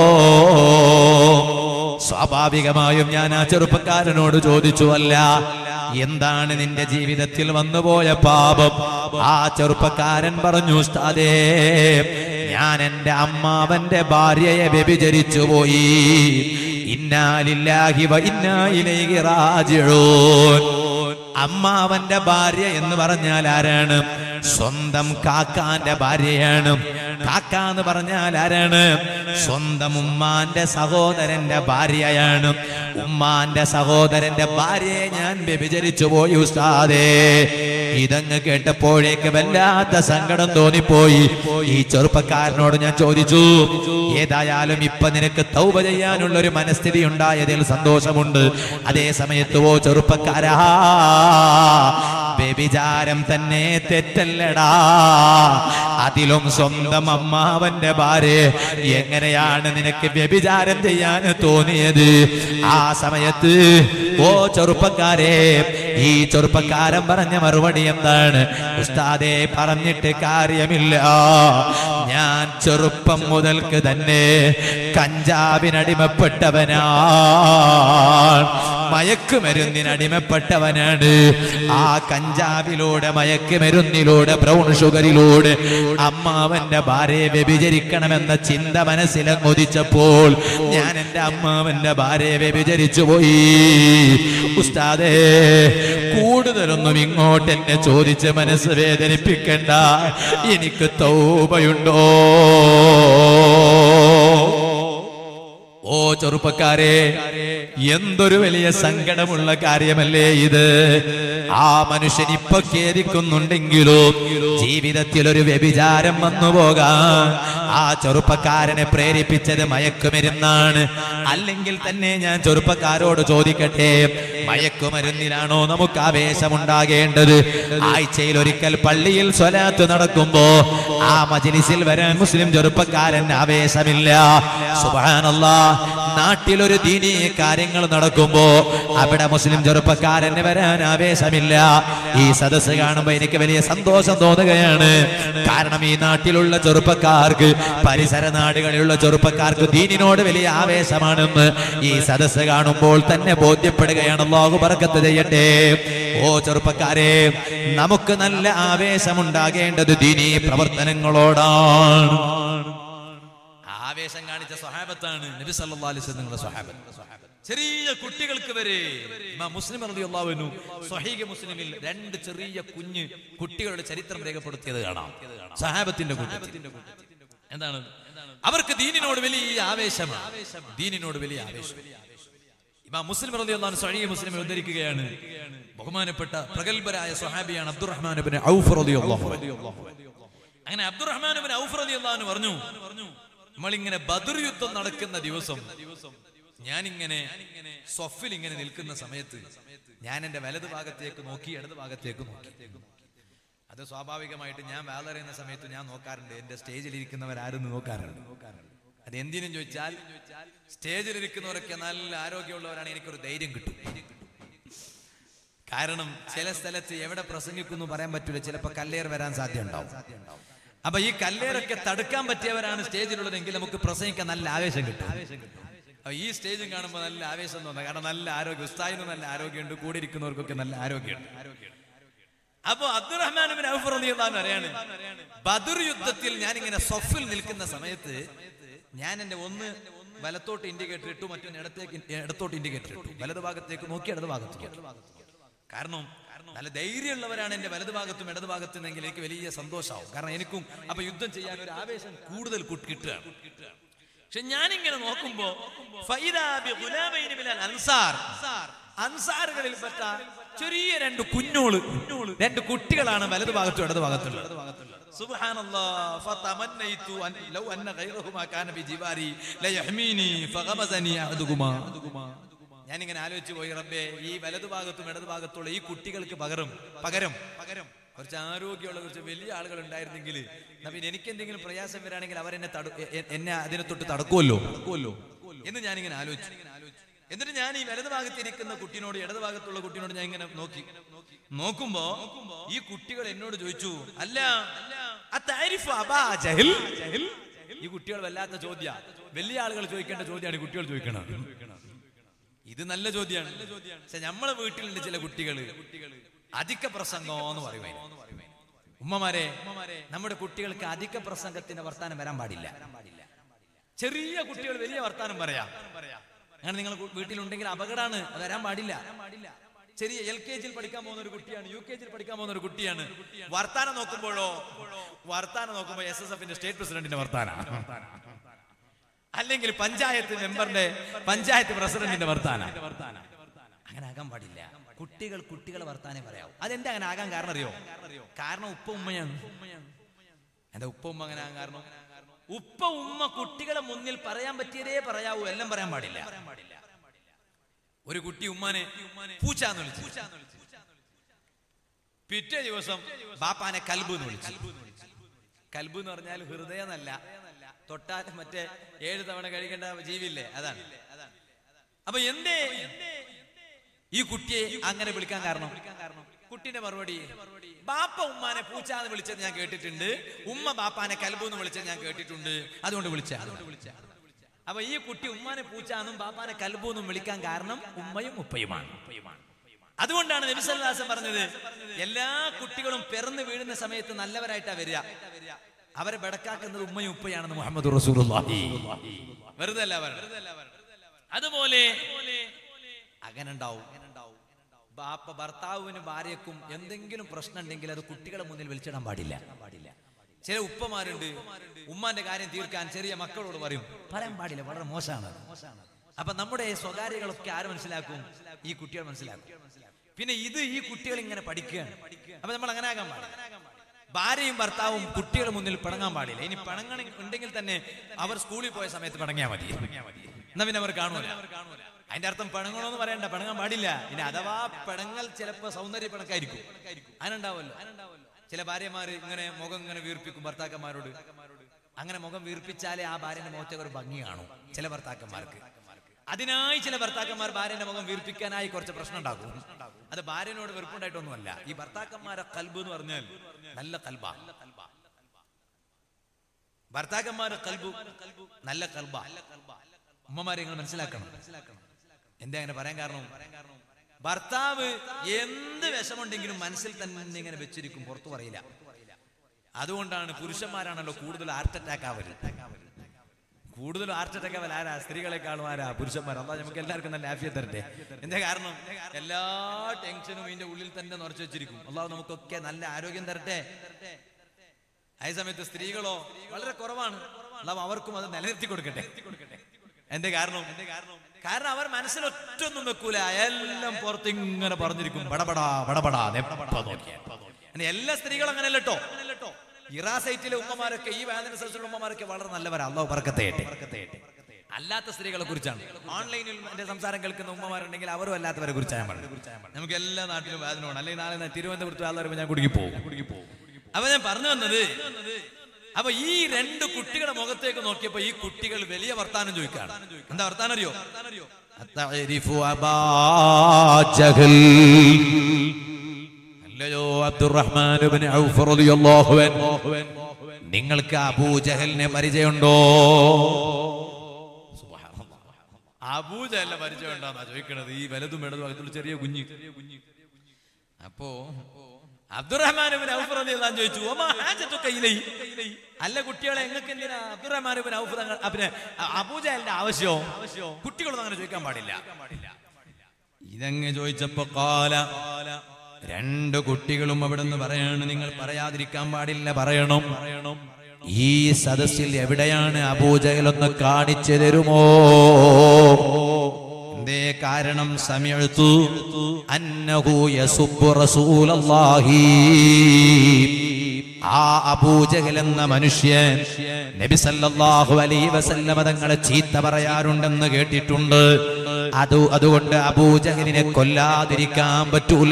സ്വാഭാവികമായും ഞാൻ ആ ചെറുപ്പക്കാരനോട് ചോദിച്ചു അല്ല എന്താണ് നിന്റെ ജീവിതത്തിൽ വന്നുപോയ പാപം ആ ചെറുപ്പക്കാരൻ പറഞ്ഞു ഉസ്താദേ ഞാൻ എന്റെ അമ്മാവന്റെ ഭാര്യയെ വ്യഭിചരിച്ചു പോയി ഇന്നാലില്ലാഹി വ ഇന്നാ ഇലൈഹി റാജിഊൻ അമ്മാവന്റെ ഭാര്യ എന്ന് പറഞ്ഞാൽ ആരാണ് സ്വന്തം കാക്കാന്റെ ഭാര്യയാണ് കാക്ക എന്ന് പറഞ്ഞാൽ ആരാണ് സ്വന്തം ഉമ്മാന്റെ സഹോദരന്റെ ഭാര്യയാണ് ഉമ്മാന്റെ സഹോദരന്റെ ഭാര്യയെ ഞാൻ വ്യഭിചരിച്ചു പോയി ഉസ്താദേ ഇതങ്ങ് കേട്ടപ്പോഴേക്ക് വല്ലാത്ത സങ്കടം തോന്നിപ്പോയി ഈ ചെറുപ്പക്കാരനോട് ഞാൻ ചോദിച്ചു ഏതായാലും ഇപ്പൊ നിനക്ക് തൗബ ചെയ്യാനുള്ള ഒരു മനസ്ഥിതി ഉണ്ടായതിൽ സന്തോഷമുണ്ട് അതേ സമയത്ത് ഓ ചെറുപ്പക്കാരാ വ്യഭിചാരം തന്നെ തെറ്റല്ലടാ അതിലും സ്വന്തം അമ്മാവന്റെ ഭാര്യ എങ്ങനെയാണ് നിനക്ക് വ്യഭിചാരം ചെയ്യാൻ തോന്നിയത് ആ സമയത്ത് ഓ ചെറുപ്പക്കാരെ ഈ ചെറുപ്പക്കാരൻ പറഞ്ഞ മറുപടി എന്താണ് ഉസ്താദെ പറഞ്ഞിട്ട് കാര്യമില്ല ഞാൻ ചെറുപ്പം മുതൽക്ക് തന്നെ കഞ്ചാവിനടിമപ്പെട്ടവനാ മയക്കുമരുന്നിനടിമപ്പെട്ടവനാണ് ആ കഞ്ചാവിലൂടെ മയക്കുമരുന്നിലൂടെ ബ്രൗൺ ഷുഗറിലൂടെ അമ്മാവന്റെ ഭാര്യയെ വ്യഭിചരിക്കണമെന്ന ചിന്ത മനസ്സിലങ്ങൊതിച്ചപ്പോൾ ഞാൻ എന്റെ അമ്മാവന്റെ ഭാര്യയെ വ്യഭിചരിച്ചു പോയി ഉസ്താദേ കൂടുതലൊന്നും ഇങ്ങോട്ട് എന്നെ ചോദിച്ച് മനസ്സ് വേദനിപ്പിക്കണ്ട എനിക്ക് തൗബയുണ്ടോ ഓ ചെറുപ്പക്കാരെ എന്തൊരു വലിയ സങ്കടമുള്ള കാര്യമല്ലേ ഇത് ആ മനുഷ്യൻ ഇപ്പൊ ഖേദിക്കുന്നുണ്ടെങ്കിലോ ജീവിതത്തിൽ ഒരു വ്യഭിചാരം വന്നു പോകാൻ ആ ചെറുപ്പക്കാരനെ പ്രേരിപ്പിച്ചത് മയക്കുമരുന്നാണ് അല്ലെങ്കിൽ തന്നെ ഞാൻ ചെറുപ്പക്കാരോട് ചോദിക്കട്ടെ മയക്കുമരുന്നിലാണോ നമുക്ക് ആവേശമുണ്ടാകേണ്ടത് ആഴ്ചയിൽ ഒരിക്കൽ പള്ളിയിൽ സ്വലാത്ത് നടക്കുമ്പോ ആ മജിലിസിൽ വരാൻ മുസ്ലിം ചെറുപ്പക്കാരൻ ആവേശമില്ല സുബാനല്ലാ നാട്ടിലൊരു ദീനീ കാര്യങ്ങൾ നടക്കുമ്പോ അവിടെ മുസ്ലിം ചെറുപ്പക്കാരന് വരാൻ ആവേശമില്ല ഈ സദസ്സ് കാണുമ്പോ എനിക്ക് വലിയ സന്തോഷം തോന്നുകയാണ് കാരണം ഈ നാട്ടിലുള്ള ചെറുപ്പക്കാർക്ക് പരിസര നാടുകളിലുള്ള ചെറുപ്പക്കാർക്ക് ദീനിനോട് വലിയ ആവേശമാണെന്ന് ഈ സദസ്സ് കാണുമ്പോൾ തന്നെ ബോധ്യപ്പെടുകയാണ് അല്ലാഹു ബർക്കത്ത് ചെയ്യട്ടെ ഓ ചെറുപ്പക്കാരെ നമുക്ക് നല്ല ആവേശമുണ്ടാകേണ്ടത് ദീനീ പ്രവർത്തനങ്ങളോടാണ് ആവേശം കാണിച്ച സ്വഹാബത്താണ് നബി സല്ലല്ലാഹു അലൈഹി വസല്ലമയുടെ സ്വഹാബത്ത് ചെറിയ കുട്ടികൾക്ക് വരെ ഇമാം മുസ്ലിം റളിയല്ലാഹു അൻഹു സ്വഹീഹ് മുസ്ലിമിൽ രണ്ട് ചെറിയ കുഞ്ഞ് കുട്ടികളുടെ ചരിത്രം രേഖപ്പെടുത്തിയത് കാണാം സ്വഹാബത്തിന്റെ കൂട്ടത്തിൽ എന്താണ് അവർക്ക് ദീനിനോട് വലിയ ആവേശമാണ് ദീനിനോട് വലിയ ആവേശം ഇമാം മുസ്ലിം റളിയല്ലാഹു അൻഹു സ്വഹീഹ് മുസ്ലിമിൽ ഉദ്ധരിക്കുകയാണ് ബഹുമാനപ്പെട്ട പ്രഗത്ഭരായ സ്വഹാബിയാണ് അബ്ദുറഹ്മാൻ ഇബ്നു ഔഫ് റളിയല്ലാഹു അൻഹു അങ്ങനെ അബ്ദുറഹ്മാൻ ഇബ്നു ഔഫ് റളിയല്ലാഹു അൻഹു പറഞ്ഞു നമ്മളിങ്ങനെ ബദർ യുദ്ധം നടക്കുന്ന ദിവസം ഞാനിങ്ങനെ സ്വഫിൽ ഇങ്ങനെ നിൽക്കുന്ന സമയത്ത് ഞാൻ എന്റെ വലത് ഭാഗത്തേക്ക് നോക്കി ഇടത് ഭാഗത്തേക്ക് നോക്കി അത് സ്വാഭാവികമായിട്ട് ഞാൻ വേലറിയുന്ന സമയത്ത് ഞാൻ നോക്കാറുണ്ട് എന്റെ സ്റ്റേജിൽ ഇരിക്കുന്നവരാരെന്ന് നോക്കാറുണ്ട് അത് എന്തിനും ചോദിച്ചാൽ സ്റ്റേജിൽ ഇരിക്കുന്നവരൊക്കെ നല്ല ആരോഗ്യമുള്ളവരാണ് എനിക്കൊരു ധൈര്യം കിട്ടും കാരണം ചില സ്ഥലത്ത് എവിടെ പ്രസംഗിക്കുന്നു പറയാൻ പറ്റൂല ചിലപ്പോ കല്ലേർ വരാൻ സാധ്യത ഉണ്ടാവും അപ്പൊ ഈ കല്ലേറൊക്കെ തടുക്കാൻ പറ്റിയവരാണ് സ്റ്റേജിലുള്ളതെങ്കിൽ നമുക്ക് പ്രസംഗിക്കാൻ നല്ല ആവേശം കിട്ടും അപ്പൊ ഈ സ്റ്റേജും കാണുമ്പോൾ നല്ല ആവേശം തോന്നുക കാരണം നല്ല ആരോഗ്യം ഉസ്താദിന് നല്ല ആരോഗ്യമുണ്ട് കൂടെ ഇരിക്കുന്നവർക്കൊക്കെ നല്ല ആരോഗ്യമുണ്ട് അപ്പൊ അബ്ദുറഹ്മാൻ ബിൻ ഔഫ് റളിയല്ലാഹു അൻഹു പറയാണ് ബദർ യുദ്ധത്തിൽ ഞാൻ ഇങ്ങനെ സൊഫിൽ നിൽക്കുന്ന സമയത്ത് ഞാൻ എന്റെ ഒന്ന് വലത്തോട്ട് ഇൻഡിക്കേറ്റർ ഇട്ടു മറ്റൊന്ന് ഇടത്തേക്ക് ഇടത്തോട്ട് ഇൻഡിക്കേറ്റർ ഇട്ടു വലത് ഭാഗത്തേക്ക് നോക്കി ഇടത് ഭാഗത്തേക്ക് കാരണം നല്ല ധൈര്യമുള്ളവരാണ് എന്റെ വലത് ഭാഗത്തും ഇടത് ഭാഗത്തും എങ്കിൽ എനിക്ക് വലിയ സന്തോഷമാവും കാരണം എനിക്കും അപ്പൊ യുദ്ധം ചെയ്യാൻ ഒരു ആവേശം കൂടുതൽ കു- കിട്ടുകയാണ് പക്ഷെ ഞാനിങ്ങനെ നോക്കുമ്പോ ഫൈദാ ബി ഗുലാമൈനി മിനൽ അൻസാർ അൻസാറുകളിൽപ്പെട്ട ചെറിയ രണ്ട് കുഞ്ഞോള് രണ്ട് കുട്ടികളാണ് വലത് ഭാഗത്തും ഇടത് ഭാഗത്തുള്ളത് സുബ്ഹാനല്ലാഹ് ഫതമന്നൈതു അൻ ലൗ അന്ന ഗൈറഹുമാ കാന ബിജിവാരി ലയഹ്മീനി ഫഗമസനി അഹദുകുമാ ഞാനിങ്ങനെ ആലോചിച്ചു പോയി റബ്ബേ ഈ വലതു ഭാഗത്തും ഇടതു ഭാഗത്തുള്ള ഈ കുട്ടികൾക്ക് പകരം പകരം പകരം കുറച്ച് ആരോഗ്യമുള്ള കുറച്ച് വലിയ ആളുകൾ ഉണ്ടായിരുന്നെങ്കിൽ എന്നാ പിന്നെ എനിക്ക് എന്തെങ്കിലും പ്രയാസം വരാണെങ്കിൽ അവരെന്നെ തടു എ- എ- എന്നെ അതിനെ തൊട്ട് തടക്കുമല്ലോ തടക്കുമല്ലോ എന്ന് ഞാനിങ്ങനെ ആലോചിച്ചു എന്നിട്ട് ഞാൻ ഈ വലതു ഭാഗത്ത് ഇരിക്കുന്ന കുട്ടിനോട് ഇടതു ഭാഗത്തുള്ള കുട്ടിനോട് ഞാൻ ഇങ്ങനെ നോക്കി നോക്കുമ്പോ ഈ കുട്ടികൾ എന്നോട് ചോദിച്ചു അല്ല അത്താരിഫു അബാ ജഹൽ ഈ കുട്ടികൾ വല്ലാത്ത ചോദ്യ വലിയ ആളുകൾ ചോദിക്കേണ്ട ചോദ്യമാണ് ഈ കുട്ടികൾ ചോദിക്കണം ഇത് നല്ല ചോദ്യമാണ് പക്ഷെ നമ്മളെ വീട്ടിലുണ്ട് ചില കുട്ടികള് അധിക പ്രസംഗം എന്ന് പറയും ഉമ്മമാരെ നമ്മുടെ കുട്ടികൾക്ക് അധിക പ്രസംഗത്തിന്റെ വർത്താനം വരാൻ പാടില്ല ചെറിയ കുട്ടികൾ വലിയ വർത്താനം പറയാം അങ്ങനെ നിങ്ങൾ കു- വീട്ടിലുണ്ടെങ്കിൽ അപകടമാണ് അത് വരാൻ പാടില്ല ചെറിയ എൽ കെ ജിയിൽ പഠിക്കാൻ പോകുന്ന ഒരു കുട്ടിയാണ് യു കെ ജിയിൽ പഠിക്കാൻ പോകുന്ന ഒരു കുട്ടിയാണ് വർത്താനം നോക്കുമ്പോഴോ വർത്താനം നോക്കുമ്പോൾ എസ് എസ് എഫിന്റെ സ്റ്റേറ്റ് പ്രസിഡന്റിന്റെ വർത്താനം അല്ലെങ്കിൽ പഞ്ചായത്ത് മെമ്പറിന്റെ പഞ്ചായത്ത് പ്രസിഡന്റിന്റെ വർത്താനം അങ്ങനെ ആകാൻ പാടില്ല കുട്ടികൾ കുട്ടികളെ വർത്താനം പറയാവും അതെന്താ അങ്ങനെ ആകാൻ കാരണം അറിയോ കാരണം ഉപ്പ ഉമ്മയാണ് എന്താ ഉപ്പ ഉമ്മ അങ്ങനെ ആകാൻ കാരണം ഉപ്പ ഉമ്മ കുട്ടികളെ മുന്നിൽ പറയാൻ പറ്റിയതേ പറയാവൂ എല്ലാം പറയാൻ പാടില്ല ഒരു കുട്ടി ഉമ്മാനെ പൂച്ചാന്ന് വിളിച്ചു പിറ്റേ ദിവസം ബാപ്പാനെ കൽബ് എന്ന് വിളിച്ചു കൽബ് എന്ന് പറഞ്ഞാൽ ഹൃദയം എന്നല്ല തൊട്ടാൽ മറ്റേ ഏഴ് തവണ കഴിക്കേണ്ട ജീവില്ലേ അതാണ് അപ്പൊ എന്തേ ഈ കുട്ടിയെ അങ്ങനെ വിളിക്കാൻ കാരണം കുട്ടിന്റെ മറുപടി ബാപ്പ ഉമ്മാനെ പൂച്ചാന്ന് വിളിച്ചത് ഞാൻ കേട്ടിട്ടുണ്ട് ഉമ്മ ബാപ്പാനെ കൽബൂന്ന് വിളിച്ചത് ഞാൻ കേട്ടിട്ടുണ്ട് അതുകൊണ്ട് വിളിച്ച അപ്പൊ ഈ കുട്ടി ഉമ്മാനെ പൂച്ചാന്നും ബാപ്പാനെ കൽബൂന്നും വിളിക്കാൻ കാരണം ഉമ്മയും ഉപ്പയുമാണ് അതുകൊണ്ടാണ് നബിസല്ലാസം പറഞ്ഞത് എല്ലാ കുട്ടികളും പിറന്നു വീഴുന്ന സമയത്ത് നല്ലവരായിട്ടാ വരിക അവരെ ബടക്കാക്കുന്നത് ഉമ്മയും ഉപ്പയാണെന്ന് മുഹമ്മദ് റസൂലുള്ളാഹി വെറുതെ അല്ല പറഞ്ഞത്. അതുപോലെ അങ്ങനെ ഉണ്ടാവും ബാപ്പ ഭർത്താവിനും ഭാര്യക്കും എന്തെങ്കിലും പ്രശ്നം ഉണ്ടെങ്കിൽ അത് കുട്ടികളെ മുന്നിൽ വിളിച്ചിടാൻ പാടില്ല പാടില്ല ചില ഉപ്പമാരുണ്ട് ഉമ്മാന്റെ കാര്യം തീർക്കാൻ ചെറിയ മക്കളോട് പറയും പറയാൻ പാടില്ല വളരെ മോശമാണ് മോശമാണ് അപ്പൊ നമ്മുടെ സ്വകാര്യങ്ങളൊക്കെ ആര് മനസ്സിലാക്കും ഈ കുട്ടികൾ മനസ്സിലാക്കും പിന്നെ ഇത് ഈ കുട്ടികൾ ഇങ്ങനെ പഠിക്കുകയാണ് അപ്പൊ നമ്മൾ അങ്ങനെ ആകാൻ പാടില്ല ഭാര്യയും ഭർത്താവും കുട്ടികളുടെ മുന്നിൽ പിണങ്ങാൻ പാടില്ല ഇനി പിണങ്ങണ ഉണ്ടെങ്കിൽ തന്നെ അവർ സ്കൂളിൽ പോയ സമയത്ത് പിണങ്ങിയാൽ മതി എന്നാ പിന്നെ അവർ കാണൂല അതിന്റെ അർത്ഥം പിണങ്ങണമെന്ന് പറയണ്ട പിണങ്ങാൻ പാടില്ല ഇനി അഥവാ പിണങ്ങൽ ചിലപ്പോ സൗന്ദര്യ പിണക്കായിരിക്കും അതിനുണ്ടാവുമല്ലോ ചില ഭാര്യമാര് ഇങ്ങനെ മുഖം ഇങ്ങനെ വീർപ്പിക്കും ഭർത്താക്കന്മാരോട് അങ്ങനെ മുഖം വീർപ്പിച്ചാലേ ആ ഭാര്യന്റെ മുഖത്തേക്ക് ഒരു ഭംഗി കാണും ചില ഭർത്താക്കന്മാർക്ക് അതിനായി ചില ഭർത്താക്കന്മാർ ഭാര്യന്റെ മുഖം വീർപ്പിക്കാനായി കുറച്ച് പ്രശ്നം ഉണ്ടാക്കും അത് ഭാര്യനോട് വെറുപ്പുണ്ടായിട്ടൊന്നുമല്ല ഈ ഭർത്താക്കന്മാരെ കൽബ് എന്ന് പറഞ്ഞാൽ നല്ല കൽബ ഭർത്താക്കന്മാരെ കൽബു നല്ല കൽബ ഉമ്മമാരെ നിങ്ങൾ മനസ്സിലാക്കണം എന്താ അങ്ങനെ പറയാൻ കാരണം ഭർത്താവ് എന്ത് വിഷമുണ്ടെങ്കിലും മനസ്സിൽ തന്നെ ഇങ്ങനെ വെച്ചിരിക്കും പുറത്തു പറയില്ല അതുകൊണ്ടാണ് പുരുഷന്മാരാണല്ലോ കൂടുതൽ ഹാർട്ട് അറ്റാക്ക് ആവരുത് കൂടുതൽ ഹാർട്ട് അറ്റാക്ക് ആവൽ ആരാ സ്ത്രീകളെക്കാളും ആരാ പുരുഷന്മാർ അതാ നമുക്ക് എല്ലാവർക്കും നല്ല ആഫിയ തരട്ടെ എന്താ കാരണം എല്ലാ ടെൻഷനും ഇതിന്റെ ഉള്ളിൽ തന്നെ നിറച്ചു വെച്ചിരിക്കും അള്ളാഹു നമുക്കൊക്കെ നല്ല ആരോഗ്യം തരട്ടെ അതേ സമയത്ത് സ്ത്രീകളോ വളരെ കുറവാണ് അള്ളാഹു അവർക്കും അത് നിലനിർത്തി കൊടുക്കട്ടെ എന്റെ കാരണം കാരണം അവർ മനസ്സിൽ ഒറ്റൊന്നും വെക്കൂല എല്ലാം പുറത്ത് ഇങ്ങനെ പറഞ്ഞിരിക്കും ബടബടാ ബടബടാ നെപ്പ നോക്കിയാൽ. അങ്ങനെ എല്ലാ സ്ത്രീകളും അങ്ങനെയല്ല കേട്ടോ ഇറാ സൈറ്റിലെ ഉമ്മമാരൊക്കെ ഈ വേദന സദസ്സിലെ ഉമ്മമാരൊക്കെ വളരെ നല്ലവരാ അള്ളാഹു പറക്കത്തേട്ടെ അല്ലാത്ത സ്ത്രീകളെ കുറിച്ചാണ് ഓൺലൈനിൽ എന്റെ സംസാരം കേൾക്കുന്ന ഉമ്മമാരുണ്ടെങ്കിൽ അവരും അല്ലാത്തവരെ കുറിച്ചാണ് ഞാൻ പറഞ്ഞത് നമുക്ക് എല്ലാ നാട്ടിലും വേദന വേണം അല്ലെങ്കിൽ നാളെ ഞാൻ തിരുവനന്തപുരത്ത് ആൾ വരുമ്പോൾ ഞാൻ കുടുങ്ങി പോകും കുടുങ്ങി പോകും അപ്പൊ ഞാൻ പറഞ്ഞു വന്നത് അപ്പൊ ഈ രണ്ട് കുട്ടികളുടെ മുഖത്തേക്ക് നോക്കിയപ്പോ ഈ കുട്ടികൾ വലിയ വർത്താനം ചോദിക്കാണ് എന്താ വർത്താനം അറിയോ അത്തഅരിഫു അബാ ജഹൽ. അല്ലയോ അബ്ദുറഹ്മാൻ ഇബ്നു ഔഫ് റളിയല്ലാഹു അൻഹു നിങ്ങൾക്ക് അബൂജഹലിനെ പരിചയമുണ്ടോ അബൂജഹലിനെ പരിചയം ഉണ്ടോന്നാ ചോദിക്കണത് ഈ വലതും ഇടതും അകത്തുള്ള ചെറിയ കുഞ്ഞ് അപ്പോ അബ്ദുറഹ്മാൻ ഇബ്നു ഔഫ് റളിയല്ലാഹു അൻഹു ചോദിച്ചു "വമാ ഹാജത്തുക ഇലൈ?" അല്ല കുട്ടികളെ എങ്ങൾക്ക് എന്തിനാ അബ്ദുറഹ്മാൻ ഇബ്നു ഔഫ് തങ്ങൾ പിന്നെ അബൂജഹലിന്റെ ആവശ്യം കുട്ടികളൊന്നും അങ്ങനെ ചോദിക്കാൻ പാടില്ല ഇതങ്ങ് ചോദിച്ചപ്പോ കാല രണ്ട് കുട്ടികളും അവിടെ നിന്ന് പറയാണ് നിങ്ങൾ പറയാതിരിക്കാൻ പാടില്ല പറയണം പറയണം ഈ സദസ്സിൽ എവിടെയാണ് അബൂജഹലൊന്ന് കാണിച്ചു തരുമോ എന്തേ കാരണം സമയത്തു അന്നഹു യസുബ്ബു റസൂലല്ലാഹി ആ അബൂജഹൽ എന്ന മനുഷ്യൻ നബി സല്ലല്ലാഹു അലൈഹി വസല്ലമ തങ്ങളെ ചീത്ത പറയാറുണ്ടെന്ന് കേട്ടിട്ടുണ്ട് അത് അതുകൊണ്ട് അബൂജഹലിനെ കൊല്ലാതിരിക്കാൻ പറ്റൂല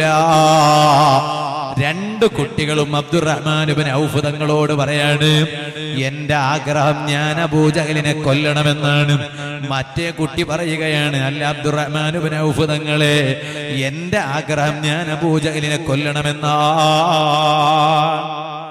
രണ്ട് കുട്ടികളും അബ്ദുറഹ്മാൻ ഇബ്നു ഔഫ് തങ്ങളോട് പറയാണ് എന്റെ ആഗ്രഹം ഞാൻ അബൂജഹലിനെ കൊല്ലണമെന്നാണ് മറ്റേ കുട്ടി പറയുകയാണ് അല്ല അബ്ദുറഹ്മാൻ ഇബ്നു ഔഫ് തങ്ങളെ എന്റെ ആഗ്രഹം ഞാൻ അബൂജഹലിനെ കൊല്ലണമെന്നാ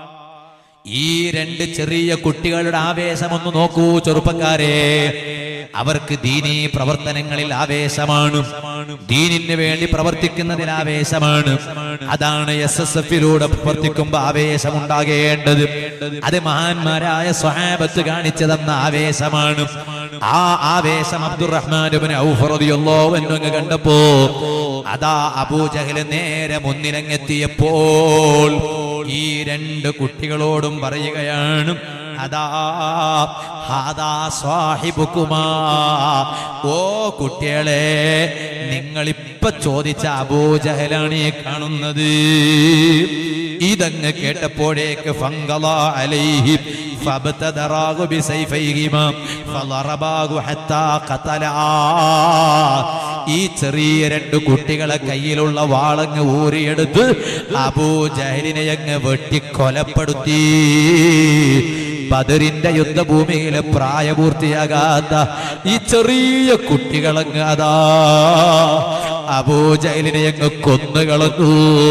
ഈ രണ്ട് ചെറിയ കുട്ടികളുടെ ആവേശം ഒന്ന് നോക്കൂ ചെറുപ്പക്കാരെ അവർക്ക് ദീനീ പ്രവർത്തനങ്ങളിൽ ആവേശമാണ് ദീനിന് വേണ്ടി പ്രവർത്തിക്കുന്നതിൽ ആവേശമാണ് അതാണ് എസ് എസ് എഫിലൂടെ പ്രവർത്തിക്കുമ്പോ ആവേശമുണ്ടാകേണ്ടത് അത് മഹാന്മാരായ സ്വഹാബത്ത് കാണിച്ചു തന്ന ആവേശമാണ് ആ ആവേശം അബ്ദുറഹ്മാൻ ഔഫറിയല്ലോവെന്നങ്ങ് കണ്ടപ്പോ അതാ അബൂജഹല് നേരെ മുന്നിലങ്ങെത്തിയപ്പോൾ ഈ രണ്ട് കുട്ടികളോടും പറയുകയാണ് അതാ ഹാദാ സ്വാഹിബുക്കുമാ ഓ കുട്ടികളെ നിങ്ങൾ ഇപ്പൊ ചോദിച്ച അബൂജഹലാണ് ഈ കാണുന്നത് ഇതങ്ങ് കേട്ടപ്പോഴേക്ക് ഫങ്കല അലൈഹി فابتدراه بسيفيهما فضرباه حتى قتلا ഈ ചെറിയ രണ്ട് കുട്ടികളെ കയ്യിലുള്ള വാളങ്ങ് ഊറിയെടുത്ത് അബൂജഹലിനെ അങ്ങ് വെട്ടിക്കൊലപ്പെടുത്തി ബദറിന്റെ യുദ്ധഭൂമിയിലെ പ്രായപൂർത്തിയാകാത്ത ഈ ചെറിയ കുട്ടികളങ്ങ് അതാ അബൂജഹലിനെ അങ്ങ് കൊന്നുകളഞ്ഞു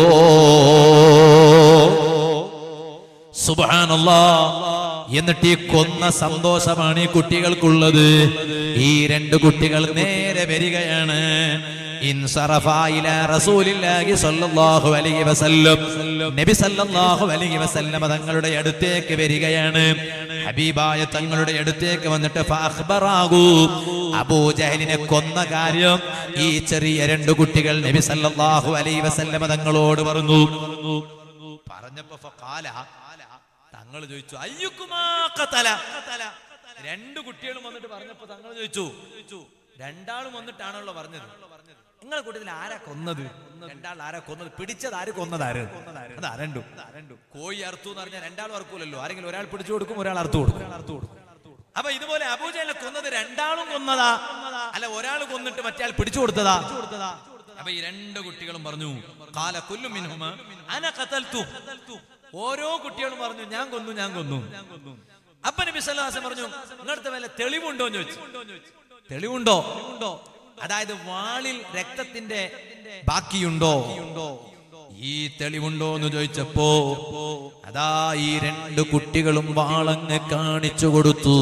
സുബാനല്ലാ എന്നിട്ട് ഈ കൊന്ന സന്തോഷമാണ് ഈ കുട്ടികൾക്കുള്ളത് ഈ രണ്ട് കുട്ടികൾ നേരെ വരികയാണ് ഇൻസറഫ ഇലാ റസൂലില്ലാഹി സ്വല്ലല്ലാഹു അലൈഹി വസല്ലം നബി സല്ലല്ലാഹു അലൈഹി വസല്ലം തങ്ങളുടെ അടുത്തേക്ക് വരികയാണ് ഹബീബായ തങ്ങളുടെ അടുത്തേക്ക് വന്നിട്ട് ഫഅഖ്ബറാഹു അബൂജഹലിനെ കൊന്ന കാര്യം ഈ ചെറിയ രണ്ട് കുട്ടികൾ നബി സല്ലല്ലാഹു അലൈഹി വസല്ലം തങ്ങളോട് പറഞ്ഞു പറഞ്ഞപ്പോ ഫഖാല തങ്ങൾ ചോദിച്ചു അയ്യുക്കുമാ ഖതല രണ്ട് കുട്ടികളും വന്നിട്ട് പറഞ്ഞപ്പോ തങ്ങൾ ചോദിച്ചു രണ്ടാളും വന്നിട്ടാണല്ലോ പറഞ്ഞത് നിങ്ങളെ കൂട്ടത്തിൽ ആരാ കൊന്നത് രണ്ടാൾ ആരാ കൊന്നത് പിടിച്ചത് ആര് കൊന്നത് ആര് അതാ രണ്ടും കോഴി അറുത്തു എന്ന് പറഞ്ഞാൽ രണ്ടാളും അറുക്കൂലല്ലോ ആരെങ്കിലും ഒരാൾ പിടിച്ചു കൊടുക്കും ഒരാൾ അറുത്തു കൊടുക്കും അപ്പൊ ഇതുപോലെ അബൂജനെ കൊന്നത് രണ്ടാളും കൊന്നതാ അല്ല ഒരാൾ കൊന്നിട്ട് മറ്റേ പിടിച്ചു കൊടുത്തതാ അപ്പൊ ഈ രണ്ട് കുട്ടികളും പറഞ്ഞു കാല കൊല്ലും മിൻഹുമ അന ഖതൽതു ഓരോ കുട്ടികളും പറഞ്ഞു ഞാൻ കൊന്നു ഞാൻ കൊന്നു അപ്പൊ നബി സല്ലല്ലാഹു അലൈഹി വസല്ലം പറഞ്ഞു നിങ്ങളുടെ വല്ല തെളിവുണ്ടോ എന്ന് ചോദിച്ചു തെളിവുണ്ടോ അതായത് വാളിൽ രക്തത്തിന്റെ ബാക്കിയുണ്ടോ ഈ തെളിവുണ്ടോ എന്ന് ചോദിച്ചപ്പോ അതാ ഈ രണ്ട് കുട്ടികളും വാളങ്ങ് കാണിച്ചു കൊടുത്തു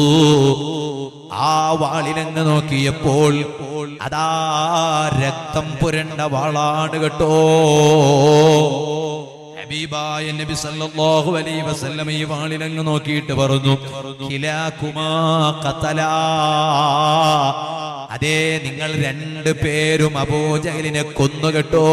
ആ വാളിലങ്ങ് നോക്കിയപ്പോൾ അതാ രക്തം പുരണ്ട വാളാണ് കേട്ടോ ഹബീബായ നബി സല്ലല്ലാഹു അലൈഹി വസല്ലം ഈ വാളിലങ്ങ് നോക്കിയിട്ട് പറഞ്ഞു ഖിലാകുമാ ഖതലാ അതേ നിങ്ങൾ രണ്ട് പേരും അബൂജഹലിനെ കൊന്നുകെട്ടോ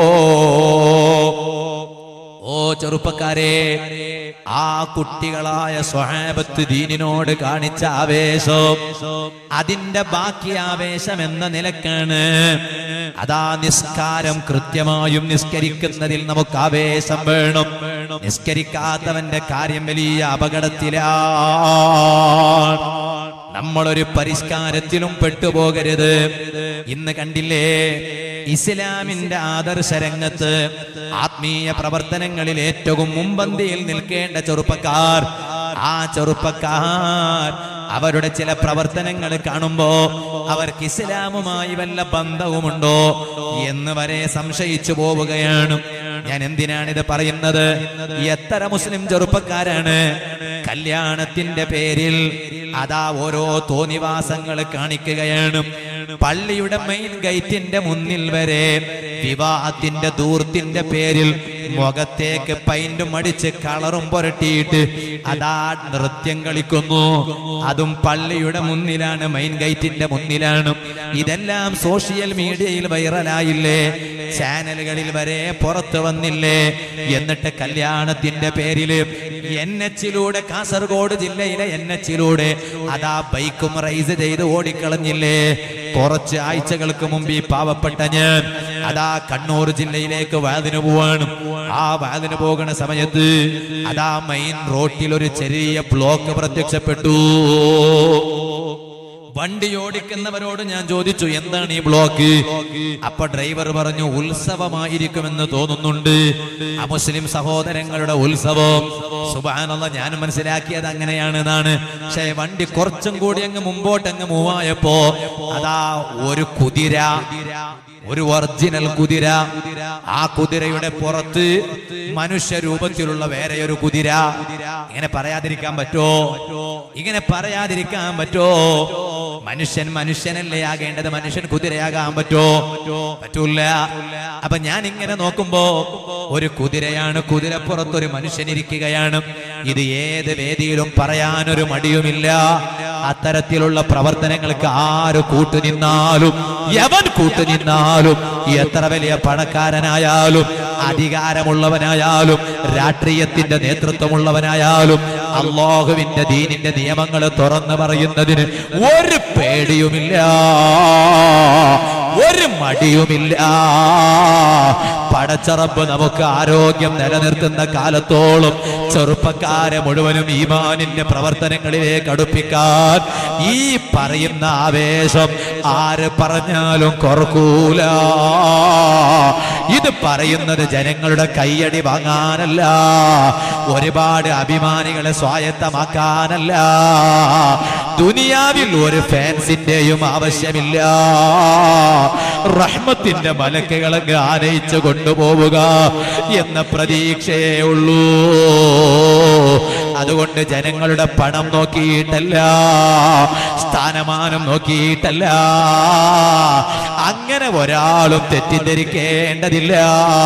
ഓ ചെറുപ്പക്കാരെ ആ കുട്ടികളായ സ്വഹാബത്ത് ദീനിനോട് കാണിച്ച ആവേശം അതിന്റെ ബാക്കി ആവേശം എന്ന നിലക്കാണ് അതാ നിസ്കാരം കൃത്യമായും നിസ്കരിക്കുന്നതിൽ നമുക്ക് ആവേശം വേണം നിസ്കരിക്കാത്തവന്റെ കാര്യം വലിയ അപകടത്തിലാണ് നമ്മളൊരു പരിഷ്കാരത്തിലും പെട്ടുപോകരുത് ഇന്ന് കണ്ടില്ലേ ഇസ്ലാമിന്റെ ആദർശ രംഗത്ത് ആത്മീയ പ്രവർത്തനങ്ങളിൽ ഏറ്റവും മുമ്പന്തിയിൽ നിൽക്കേണ്ട ചെറുപ്പക്കാർ ആ ചെറുപ്പക്കാർ അവരുടെ ചില പ്രവർത്തനങ്ങൾ കാണുമ്പോ അവർക്ക് ഇസ്ലാമുമായി വല്ല ബന്ധവുമുണ്ടോ എന്ന് വരെ സംശയിച്ചു പോവുകയാണ് ഞാൻ എന്തിനാണിത് പറയുന്നത് എത്ര മുസ്ലിം ചെറുപ്പക്കാരാണ് കല്യാണത്തിന്റെ പേരിൽ അതാ ഓരോ തോന്നിവാസങ്ങൾ കാണിക്കുകയാണ് പള്ളിയുടെ മെയിൻ ഗേറ്റിന്റെ മുന്നിൽ വരെ വിവാഹത്തിന്റെ ദൂർത്തിന്റെ പേരിൽ മുഖത്തേക്ക് പൈന്റും അടിച്ച് കളറും പുരട്ടിയിട്ട് അതാ നൃത്യം കളിക്കുന്നു അതും പള്ളിയുടെ മുന്നിലാണ് മെയിൻ ഗേറ്റിന്റെ മുന്നിലാണ് ഇതെല്ലാം സോഷ്യൽ മീഡിയയിൽ വൈറലായില്ലേ ചാനലുകളിൽ വരെ പുറത്തു വന്നില്ലേ എന്നിട്ട് കല്യാണത്തിന്റെ പേരില് എൻ എച്ചിലൂടെ കാസർഗോഡ് ജില്ലയിലെ എൻ എച്ചിലൂടെ അതാ ബൈക്കും റൈസ് ചെയ്ത് ഓടിക്കളഞ്ഞില്ലേ കുറച്ച് ആഴ്ചകൾക്ക് മുമ്പ് ഈ പാവപ്പെട്ട ഞാൻ അതാ കണ്ണൂർ ജില്ലയിലേക്ക് വാതിന് പോവാണ് ആ വാതിന് പോകുന്ന സമയത്ത് അതാ മെയിൻ റോട്ടിൽ ഒരു ചെറിയ ബ്ലോക്ക് പ്രത്യക്ഷപ്പെട്ടു വണ്ടി ഓടിക്കുന്നവരോട് ഞാൻ ചോദിച്ചു എന്താണ് ഈ ബ്ലോക്ക് അപ്പൊ ഡ്രൈവർ പറഞ്ഞു ഉത്സവമായിരിക്കുമെന്ന് തോന്നുന്നുണ്ട് അമുസ്ലിം സഹോദരങ്ങളുടെ ഉത്സവം സുബാനുള്ള ഞാനും മനസ്സിലാക്കിയത് അങ്ങനെയാണെന്നാണ് പക്ഷേ വണ്ടി കുറച്ചും കൂടി അങ്ങ് മുമ്പോട്ട് അങ്ങ് മൂവായപ്പോ അതാ ഒരു കുതിര ഒരു ഒറിജിനൽ കുതിര ആ കുതിരയുടെ പുറത്ത് മനുഷ്യ രൂപത്തിലുള്ള വേറെ ഒരു കുതിര ഇങ്ങനെ പറയാതിരിക്കാൻ പറ്റോ ഇങ്ങനെ പറയാതിരിക്കാൻ പറ്റോ മനുഷ്യൻ മനുഷ്യനല്ലേ ആകേണ്ടത് മനുഷ്യൻ കുതിരയാകാൻ പറ്റോ പറ്റൂല അപ്പൊ ഞാൻ ഇങ്ങനെ നോക്കുമ്പോ ഒരു കുതിരയാണ് കുതിരപ്പുറത്തൊരു മനുഷ്യൻ ഇരിക്കുകയാണ് ഇത് ഏത് വേദിയിലും പറയാനൊരു മടിയുമില്ല അത്തരത്തിലുള്ള പ്രവർത്തനങ്ങൾക്ക് ആര് കൂട്ടുനിന്നാലും യവൻ കൂട്ടുനിന്നാലും എത്ര വലിയ പണക്കാരനായാലും അധികാരമുള്ളവനായാലും രാഷ്ട്രീയത്തിന്റെ നേതൃത്വമുള്ളവനായാലും അള്ളാഹുവിന്റെ ദീനിന്റെ നിയമങ്ങൾ തുറന്നു പറയുന്നതിന് ഒരു പേടിയുമില്ല ഒരു മടിയുമില്ല പടച്ചറപ്പ് നമുക്ക് ആരോഗ്യം നിലനിർത്തുന്ന കാലത്തോളം ചെറുപ്പക്കാരെ മുഴുവനും ഈമാനിന്റെ പ്രവർത്തനങ്ങളിലേക്ക് അടുപ്പിക്കാൻ ഈ പറയുന്ന ആവേശം ആര് പറഞ്ഞാലും കുറക്കൂല ഇത് പറയുന്നത് ജനങ്ങളുടെ കൈയടി വാങ്ങാനല്ല ഒരുപാട് അഭിമാനികളെ സ്വായത്തമാക്കാനല്ല ദുനിയാവിൽ ഒരു ഫാൻസിന്റെയും ആവശ്യമില്ല റഹ്മത്തിന്റെ മലക്കുകളങ്ങ് ആനയിച്ചു കൊണ്ടുപോവുക എന്ന പ്രതീക്ഷയേ ഉള്ളൂ അതുകൊണ്ട് ജനങ്ങളുടെ പണം നോക്കിയിട്ടല്ല സ്ഥാനമാനം നോക്കിയിട്ടല്ല അങ്ങനെ ഒരാളും തെറ്റിദ്ധരിക്കേണ്ടതില്ല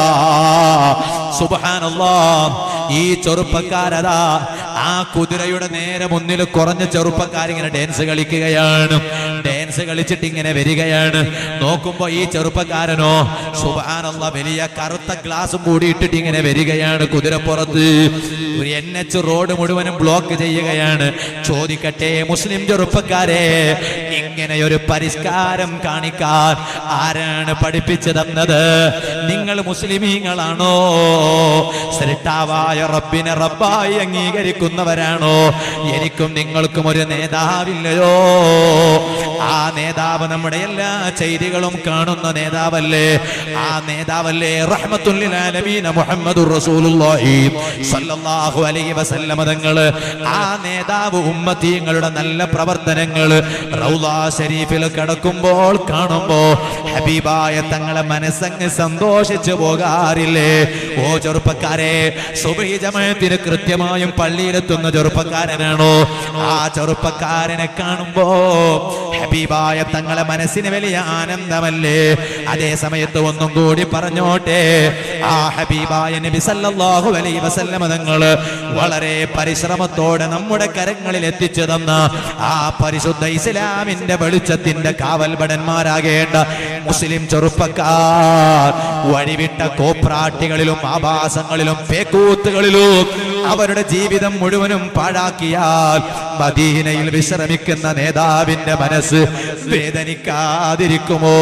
സുബാനല്ലോ ഈ ചെറുപ്പക്കാരതാ ആ കുതിരയുടെ നേരെ മുന്നിൽ കുറഞ്ഞ ചെറുപ്പക്കാരിങ്ങനെ ഡാൻസ് കളിക്കുകയാണ് ഡാൻസ് കളിച്ചിട്ട് ഇങ്ങനെ വരികയാണ് നോക്കുമ്പോ ഈ ചെറുപ്പക്കാരനോ സുബാനുള്ള വലിയ കറുത്ത ഗ്ലാസും കൂടി ഇട്ടിട്ട് ഇങ്ങനെ വരികയാണ് കുതിരപ്പുറത്ത് ഒരു എൻ എച്ച് റോഡ് മുഴുവനും ബ്ലോക്ക് ചെയ്യുകയാണ് ചോദിക്കട്ടെ മുസ്ലിം ചെറുപ്പക്കാരെ ഇങ്ങനെ ഒരു പരിഷ്കാരം കാണിക്കാൻ ആരാണ് പഠിപ്പിച്ചു തന്നത് നിങ്ങൾ മുസ്ലിമീങ്ങളാണോ സൃഷ്ടാവായ റബ്ബിനെ റബ്ബായി അംഗീകരിക്കുന്നവരാണോ എനിക്കും നിങ്ങൾക്കും ഒരു നേതാവില്ലയോ ആ നേതാവ് നമ്മുടെ എല്ലാ ചെയ്തികളും കാണുന്ന നേതാവല്ലേ ആ നേതാവല്ലേ റഹ്മത്തുല്ലിൽ ആലമീന മുഹമ്മദുർ റസൂലുള്ളാഹി സ്വല്ലല്ലാഹു അലൈഹി വസല്ലമ തങ്ങള് ആ നേതാവ് ഉമ്മത്തീങ്ങളുടെ നല്ല പ്രവർത്തനങ്ങൾ റൗളാ ഷരീഫിൽ കടക്കുമ്പോൾ കാണുമ്പോ ഹബീബായ തങ്ങളെ മനസ്സങ്ങ് സന്തോഷിച്ചു പോകാറില്ലേ ഓ ചെറുപ്പക്കാരെ സുബഹി ജമാഅത്തിന് കൃത്യമായും പള്ളിയിലെത്തുന്ന ചെറുപ്പക്കാരനാണോ ആ ചെറുപ്പക്കാരനെ കാണുമ്പോ ഹബീബായ തങ്ങളെ മനസ്സിന് വലിയ ആനന്ദമല്ലേ അതേ സമയത്ത് ഒന്നും കൂടി പറഞ്ഞോട്ടെ ആ ഹബീബായ നബി സല്ലല്ലാഹു അലൈഹി വസല്ലമ തങ്ങള് വളരെ പരിശ്രമത്തോടെ നമ്മുടെ കരങ്ങളിൽ എത്തിച്ചു തന്ന ആ പരിശുദ്ധ ഇസ്ലാമിന്റെ വെളിച്ചത്തിന്റെ കാവൽഭടന്മാരാകേണ്ട മുസ്ലിം ചെറുപ്പക്കാർ വഴിവിട്ട കോപ്രാട്ടികളിലും ആഭാസങ്ങളിലും പേക്കൂത്തുകളിലും അവരുടെ ജീവിതം മുഴുവനും പാഴാക്കിയാൽ മദീനയിൽ വിശ്രമിക്കുന്ന നേതാവിന്റെ മനസ്സ് വേദനിക്കാതിരിക്കുമോ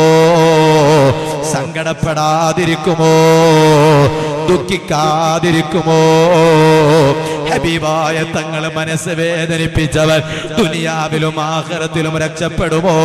സങ്കടപ്പെടാതിരിക്കുമോ ദുഃഖിക്കാതിരിക്കുമോ ഹബീബായ തങ്ങളെ മനസ്സ് വേദനിപ്പിച്ചവൻ ദുനിയാവിലും ആഹ്റത്തിലും രക്ഷപ്പെടുമോ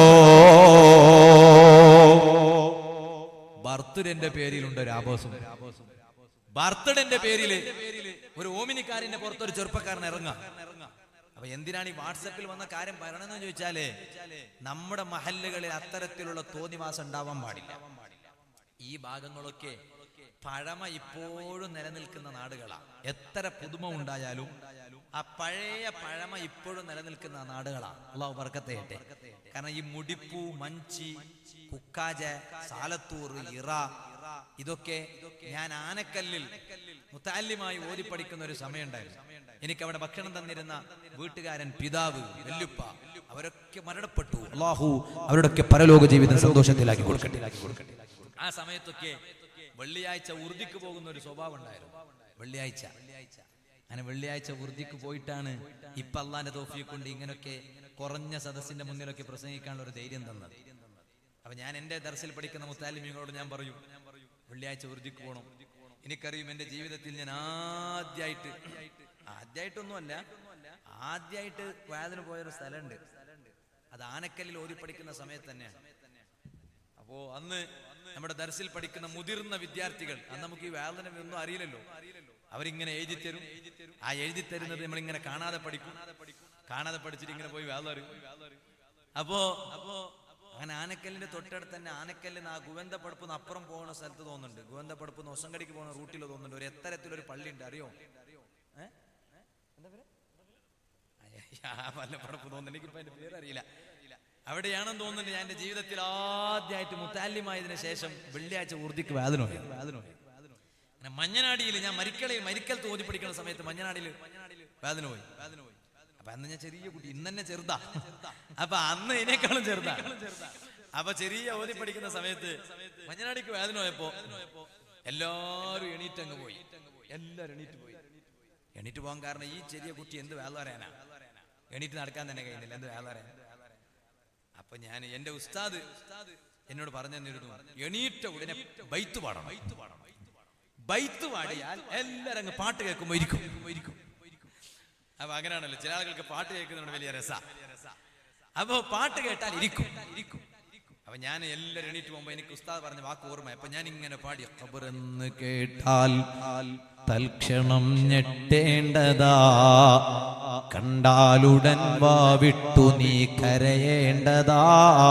ബർത്ത്ഡേന്റെ പേരിലുണ്ട് ഒരു ആഘോഷം ബർത്ത്ഡേന്റെ പേരില് ഒരു ഓമിനിക്കാരിന്റെ പുറത്ത് ഒരു ചെറുപ്പക്കാരൻ ഇറങ്ങാം അപ്പൊ എന്തിനാണ് ഈ വാട്സപ്പിൽ വന്ന കാര്യം പറയണമെന്ന് ചോദിച്ചാലേ നമ്മുടെ മഹല്ലുകളിൽ അത്തരത്തിലുള്ള തോന്നിവാസം ഉണ്ടാവാൻ പാടില്ല ഈ ഭാഗങ്ങളൊക്കെ പഴമ ഇപ്പോഴും നിലനിൽക്കുന്ന നാടുകളാണ് എത്ര പുതുമ ഉണ്ടായാലും ആ പഴയ പഴമ ഇപ്പോഴും നിലനിൽക്കുന്ന നാടുകളാണ് അള്ളാഹു വർക്കത്തെ കാരണം ഈ മുടിപ്പൂ മഞ്ചി കുക്കാജ സാലത്തൂർ ഇറ ഇതൊക്കെ ഞാൻ ആനക്കല്ലിൽ മുത്താല്യമായി ഓതി പഠിക്കുന്ന ഒരു സമയമുണ്ടായിരുന്നു എനിക്ക് അവിടെ ഭക്ഷണം തന്നിരുന്ന വീട്ടുകാരൻ പിതാവ് വെല്ലുപ്പ അവരൊക്കെ മരണപ്പെട്ടു അള്ളാഹു അവരുടെയൊക്കെ പരലോക ജീവിതം സന്തോഷത്തിലാക്കി കൊടുക്കട്ടെ ആ സമയത്തൊക്കെ വെള്ളിയാഴ്ച ഉറുദിക്ക് പോകുന്ന ഒരു സ്വഭാവം ഉണ്ടായിരുന്നു വെള്ളിയാഴ്ച അങ്ങനെ വെള്ളിയാഴ്ച ഉറുദിക്ക് പോയിട്ടാണ് ഇപ്പൊ അള്ളാന്റെ തോഫിയെ കൊണ്ട് ഇങ്ങനെയൊക്കെ കുറഞ്ഞ സദസ്സിന്റെ മുന്നിലൊക്കെ പ്രസംഗിക്കാനുള്ള ഒരു ധൈര്യം തന്നത് അപ്പൊ ഞാൻ എന്റെ ദർശയിൽ പഠിക്കുന്ന മുത്താലിമികളോട് ഞാൻ പറയും വെള്ളിയാഴ്ച ഉറുദിക്ക് പോകണം എനിക്കറിയും എന്റെ ജീവിതത്തിൽ ഞാൻ ആദ്യമായിട്ട് ആദ്യമായിട്ടൊന്നുമല്ല ആദ്യമായിട്ട് വേദന പോയൊരു സ്ഥലമുണ്ട് അത് ആനക്കല്ലിൽ ഓതി പഠിക്കുന്ന സമയത്ത് തന്നെയാണ് അപ്പോ അന്ന് നമ്മുടെ ദർസിൽ പഠിക്കുന്ന മുതിർന്ന വിദ്യാർത്ഥികൾ അന്ന് നമുക്ക് ഈ വേദന ഒന്നും അറിയില്ലല്ലോ അവരിങ്ങനെ എഴുതി തരും ആ എഴുതി തരുന്നത് നമ്മളിങ്ങനെ കാണാതെ പഠിക്കും കാണാതെ പഠിച്ചിട്ട് ഇങ്ങനെ പോയി വേദ അറിയും അപ്പോ അപ്പോ അങ്ങനെ ആനക്കല്ലിന്റെ തൊട്ടടുത്ത് തന്നെ ആനക്കല്ലിന് ആ ഗുവന്തപ്പടപ്പ് അപ്പുറം പോകുന്ന സ്ഥലത്ത് തോന്നുന്നുണ്ട് ഗുവന്തപ്പടപ്പ് ഒസങ്കടിക്ക് പോകുന്ന റൂട്ടിൽ തോന്നുന്നുണ്ട് ഒരു എത്തരത്തിലൊരു പള്ളി ഉണ്ട് അറിയോ ഏ? എന്താ പേര്? അയ്യ, വല്ലപ്പടപ്പ് തോന്നുന്നു എനിക്കിപ്പോ അതിന്റെ പേരറിയില്ല അവിടെയാണെന്ന് തോന്നുന്നുണ്ട് ഞാൻ എന്റെ ജീവിതത്തിൽ ആദ്യമായിട്ട് മുത്താല്യമായതിനു ശേഷം വെള്ളിയാഴ്ച ഊർദിക്ക് വേദന പോയി. വേദന പോയി. അങ്ങനെ മഞ്ഞനാടിയിൽ ഞാൻ മരിക്കളെ മരിക്കൽ തോതി പഠിക്കുന്ന സമയത്ത് മഞ്ഞനാടിയിൽ വേദന പോയി വേദന പോയി അപ്പൊ അന്ന് ഞാൻ ചെറിയ കുട്ടി ഇന്ന് തന്നെ ചെറുതാ അപ്പൊ അന്ന് ഇതിനേക്കാളും ചെറുതാ അപ്പൊ ചെറിയ ഓതി പഠിക്കുന്ന സമയത്ത് മഞ്ഞനാടിക്ക് വേദന പോയപ്പോ എല്ലാരും എണീറ്റ് അങ്ങ് പോയി എല്ലാരും എണീറ്റ് പോയി എണീറ്റ് പോകാൻ കാരണം ഈ ചെറിയ കുട്ടി എന്ത് വേദ പറയാനാ എണീറ്റ് നടക്കാൻ തന്നെ കഴിയുന്നില്ല എന്ത് വേദ പറയാൻ അപ്പൊ ഞാൻ എന്റെ ഉസ്താദ് എന്നോട് പറഞ്ഞു തന്നിരുന്നു എണീറ്റ ഉടനെ ബൈത്ത് പാടണം ബൈത്ത് പാടിയാൽ എല്ലാരും അങ്ങ് പാട്ട് കേൾക്കുമ്പോ ഇരിക്കും ഇരിക്കും അപ്പൊ അങ്ങനെയാണല്ലോ ചില ആളുകൾക്ക് പാട്ട് കേൾക്കുന്നതുകൊണ്ട് വലിയ രസ അപ്പൊ പാട്ട് കേട്ടാൽ ഇരിക്കും ഇരിക്കും അപ്പൊ ഞാൻ എല്ലാവരും എണീറ്റ് പോകുമ്പോ എനിക്ക് ഉസ്താദ് പറഞ്ഞ വാക്ക് ഓർമ്മ അപ്പൊ ഞാൻ ഇങ്ങനെ പാടി ഖബറെന്ന് കേട്ടാൽ തൽക്ഷണം ഞെട്ടേണ്ടതാ കണ്ടാലുടൻ വാവിട്ടു നീ കരയേണ്ടതാ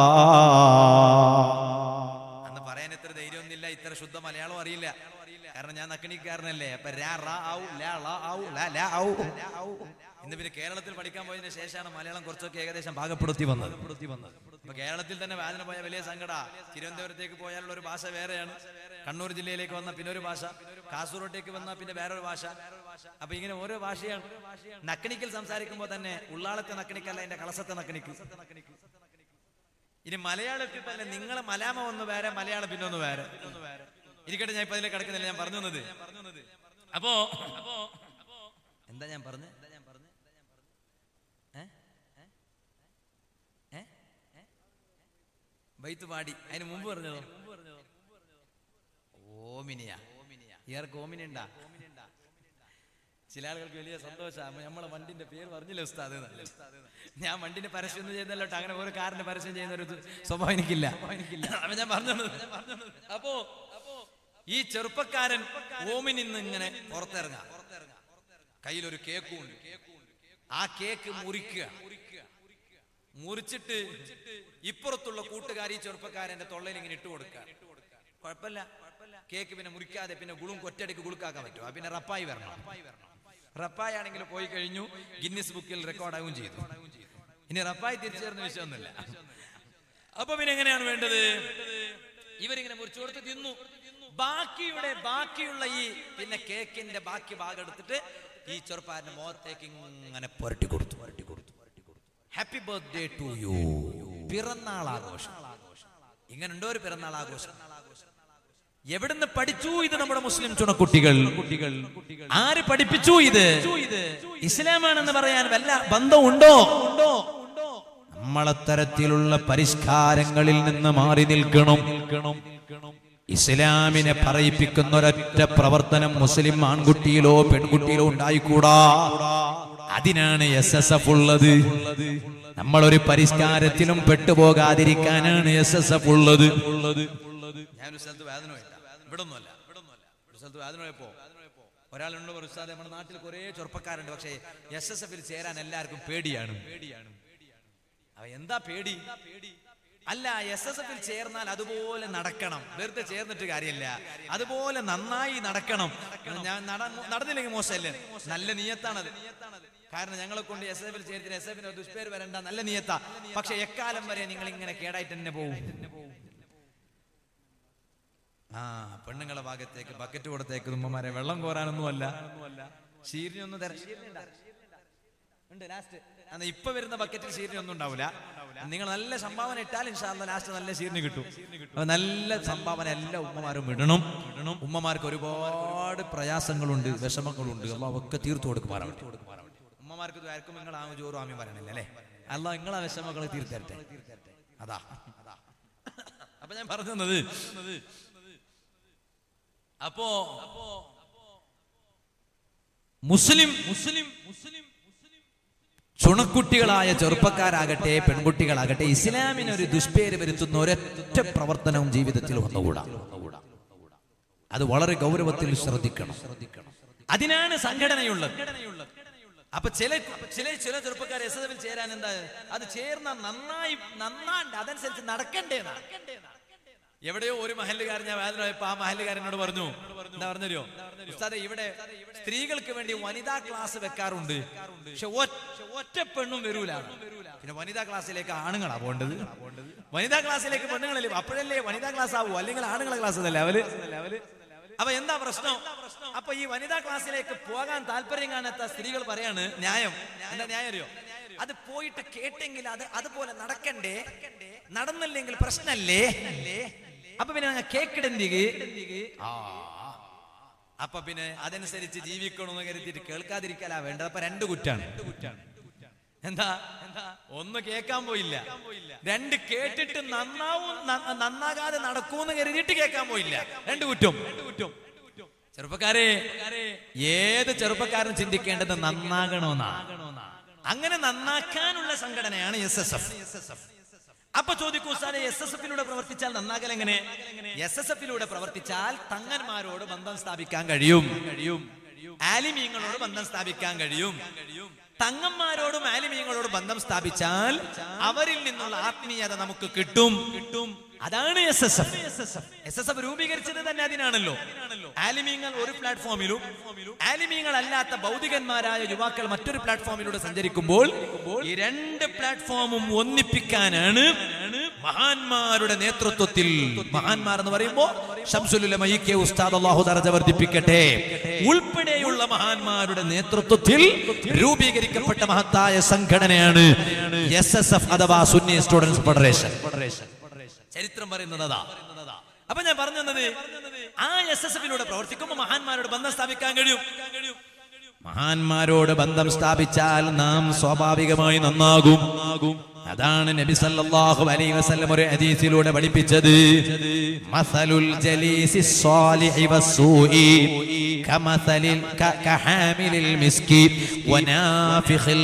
അന്ന് പറയാൻ ഇത്ര ധൈര്യമൊന്നുമില്ല ഇത്ര ശുദ്ധ മലയാളം അറിയില്ല കാരണം ഞാൻ നക്കണിക്കാരനല്ലേ അപ്പൊ രാ, റാ, ഔ, ലാ, ള, ഔ, ലാ, ലാ, ഔ. ഇന്ന് പിന്നെ കേരളത്തിൽ പഠിക്കാൻ പോയതിനു ശേഷമാണ് മലയാളം കുറച്ചൊക്കെ ഏകദേശം ഭാഗപ്പെടുത്തി വന്നത് ഇപ്പൊ കേരളത്തിൽ തന്നെ വേദന പോയ വലിയ സങ്കട തിരുവനന്തപുരത്തേക്ക് പോയാലുള്ള ഒരു ഭാഷ വേറെയാണ് കണ്ണൂർ ജില്ലയിലേക്ക് വന്ന പിന്നെ ഒരു ഭാഷ കാസർഗോട്ടേക്ക് വന്ന പിന്നെ വേറൊരു ഭാഷ അപ്പൊ ഇങ്ങനെ ഓരോ ഭാഷയാണ് നക്കണിക്കൽ സംസാരിക്കുമ്പോൾ തന്നെ ഉള്ളാളത്തെ നക്കണിക്കല്ല എന്റെ കളസത്തെ നക്കണിക്ക് ഇനി മലയാളത്തിൽ തന്നെ നിങ്ങളെ മലാമ ഒന്ന് വേറെ മലയാളം പിന്നെ ഒന്ന് വേറെ ഇരിക്കട്ടെ ഞാൻ ഇപ്പൊ അതിലേക്ക് കിടക്കുന്നില്ല ഞാൻ പറഞ്ഞു തന്നത് അപ്പോ എന്താ ഞാൻ പറഞ്ഞു ഏ? ഏ? ഏ? ബൈത്ത് പാടി അതിന് മുമ്പ് പറഞ്ഞതോ ഓമിനിയ ഇയാൾക്ക് ഓമിനി ഉണ്ടാ ചില ആളുകൾക്ക് വലിയ സന്തോഷമാണ് നമ്മളെ വണ്ടിന്റെ പേര് പറഞ്ഞില്ല ഉസ്താദ് എന്നല്ലേ. ഞാൻ വണ്ടിന്റെ പരസ്യം ഒന്നും ചെയ്യുന്നല്ലോ ട്ടോ. അങ്ങനെ ഒരു കാറിന്റെ പരസ്യം ചെയ്യുന്ന ഒരു സ്വഭാവം എനിക്കില്ല അപ്പൊ ഞാൻ പറഞ്ഞത് അപ്പോ ഈ ചെറുപ്പക്കാരൻ ഓമിൽ നിന്ന് ഇങ്ങനെ പുറത്തിറങ്ങാം കയ്യിലൊരു കേക്കും ഉണ്ട് ആ കേക്ക് മുറിക്കുക മുറിച്ചിട്ട് ഇപ്പുറത്തുള്ള കൂട്ടുകാരി ചെറുപ്പക്കാരന്റെ തൊള്ളയിൽ ഇങ്ങനെ ഇട്ട് കൊടുക്കുക കുഴപ്പമില്ല കേക്ക് പിന്നെ മുറിക്കാതെ പിന്നെ ഗുളും കൊറ്റടിക്ക് ഗുളുക്കാക്കാൻ പറ്റും ആ പിന്നെ റപ്പായി വരണം റപ്പായി ആണെങ്കിൽ പോയി കഴിഞ്ഞു ഗിന്നിസ് ബുക്കിൽ റെക്കോർഡാവും ചെയ്തു ഇനി റപ്പായി തിരിച്ചു തരുന്ന വിഷയമൊന്നുമില്ല അപ്പൊ പിന്നെ എങ്ങനെയാണ് വേണ്ടത് ഇവരിങ്ങനെ മുറിച്ചു കൊടുത്ത് തിന്നു ബാക്കിയുടെ ബാക്കിയുള്ള ഈ പിന്നെ കേക്കിന്റെ ബാക്കി ഭാഗം എടുത്തിട്ട് ഈ ചെറുപ്പാരന്റെ മുഖത്തേക്ക് ഇങ്ങനെ പുരട്ടി കൊടുത്തു പുരട്ടി കൊടുത്തു പുരട്ടി കൊടുത്തു ഹാപ്പി ബർത്ത്ഡേ ടു യു പിറന്നാൾ ആഘോഷം ഇങ്ങനെ ഉണ്ടോ ഒരു പിറന്നാൾ ആഘോഷം എവിടുന്ന് പഠിച്ചു ഇത് നമ്മുടെ മുസ്ലിം ചുണക്കുട്ടികൾ കുട്ടികൾ ആര് പഠിപ്പിച്ചു ഇത് ഇസ്ലാമാണെന്ന് പറയാൻ വല്ല ബന്ധമുണ്ടോ ഉണ്ടോ നമ്മളത്തരത്തിലുള്ള പരിഷ്കാരങ്ങളിൽ നിന്ന് മാറി നിൽക്കണം ഇസ്ലാമിനെ പറയിപ്പിക്കുന്ന ഒരൊറ്റ പ്രവർത്തനം മുസ്ലിം ആൺകുട്ടിയിലോ പെൺകുട്ടിയിലോ ഉണ്ടായിക്കൂടാ അതിനാണ് എസ് എസ് എഫ് ഉള്ളത് നമ്മളൊരു പരിഷ്കാരത്തിലും പെട്ടുപോകാതിരിക്കാനാണ് എസ് എസ് എഫ് ഉള്ളത് ഞാനൊരു സ്ഥലത്ത് വേദന ഇവിടെ ഒന്നുമല്ല ഒരു സ്ഥലത്ത് വേദന പോയപ്പോ ഒരാളുണ്ട് ഉസ്താദ് നമ്മുടെ നാട്ടിൽ കുറെ ചെറുപ്പക്കാരുണ്ട് പക്ഷേ എസ് എസ് എഫിൽ ചേരാൻ എല്ലാവർക്കും പേടിയാണ് പേടിയാണ് അവ എന്താ പേടി അല്ല എസ് എസ് എഫിൽ ചേർന്നാൽ അതുപോലെ നടക്കണം വെറുതെ ചേർന്നിട്ട് കാര്യമില്ല അതുപോലെ നന്നായി നടക്കണം ഞാൻ നട- നടന്നില്ലെങ്കിൽ മോശമല്ലേ നല്ല നീയത്താണത് കാരണം ഞങ്ങളെ കൊണ്ട് എസ് എഫിൽ ചേർത്തിന് എസ് എഫിന് ദുഷ്പേര് വരണ്ട നല്ല നീയത്താ പക്ഷെ എക്കാലം വരെ നിങ്ങൾ ഇങ്ങനെ കേടായിട്ട് തന്നെ പോകും ആ പെണ്ണുങ്ങളെ ഭാഗത്തേക്ക് ബക്കറ്റ് കൊടുത്തേക്ക് ഉമ്മമാരെ വെള്ളം കോരാനൊന്നും അല്ല ശീരിനൊന്നും തരാം ഉണ്ട് ലാസ്റ്റ് അന്ന് ഇപ്പൊ വരുന്ന ബക്കറ്റിൽ ശീരിനി ഒന്നും ഉണ്ടാവില്ല നിങ്ങൾ നല്ല സംഭാവന ഇട്ടാൽ ഇൻഷാല്ല ലാസ്റ്റ് നല്ല ശീരിനി കിട്ടും അപ്പൊ നല്ല സംഭാവന എല്ലാ ഉമ്മമാരും ഇടണം ഇടണം ഉമ്മമാർക്ക് ഒരുപാട് പ്രയാസങ്ങളുണ്ട് വിഷമങ്ങളുണ്ട് അള്ളാഹ് ഒക്കെ തീർത്തു കൊടുക്കുമാറാവട്ടെ ഉമ്മമാർക്ക് ആർക്കും നിങ്ങൾ ആ ചോറും ആമി പറയണില്ല അല്ലേ അല്ല നിങ്ങൾ ആ വിഷമങ്ങൾ തീർത്തരട്ടെ അതാ അതാ അപ്പൊ ഞാൻ പറഞ്ഞത് അപ്പോ മുസ്ലിം മുസ്ലിം മുസ്ലിം ചുണക്കുട്ടികളായ ചെറുപ്പക്കാരാകട്ടെ പെൺകുട്ടികളാകട്ടെ ഇസ്ലാമിന് ഒരു ദുഷ്പേര് വരുത്തുന്ന ഒരൊറ്റ പ്രവർത്തനവും ജീവിതത്തിൽ വന്നുകൂടാ അത് വളരെ ഗൗരവത്തിൽ ശ്രദ്ധിക്കണം അതിനാണ് സംഘടനയുള്ളത് അപ്പൊ ചില ചില ചില ചെറുപ്പക്കാർ എസ് എഫിൽ ചേരാൻ എന്താ അത് ചേർന്ന നന്നായി നന്നാണ്ട് അതനുസരിച്ച് നടക്കണ്ടേ എവിടെയോ ഒരു മഹല്ലുകാരൻ ഞാൻ വേദന പോയപ്പോ ആ മഹല്ലുകാരനോട് പറഞ്ഞു എന്താ പറഞ്ഞോ ഉസ്താദെ ഇവിടെ സ്ത്രീകൾക്ക് വേണ്ടി വനിതാ ക്ലാസ് വെക്കാറുണ്ട് പക്ഷെ ഒറ്റ- ഒറ്റ പെണ്ണും വരൂല പിന്നെ വനിതാ ക്ലാസ്സിലേക്ക് ആണുങ്ങളാ പോണ്ടത് വനിതാ ക്ലാസ്സിലേക്ക് പെണ്ണുങ്ങളല്ലേ അപ്പോഴല്ലേ വനിതാ ക്ലാസ് ആവൂ അല്ലെങ്കിൽ ആണുങ്ങളെ ക്ലാസ് അല്ലേ അവല് അപ്പൊ എന്താ പ്രശ്നം അപ്പൊ ഈ വനിതാ ക്ലാസ്സിലേക്ക് പോകാൻ താല്പര്യം കാണാത്ത സ്ത്രീകൾ പറയാണ് ന്യായം എന്താ ന്യായം അറിയോ അത് പോയിട്ട് കേട്ടെങ്കിൽ അത് അതുപോലെ നടക്കണ്ടേ നടന്നില്ലെങ്കിൽ പ്രശ്നല്ലേ അപ്പൊ പിന്നെ അങ്ങ് കേക്കിടന്തിക്ക് അപ്പൊ പിന്നെ അതനുസരിച്ച് ജീവിക്കണമെന്ന് കരുതിയിട്ട് കേൾക്കാതിരിക്കലാ വേണ്ടത് അപ്പൊ രണ്ട് കുറ്റാണ് എന്താ എന്താ ഒന്ന് കേൾക്കാൻ പോയില്ല രണ്ട് കേട്ടിട്ട് നന്നാവും ന- നന്നാകാതെ നടക്കൂന്ന് കരുതിയിട്ട് കേൾക്കാൻ പോയില്ല രണ്ട് കുറ്റം രണ്ട് കുറ്റം ചെറുപ്പക്കാരെ ഏത് ചെറുപ്പക്കാരൻ ചിന്തിക്കേണ്ടത് നന്നാകണമെന്നാ അങ്ങനെ നന്നാക്കാനുള്ള സംഘടനയാണ് എസ് എസ് എഫ് അപ്പൊ ചോദിക്കൂ സാറേ എസ് എസ് എഫിലൂടെ പ്രവർത്തിച്ചാൽ നന്നാകൽ എങ്ങനെ എസ് എസ് എഫിലൂടെ പ്രവർത്തിച്ചാൽ തങ്ങന്മാരോട് ബന്ധം സ്ഥാപിക്കാൻ കഴിയും കഴിയും ആലിമീങ്ങളോട് ബന്ധം സ്ഥാപിക്കാൻ കഴിയും തങ്ങന്മാരോടും ആലിമീങ്ങളോടും ബന്ധം സ്ഥാപിച്ചാൽ അവരിൽ നിന്നുള്ള ആത്മീയത നമുക്ക് കിട്ടും കിട്ടും അതാണ് S S F S S F രൂപീകരിച്ചത് തന്നെ അതിനാണല്ലോ ആലിമീങ്ങൾ ഒരു പ്ലാറ്റ്ഫോമിലും ആലിമീങ്ങൾ അല്ലാത്ത ഭൗതികന്മാരായ യുവാക്കൾ മറ്റൊരു പ്ലാറ്റ്ഫോമിലൂടെ സഞ്ചരിക്കുമ്പോൾ ഈ രണ്ട് പ്ലാറ്റ്ഫോമും ഒന്നിപ്പിക്കാനാണ് മഹാന്മാരുടെ നേതൃത്വത്തിൽ മഹാന്മാർ എന്ന് പറയുമ്പോ ഷംസുലുലമ ഇ കെ ഉസ്താദ് അള്ളാഹു ദർജ വർദ്ധിപ്പിക്കട്ടെ ഉൾപ്പെടെയുള്ള മഹാന്മാരുടെ നേതൃത്വത്തിൽ രൂപീകരിക്കപ്പെട്ട മഹത്തായ സംഘടനയാണ് എസ് എസ് എഫ് അഥവാ സുന്നി സ്റ്റുഡൻസ് ഫെഡറേഷൻ ചരിത്രം പറയുന്നത് അതാ അപ്പൊ ഞാൻ പറഞ്ഞു തന്നത് ആ എസ് എസ് എഫിലൂടെ പ്രവർത്തിക്കുമ്പോൾ മഹാന്മാരോട് ബന്ധം സ്ഥാപിക്കാൻ കഴിയും മഹാന്മാരോട് ബന്ധം സ്ഥാപിച്ചാൽ നാം സ്വാഭാവികമായി നന്നാകും അതാണ് നബി സല്ലല്ലാഹു അലൈഹി വസല്ലം ഒരു ഹദീസിലൂടെ പഠിപ്പിച്ചത് മസലുൽ ജലീസി സ്വാലിഹി വസ്സൂഇ കമസലിൽ ക- കഹാമിലിൽ മിസ്കി വനാഫിഖിൽ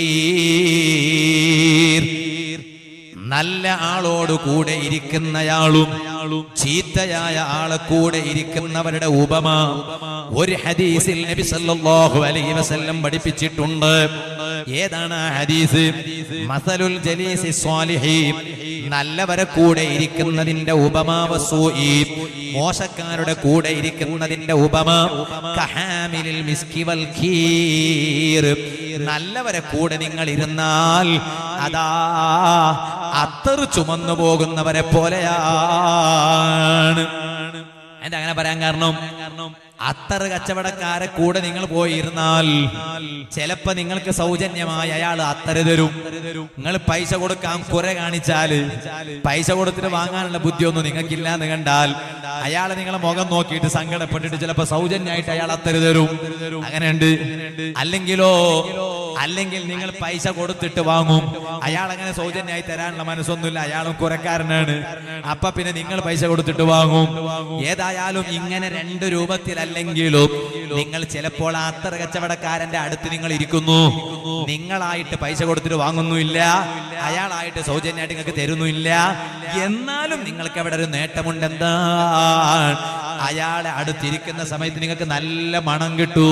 കീർ നല്ല ആളോട് കൂടെ ഇരിക്കുന്നയാളും ചീത്തയായ ആളെ കൂടെ ഇരിക്കുന്നവരുടെ ഉപമ ഒരു ഹദീസിൽ നബി സല്ലല്ലാഹു അലൈഹി വസല്ലം പഠിപ്പിച്ചിട്ടുണ്ട് ഏതാണ് ആ ഹദീസ് മസലുൽ ജലീസി സ്വാലിഹി നല്ലവരെ കൂടെ ഇരിക്കുന്നതിന്റെ ഉപമാവസൂയി മോശക്കാരുടെ കൂടെ ഇരിക്കുന്നതിന്റെ ഉപമ കഹാമിലിൽ മിസ്കി വൽ ഖീർ നല്ലവരെ കൂടെ നിങ്ങൾ ഇരുന്നാൽ അതാ അത്തറ് ചുമന്നു പോകുന്നവരെ പോലെയാണ് എന്താ അങ്ങനെ പറയാൻ കാരണം കാരണം അത്തറ് കച്ചവടക്കാരെ കൂടെ നിങ്ങൾ പോയിരുന്നാൽ ചിലപ്പോ നിങ്ങൾക്ക് സൗജന്യമായി അയാൾ അത്തറ് തരും നിങ്ങൾ പൈസ കൊടുക്കാൻ കുറെ കാണിച്ചാല് പൈസ കൊടുത്തിട്ട് വാങ്ങാനുള്ള ബുദ്ധിയൊന്നും നിങ്ങൾക്കില്ല എന്ന് കണ്ടാൽ അയാൾ നിങ്ങളെ മുഖം നോക്കിയിട്ട് സങ്കടപ്പെട്ടിട്ട് ചിലപ്പോ സൗജന്യമായിട്ട് അയാൾ അത്തറ് തരും അങ്ങനെയുണ്ട് അല്ലെങ്കിലോ അല്ലെങ്കിൽ നിങ്ങൾ പൈസ കൊടുത്തിട്ട് വാങ്ങും അയാൾ അങ്ങനെ സൗജന്യമായി തരാനുള്ള മനസ്സൊന്നുമില്ല അയാളും കുറക്കാരനാണ് അപ്പൊ പിന്നെ നിങ്ങൾ പൈസ കൊടുത്തിട്ട് വാങ്ങും ഏതായാലും ഇങ്ങനെ രണ്ട് രൂപത്തിലല്ലെങ്കിലും നിങ്ങൾ ചിലപ്പോൾ ആ അത്തർ കച്ചവടക്കാരന്റെ അടുത്ത് നിങ്ങൾ ഇരിക്കുന്നു നിങ്ങളായിട്ട് പൈസ കൊടുത്തിട്ട് വാങ്ങുന്നുമില്ല അയാളായിട്ട് സൗജന്യമായിട്ട് നിങ്ങൾക്ക് തരുന്നുമില്ല എന്നാലും നിങ്ങൾക്ക് അവിടെ ഒരു നേട്ടമുണ്ട് എന്താ അയാളെ അടുത്തിരിക്കുന്ന സമയത്ത് നിങ്ങൾക്ക് നല്ല മണം കിട്ടൂ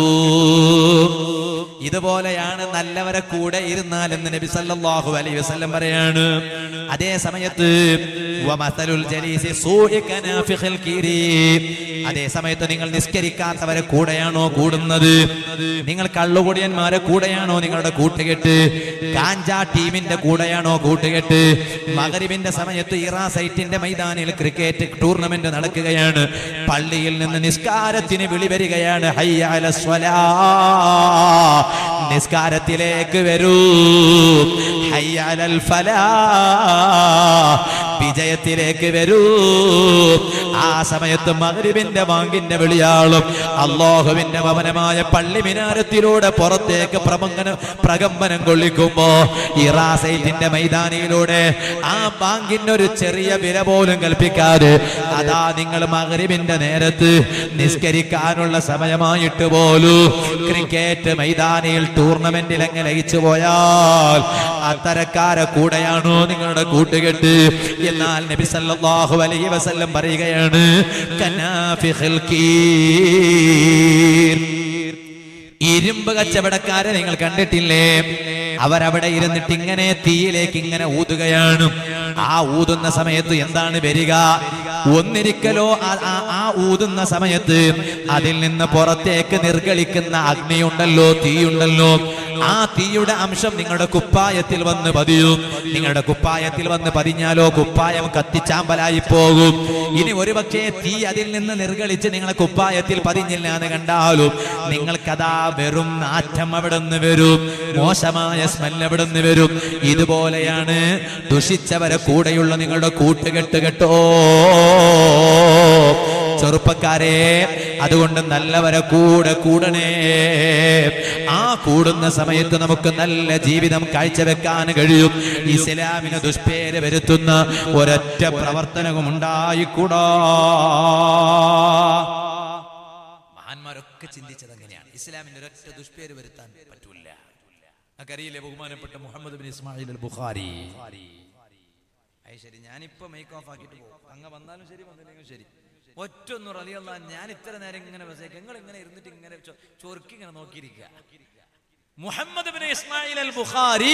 ഇതുപോലെയാണ് നല്ലവരെ കൂടെ ഇരുന്നാൽ എന്ന് നബി സല്ലല്ലാഹു അലൈഹി വസല്ലം പറയാണ് അതേ സമയത്ത് വമസലുൽ ജലീസി സൂഇ കനാഫിഖിൽ കീരി അതേ സമയത്ത് നിങ്ങൾ നിസ്കരിക്കാത്തവരെ കൂടെയാണോ കൂടുന്നത് നിങ്ങൾ കള്ളുകുടിയന്മാരെ കൂടെയാണോ നിങ്ങളുടെ കൂട്ടുകെട്ട് കാഞ്ച ടീമിന്റെ കൂടെയാണോ കൂട്ടുകെട്ട് മകരിബിന്റെ സമയത്ത് ഇറാ സൈറ്റിന്റെ മൈതാനിൽ ക്രിക്കറ്റ് ടൂർണമെന്റ് നടക്കുകയാണ് പള്ളിയിൽ നിന്ന് നിസ്കാരത്തിന് വിളി വരികയാണ് ഹയ്യ അലസ് സ്വലാ. നിസ്കാരത്തിലേക്ക് വരൂ ഹയ്യ അലൽ ഫലാ. വിജയത്തിലേക്ക് വരൂ ആ സമയത്ത് മകരിബിന്റെ വാങ്കിന്റെ വിളിയാളും അള്ളാഹുവിന്റെ ഭവനമായ പള്ളി മിനാരത്തിലൂടെ പുറത്തേക്ക് പ്രമംഗനം പ്രകമ്പനം കൊള്ളിക്കുമ്പോ ഇറാസൈറ്റിന്റെ മൈതാനിയിലൂടെ ആ ബാങ്കിന് ഒരു ചെറിയ വില പോലും കൽപ്പിക്കാതെ അതാ നിങ്ങൾ മകരിബിന്റെ നേരത്ത് നിസ്കരിക്കാനുള്ള സമയമായിട്ട് പോലും ക്രിക്കറ്റ് മൈതാനിയിൽ ടൂർണമെന്റിൽ അങ്ങ് ലയിച്ചു പോയാൽ അത്തരക്കാരെ കൂടെയാണോ നിങ്ങളുടെ കൂട്ടുകെട്ട് എന്നാൽ നബി സല്ലല്ലാഹു അലൈഹി വസല്ലം പറയുകയാണ് കനാഫിഖിൽ കീർ ഇരുമ്പ് കച്ചവടക്കാരെ നിങ്ങൾ കണ്ടിട്ടില്ലേ അവരവിടെ ഇരുന്നിട്ട് ഇങ്ങനെ തീയിലേക്ക് ഇങ്ങനെ ഊതുകയാണ് ആ ഊതുന്ന സമയത്ത് എന്താണ് വരിക ഒന്നിരിക്കലോ ആ- ആ- ആ ഊതുന്ന സമയത്ത് അതിൽ നിന്ന് പുറത്തേക്ക് നിർഗളിക്കുന്ന അഗ്നിയുണ്ടല്ലോ തീയുണ്ടല്ലോ ആ തീയുടെ അംശം നിങ്ങളുടെ കുപ്പായത്തിൽ വന്ന് പതിയും നിങ്ങളുടെ കുപ്പായത്തിൽ വന്ന് പതിഞ്ഞാലോ കുപ്പായം കത്തിച്ചാമ്പലായി പോകും ഇനി ഒരുപക്ഷേ തീ അതിൽ നിന്ന് നിർഗളിച്ച് നിങ്ങളെ കുപ്പായത്തിൽ പതിഞ്ഞില്ല എന്ന് കണ്ടാലും നിങ്ങൾക്കതാ വെറും നാറ്റം അവിടെ നിന്ന് വരും മോശമായ സ്മെല്ല് അവിടെ നിന്ന് വരും ഇതുപോലെയാണ് ദുഷിച്ചവരെ കൂടെയുള്ള നിങ്ങളുടെ കൂട്ടുകെട്ട് കേട്ടോ ചെറുപ്പക്കാരെ അതുകൊണ്ട് നല്ലവരെ കൂടെ കൂടണേ ആ കൂടുന്ന സമയത്ത് നമുക്ക് നല്ല ജീവിതം കാഴ്ചവെക്കാൻ കഴിയും ഇസ്ലാമിന് ദുഷ്പേര് വരുത്തുന്ന ഒരൊറ്റ പ്രവർത്തനവും ഉണ്ടായിക്കൂടാ മഹാന്മാരൊക്കെ ചിന്തിച്ചത് അങ്ങനെയാണ് ഇസ്ലാമിന് ഒരൊറ്റ ദുഷ്പേര് വരുത്താൻ പറ്റൂല നമുക്കറിയില്ലേ ബഹുമാനപ്പെട്ട Muhammad bin Ismail al Bukhari അത് ശരി ഞാനിപ്പോ മേക്ക് ഓഫ് ആക്കിയിട്ട് പോകും അങ്ങ് വന്നാലും ശരി വന്നില്ലെങ്കിലും ശരി ഒറ്റ ഒന്നും റലിയല്ല ഞാൻ ഇത്ര നേരം ഇങ്ങനെ ബസ്സേക്ക് നിങ്ങൾ ഇങ്ങനെ ഇരുന്നിട്ട് ഇങ്ങനെ ചൊ- ചൊറുക്കി ഇങ്ങനെ നോക്കിയിരിക്കുക Muhammad bin Ismail al Bukhari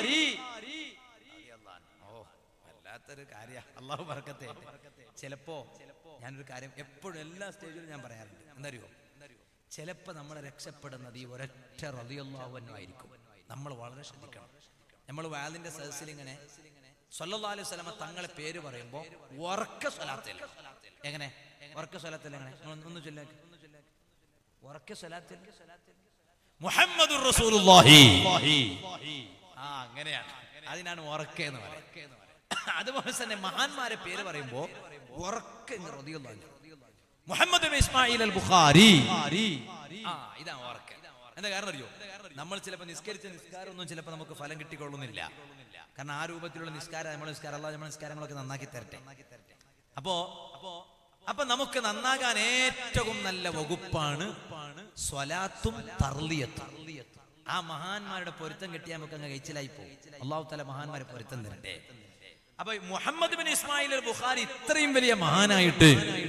ഓ വല്ലാത്തൊരു കാര്യ അള്ളാഹു പറക്കത്തെ ചിലപ്പോ ഞാനൊരു കാര്യം എപ്പോഴും എല്ലാ സ്റ്റേജിലും ഞാൻ പറയാറുണ്ട് എന്തറിയോ ചിലപ്പോ നമ്മളെ രക്ഷപ്പെടുന്നത് ഈ ഒരൊറ്റ റലിയല്ലാഹുവനും ആയിരിക്കും നമ്മൾ വളരെ ശ്രദ്ധിക്കണം നമ്മൾ വാലിന്റെ സദസ്സിൽ ഇങ്ങനെ സല്ലല്ലാഹു അലൈഹി വസല്ലമ തങ്ങളെ പേര് പറയുമ്പോൾ ഉറക്ക സ്വലാത്തിൽ എങ്ങനെ ഉറക്ക സ്വലാത്തിൽ എങ്ങനെ ഒന്ന് ഒന്ന് ചൊല്ലേക്ക് ഉറക്ക സ്വലാത്തിൽ മുഹമ്മദുർ റസൂലുള്ളാഹി ആ അങ്ങനെയാണ് അതിനാണ് ഉറക്ക എന്ന് പറയുന്നത് അതുപോലെ തന്നെ മഹാന്മാരെ പേര് പറയുമ്പോ ഉറക്ക എന്ന് റളിയല്ലാഹു അൻഹു. Muhammad bin Ismail al Bukhari ആ ഇതാണ് ഉറക്ക എന്താ കാരണം അറിയോ നമ്മൾ ചിലപ്പോൾ നിസ്കരിച്ച നിസ്കാരം ഒന്നും ചിലപ്പോൾ നമുക്ക് ഫലം കിട്ടിക്കൊള്ളുന്നില്ല കാരണം ആ രൂപത്തിലുള്ള നിസ്കാരം നമ്മുടെ നിസ്കാരം അല്ലാതെ നമ്മുടെ നിസ്കാരങ്ങളൊക്കെ നന്നാക്കി തരട്ടെ അപ്പോ അപ്പോ അപ്പൊ നമുക്ക് നന്നാകാൻ ഏറ്റവും നല്ല വകുപ്പാണ് സ്വലാത്തും തർലിയത്തും ആ മഹാന്മാരുടെ പൊരുത്തം കിട്ടിയാൽ നമുക്ക് അങ്ങ് കഴിച്ചിലായി പോകും അള്ളാഹു തല മഹാന്മാരെ പൊരുത്തം തരട്ടെ അപ്പൊ Muhammad bin Ismail al Bukhari ഇത്രയും വലിയ മഹാനായിട്ട്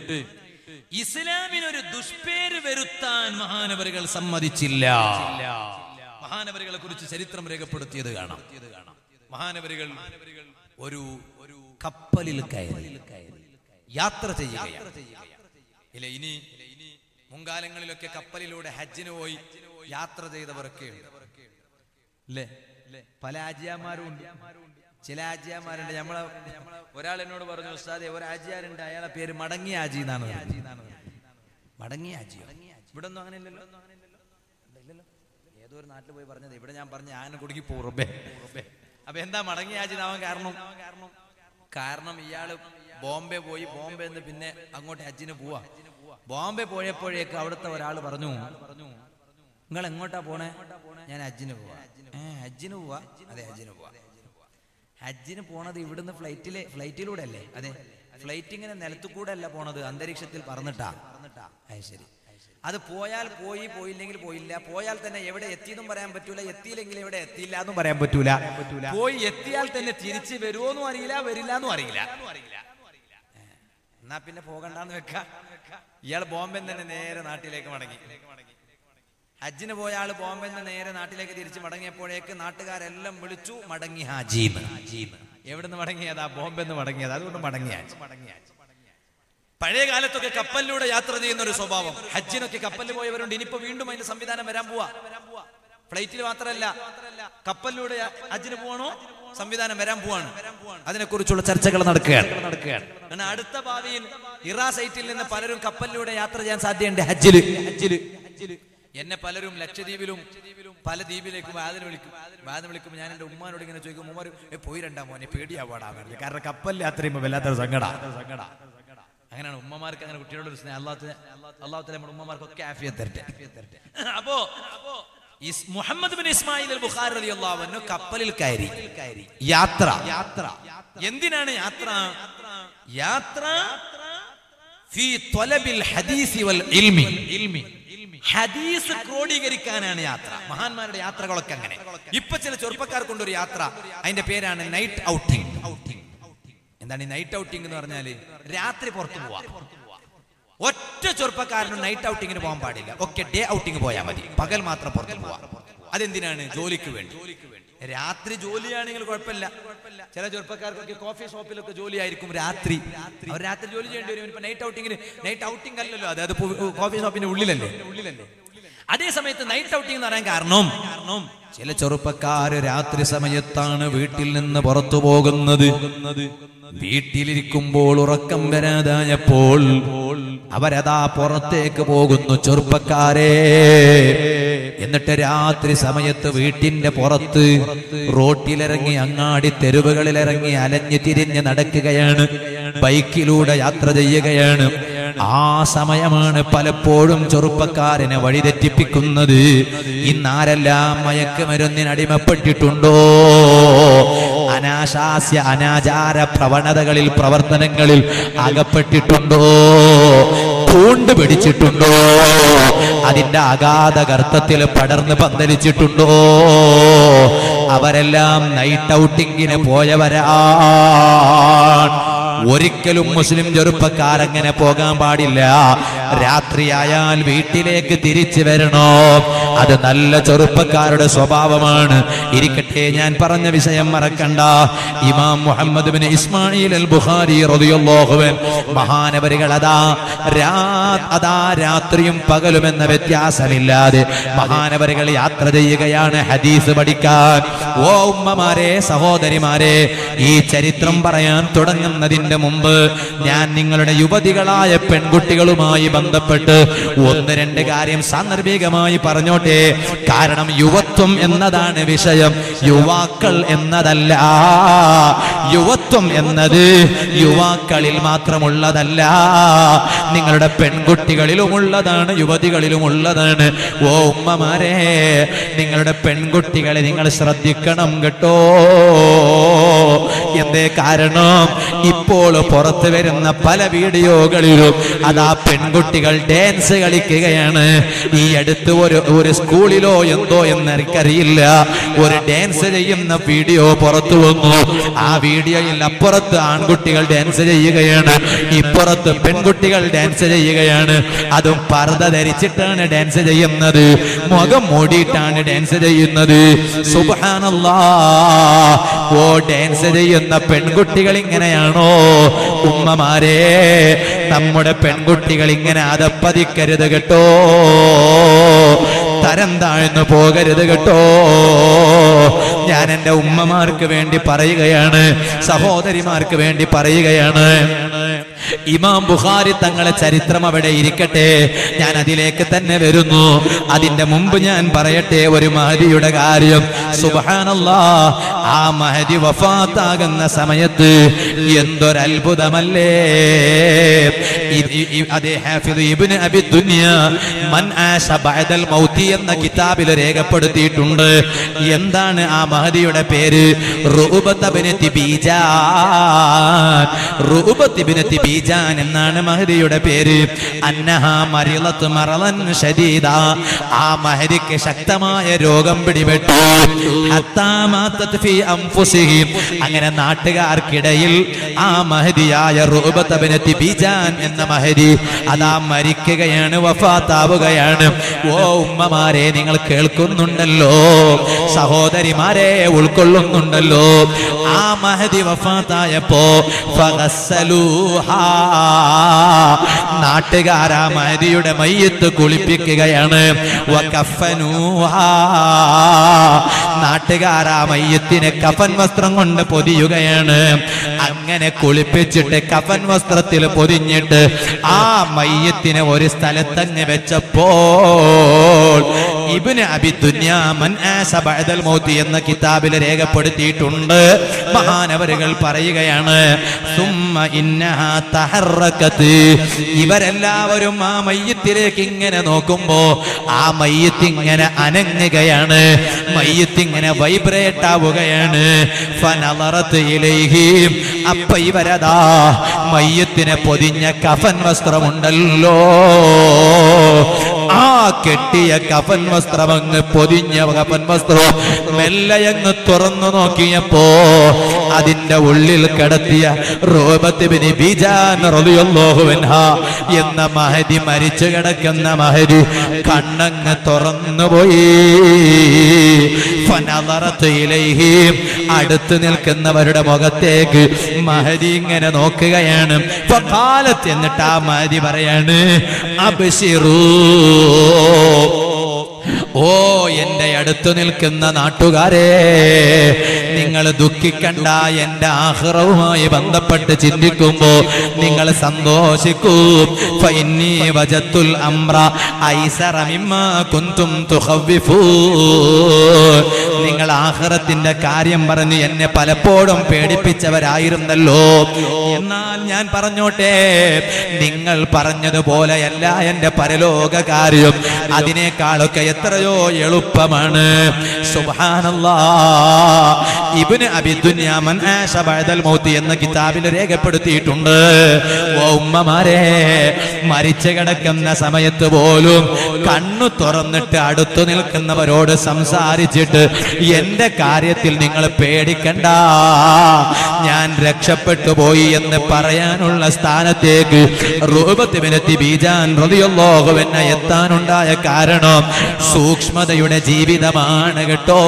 ഇസ്ലാമിനൊരു ദുഷ്പേര് വരുത്താൻ മഹാനവരുകൾ സമ്മതിച്ചില്ല മഹാനവരുകളെ കുറിച്ച് ചരിത്രം രേഖപ്പെടുത്തിയത് കാണാം മഹാനവരുകൾ ഒരു ഒരു കപ്പലിൽ കയറി യാത്ര ചെയ്യുകയാണ് ഇല്ല ഇനി മുൻകാലങ്ങളിലൊക്കെ കപ്പലിലൂടെ ഹജ്ജിന് പോയി യാത്ര ചെയ്തവരൊക്കെ ഉണ്ട് അല്ലേ പല ആജിയാമാരും ഉണ്ട് ചില ആജിയാമാരുണ്ട് നമ്മളെ ഒരാൾ എന്നോട് പറഞ്ഞു ഉസ്താദെ ഒരു ആജിയാരുണ്ട് അയാളെ പേര് മടങ്ങി ആജി എന്നാണ് പറഞ്ഞത്. മടങ്ങി ആജി ഇവിടെ ഒന്നും അങ്ങനെ ഇല്ലല്ലോ ഇല്ലല്ലോ ഏതോ ഒരു നാട്ടിൽ പോയി പറഞ്ഞത് ഇവിടെ ഞാൻ പറഞ്ഞ ഞാൻ കുടുങ്ങി പോറബേ അപ്പൊ എന്താ മടങ്ങി ആജി എന്നാവാൻ കാരണം കാരണം ഇയാള് ബോംബെ പോയി ബോംബെ നിന്ന് പിന്നെ അങ്ങോട്ട് ഹജ്ജിന് പോവാ ബോംബെ പോയപ്പോഴേക്ക് അവിടുത്തെ ഒരാൾ പറഞ്ഞു പറഞ്ഞു നിങ്ങൾ എങ്ങോട്ടാ പോണേ ഞാൻ ഹജ്ജിന് പോവാ ഏ ഹജ്ജിന് പോവാ അതെ ഹജ്ജിന് പോവാ ഹജ്ജിന് പോണത് ഇവിടുന്ന് ഫ്ലൈറ്റിലെ ഫ്ലൈറ്റിലൂടെ അല്ലേ അതെ ഫ്ലൈറ്റ് ഇങ്ങനെ നിലത്തു കൂടെ അല്ല പോണത് അന്തരീക്ഷത്തിൽ പറന്നിട്ടാ അത് ശരി അത് പോയാൽ പോയി പോയില്ലെങ്കിൽ പോയില്ല പോയാൽ തന്നെ എവിടെ എത്തിയെന്നും പറയാൻ പറ്റൂല എത്തിയില്ലെങ്കിൽ എവിടെ എത്തിയില്ല എന്നും പറയാൻ പറ്റൂല പോയി എത്തിയാൽ തന്നെ തിരിച്ച് വരുമോന്നും അറിയില്ല വരില്ല എന്നും അറിയില്ല എന്നാ പിന്നെ പോകണ്ടെന്ന് വെക്ക ഇയാൾ ബോംബെ തന്നെ നേരെ നാട്ടിലേക്ക് മടങ്ങി ഹജ്ജിന് പോയ ആള് ബോംബെ നിന്ന് നേരെ നാട്ടിലേക്ക് തിരിച്ച് മടങ്ങിയപ്പോഴേക്ക് നാട്ടുകാരെല്ലാം വിളിച്ചു മടങ്ങി ഹാജീന്ന് എവിടുന്ന് മടങ്ങിയതാ ബോംബെ നിന്ന് മടങ്ങിയത് അതുകൊണ്ട് മടങ്ങി ഹാജി പഴയ കാലത്തൊക്കെ കപ്പലിലൂടെ യാത്ര ചെയ്യുന്ന ഒരു സ്വഭാവം ഹജ്ജിനൊക്കെ കപ്പലിൽ പോയവരുണ്ട് ഇനിയിപ്പോ വീണ്ടും അതിന്റെ സംവിധാനം വരാൻ പോവാ ഫ്ലൈറ്റിൽ മാത്രമല്ല കപ്പലിലൂടെ ഹജ്ജിന് പോകണോ സംവിധാനം വരാൻ പോവാണ് അതിനെക്കുറിച്ചുള്ള ചർച്ചകൾ നടക്കുകയാണ് അങ്ങനെ അടുത്ത ഭാവിയിൽ ഇറാ സൈറ്റിൽ നിന്ന് പലരും കപ്പലിലൂടെ യാത്ര ചെയ്യാൻ സാധ്യതയുണ്ട് ഹജ്ജില് ഹജ്ജില് എന്നെ പലരും ലക്ഷദ്വീപിലും പല ദ്വീപിലേക്കും വാതിന് വിളിക്കും വാതിന് വിളിക്കുമ്പോൾ ഞാൻ എന്റെ ഉമ്മാനോട് ഇങ്ങനെ ചോദിക്കും ഉമ്മാർ ഏ പോയി രണ്ടാം മോനെ പേടിയാവാടാ പറഞ്ഞത് കാരണം കപ്പലിൽ യാത്ര ചെയ്യുമ്പോൾ വല്ലാത്തൊരു സങ്കട സങ്കട അങ്ങനെയാണ് ഉമ്മമാർക്ക് അങ്ങനെ കുട്ടികളോട് ഒരു സ്നേഹം അള്ളാഹു അള്ളാഹു നമ്മുടെ ഉമ്മമാർക്കൊക്കെ ആഫിയത്ത് തരട്ടെ അപ്പോ ഇസ് Muhammad bin Ismail al Bukhari റളിയല്ലാഹു അൻഹു കപ്പലിൽ കയറി യാത്ര യാത്ര എന്തിനാണ് യാത്ര യാത്ര ഫീ ത്വലബിൽ ഹദീസി വൽ ഇൽമി ഇൽമി ഹദീസ് ക്രോഡീകരിക്കാനാണ് യാത്ര മഹാന്മാരുടെ യാത്രകളൊക്കെ അങ്ങനെ ഇപ്പൊ ചില ചെറുപ്പക്കാർ കൊണ്ടൊരു യാത്ര അതിന്റെ പേരാണ് നൈറ്റ് ഔട്ടിംഗ് ഔട്ടിംഗ് എന്താണ് ഈ നൈറ്റ് ഔട്ടിംഗ് എന്ന് പറഞ്ഞാല് രാത്രി പുറത്തു പോവാ ഒറ്റ ചെറുപ്പക്കാരനും നൈറ്റ് ഔട്ടിങ്ങിന് പോകാൻ പാടില്ല ഒക്കെ ഡേ ഔട്ടിങ് പോയാൽ മതി പകൽ മാത്രം പുറത്തു പോവാ അതെന്തിനാണ് ജോലിക്ക് വേണ്ടി രാത്രി ജോലിയാണെങ്കിൽ കുഴപ്പമില്ല ചില ചെറുപ്പക്കാർക്കൊക്കെ കോഫി ഷോപ്പിലൊക്കെ ജോലിയായിരിക്കും രാത്രി അവർ രാത്രി ജോലി ചെയ്യേണ്ടി വരും ഇപ്പൊ നൈറ്റ് ഔട്ടിങ്ങിന് നൈറ്റ് ഔട്ടിംഗ് അല്ലല്ലോ അതായത് കോഫി ഷോപ്പിന്റെ ഉള്ളിലല്ലേ ഉള്ളിലല്ലേ അതേ സമയത്ത് നൈറ്റ് ഔട്ടിംഗ് എന്ന് പറയാൻ കാരണം കാരണം ചില ചെറുപ്പക്കാര് രാത്രി സമയത്താണ് വീട്ടിൽ നിന്ന് പുറത്തു പോകുന്നത് വീട്ടിലിരിക്കുമ്പോൾ ഉറക്കം വരാതായപ്പോൾ അവരതാ പുറത്തേക്ക് പോകുന്നു ചെറുപ്പക്കാരെ എന്നിട്ട് രാത്രി സമയത്ത് വീട്ടിന്റെ പുറത്ത് റോട്ടിലിറങ്ങി അങ്ങാടി തെരുവുകളിലിറങ്ങി അലഞ്ഞു തിരിഞ്ഞ് നടക്കുകയാണ് ബൈക്കിലൂടെ യാത്ര ചെയ്യുകയാണ് ആ സമയമാണ് പലപ്പോഴും ചെറുപ്പക്കാരനെ വഴിതെറ്റിപ്പിക്കുന്നത് ഇന്നാരെല്ലാം മയക്കുമരുന്നിന് അടിമപ്പെട്ടിട്ടുണ്ടോ അനാശാസ്യ അനാചാര പ്രവണതകളിൽ പ്രവർത്തനങ്ങളിൽ അകപ്പെട്ടിട്ടുണ്ടോ പൂണ്ട് പിടിച്ചിട്ടുണ്ടോ അതിന്റെ അഗാധ ഗർത്തത്തിൽ പടർന്ന് പന്തലിച്ചിട്ടുണ്ടോ അവരെല്ലാം നൈറ്റ് ഔട്ടിങ്ങിന് പോയവരാണ് ഒരിക്കലും മുസ്ലിം ചെറുപ്പക്കാരങ്ങനെ പോകാൻ പാടില്ല രാത്രിയായാൽ വീട്ടിലേക്ക് തിരിച്ചു വരണോ അത് നല്ല ചെറുപ്പക്കാരുടെ സ്വഭാവമാണ് ഇരിക്കട്ടെ ഞാൻ പറഞ്ഞ വിഷയം മറക്കണ്ട ഇമാം Muhammad bin Ismail al Bukhari റളിയല്ലാഹുവൻ മഹാനവരികൾ അതാ രാ അതാ രാത്രിയും പകലും എന്ന വ്യത്യാസമില്ലാതെ മഹാനവരികൾ യാത്ര ചെയ്യുകയാണ് ഹദീസ് പഠിക്കാൻ ഓ ഉമ്മമാരെ സഹോദരിമാരെ ഈ ചരിത്രം പറയാൻ തുടങ്ങുന്നതിന്റെ മുമ്പ് ഞാൻ നിങ്ങളുടെ യുവതികളായ പെൺകുട്ടികളുമായി ബന്ധപ്പെട്ട് ഒന്ന് രണ്ട് കാര്യം സാന്ദർഭികമായി പറഞ്ഞോട്ടെ കാരണം യുവത്വം എന്നതാണ് വിഷയം യുവാക്കൾ എന്നതല്ല യുവത്വം എന്നത് യുവാക്കളിൽ മാത്രമുള്ളതല്ല നിങ്ങളുടെ പെൺകുട്ടികളിലുമുള്ളതാണ് യുവതികളിലുമുള്ളതാണ് ഓ ഉമ്മമാരെ നിങ്ങളുടെ പെൺകുട്ടികളെ നിങ്ങൾ ശ്രദ്ധിക്കണം കേട്ടോ എന്തേ കാരണം ഇപ്പോൾ പുറത്തു വരുന്ന പല വീഡിയോകളിലും അതാ പെൺകുട്ടികൾ ഡാൻസ് കളിക്കുകയാണ് ഈ അടുത്ത് ഒരു ഒരു സ്കൂളിലോ എന്തോ എന്ന് എനിക്കറിയില്ല ഒരു ഡാൻസ് ചെയ്യുന്ന വീഡിയോ പുറത്തു വന്നു ആ വീഡിയോയിൽ അപ്പുറത്ത് ആൺകുട്ടികൾ ഡാൻസ് ചെയ്യുകയാണ് ഇപ്പുറത്ത് പെൺകുട്ടികൾ ഡാൻസ് ചെയ്യുകയാണ് അതും പർദ്ദ ധരിച്ചിട്ടാണ് ഡാൻസ് ചെയ്യുന്നത് മുഖം മൂടിയിട്ടാണ് ഡാൻസ് ചെയ്യുന്നത് സുബ്ഹാനല്ലാ ഓ ഡാൻസ് ചെയ്യുന്ന പെൺകുട്ടികൾ ഇങ്ങനെയാണോ ഉമ്മമാരെ നമ്മുടെ പെൺകുട്ടികൾ ഇങ്ങനെ അതപ്പതിക്കരുത് കേട്ടോ തരം താഴ്ന്നു പോകരുത് കേട്ടോ ഞാൻ എൻ്റെ ഉമ്മമാർക്ക് വേണ്ടി പറയുകയാണ് സഹോദരിമാർക്ക് വേണ്ടി പറയുകയാണ് ഇമാം ബുഖാരി തങ്ങളെ ചരിത്രം അവിടെ ഇരിക്കട്ടെ ഞാൻ അതിലേക്ക് തന്നെ വരുന്നു അതിന്റെ മുമ്പ് ഞാൻ പറയട്ടെ ഒരു മഹദിയുടെ കാര്യം സുബാനല്ലാ ആ മഹദി വഫാത്താകുന്ന സമയത്ത് എന്തൊരത്ഭുതമല്ലേ ഇ- ഇ- ഇ- അതേ ഹാഫിദ് ഇബ്നു അബി ദുനിയ മൻ ആശ ബഅദൽ മൗതി എന്ന കിതാബിൽ രേഖപ്പെടുത്തിയിട്ടുണ്ട് എന്താണ് ആ മഹദിയുടെ പേര് റുബത്ത് ബിൻ തിബീജാൻ റുബത്ത് ബിൻ തിബീജാൻ എന്നാണ് മഹദിയുടെ പേര് അന്നഹ മരിളത്ത് മറളൻ ശദീദ ആ മഹദിക്ക് ശക്തമായ രോഗം പിടിപെട്ടു ഹത്താ മാത്തത് ഫീ അൻഫുസിഹിം അങ്ങനെ നാട്ടുകാർക്കിടയിൽ ആ മഹദിയായ റുബത്ത് ബിൻ തിബീജാൻ എന്ന മഹദി അതാ മരിക്കുകയാണ് വഫാത്താവുകയാണ് ഓ ഉമ്മമാരെ നിങ്ങൾ കേൾക്കുന്നുണ്ടല്ലോ സഹോദരിമാരെ ഉൾക്കൊള്ളുന്നുണ്ടല്ലോ ആ മഹദി വഫാത്തായപ്പോ ഫഗസ്സലൂഹാ. നാട്ടുകാരാ മഹദിയുടെ മയ്യത്ത് കുളിപ്പിക്കുകയാണ് വകഫനൂഹാ. നാട്ടുകാരാ മയ്യത്തിനെ കഫൻ വസ്ത്രം കൊണ്ട് പൊതിയുകയാണ് അങ്ങനെ കുളിപ്പിച്ചിട്ട് കഫൻ വസ്ത്രത്തിൽ പൊതിഞ്ഞിട്ട് ആ മയ്യത്തിനെ ഒരു സ്ഥലത്തങ്ങ് വെച്ചപ്പോൾ ഇബിന് അബി ദുന്യാ മൻ ആസ ബഅദൽ മൗതി എന്ന കിതാബിൽ രേഖപ്പെടുത്തിയിട്ടുണ്ട് മഹാനവരുകൾ പറയുകയാണ് സുമ്മ ഇന്നഹാ തഹറക്കത്ത് ഇവരെല്ലാവരും ആ മയ്യത്തിലേക്ക് ഇങ്ങനെ നോക്കുമ്പോ ആ മയ്യത്ത് ഇങ്ങനെ അനങ്ങുകയാണ് മയ്യത്ത് ഇങ്ങനെ വൈബ്രേറ്റ് ആവുകയാണ് ഫനളറത്ത് ഇലൈഹിം അപ്പ ഇവരതാ മയ്യത്തിനെ പൊതിഞ്ഞ കഫൻ വസ്ത്രമുണ്ടല്ലോ ആ കെട്ടിയ കഫൻ വസ്ത്രം അങ്ങ് പൊതിഞ്ഞ കഫൻ വസ്ത്രം മെല്ലെ അങ്ങ് തുറന്നു നോക്കിയപ്പോ അതിന്റെ ഉള്ളിൽ കിടത്തിയ റോബത്തിബിന് ബീജാൻ റളിയല്ലാഹു അൻഹ എന്ന മഹദി മരിച്ചു കിടക്കുന്ന മഹദി കണ്ണങ്ങ് തുറന്നുപോയി ഫനദറത്ത് ഇലൈഹി അടുത്ത് നിൽക്കുന്നവരുടെ മുഖത്തേക്ക് മഹദി ഇങ്ങനെ നോക്കുകയാണ് ഫഖാലത്ത് എന്നിട്ട് ആ മഹദി പറയാണ് അബ്ശിറൂ ഓ എന്റെ അടുത്തു നിൽക്കുന്ന നാട്ടുകാരെ നിങ്ങൾ ദുഃഖിക്കണ്ട എന്റെ ആഹ്റവുമായി ബന്ധപ്പെട്ട് ചിന്തിക്കുമ്പോ നിങ്ങൾ സന്തോഷിക്കൂ ഫൈന്നി വജത്തുൽ അംറ ഐസറ മിമ്മാ കുന്തും തുഖവ്വിഫൂ നിങ്ങൾ ആഹ്റത്തിന്റെ കാര്യം പറഞ്ഞ് എന്നെ പലപ്പോഴും പേടിപ്പിച്ചവരായിരുന്നല്ലോ എന്നാൽ ഞാൻ പറഞ്ഞോട്ടെ നിങ്ങൾ പറഞ്ഞതുപോലെയല്ല എന്റെ പരലോക കാര്യം അതിനേക്കാളൊക്കെ എത്രയോ എളുപ്പമാണ് സുബ്ഹാനല്ലാ ഇബ്നു അബി ദുനിയ മൻ ആശ ബഅദൽ മൗത്ത് എന്ന കിതാബിൽ രേഖപ്പെടുത്തിയിട്ടുണ്ട് ഓ ഉമ്മമാരെ മരിച്ചു കിടക്കുന്ന സമയത്ത് പോലും കണ്ണു തുറന്നിട്ട് അടുത്തു നിൽക്കുന്നവരോട് സംസാരിച്ചിട്ട് എന്റെ കാര്യത്തിൽ നിങ്ങൾ പേടിക്കണ്ട ഞാൻ രക്ഷപ്പെട്ടു പോയി എന്ന് പറയാനുള്ള സ്ഥാനത്തേക്ക് റൂപത്തിനെത്തി ബീജാൻ റളിയല്ലാഹു എന്നെ എത്താനുണ്ടായ കാരണം സൂക്ഷ്മതയുടെ ജീവിതമാണ് കേട്ടോ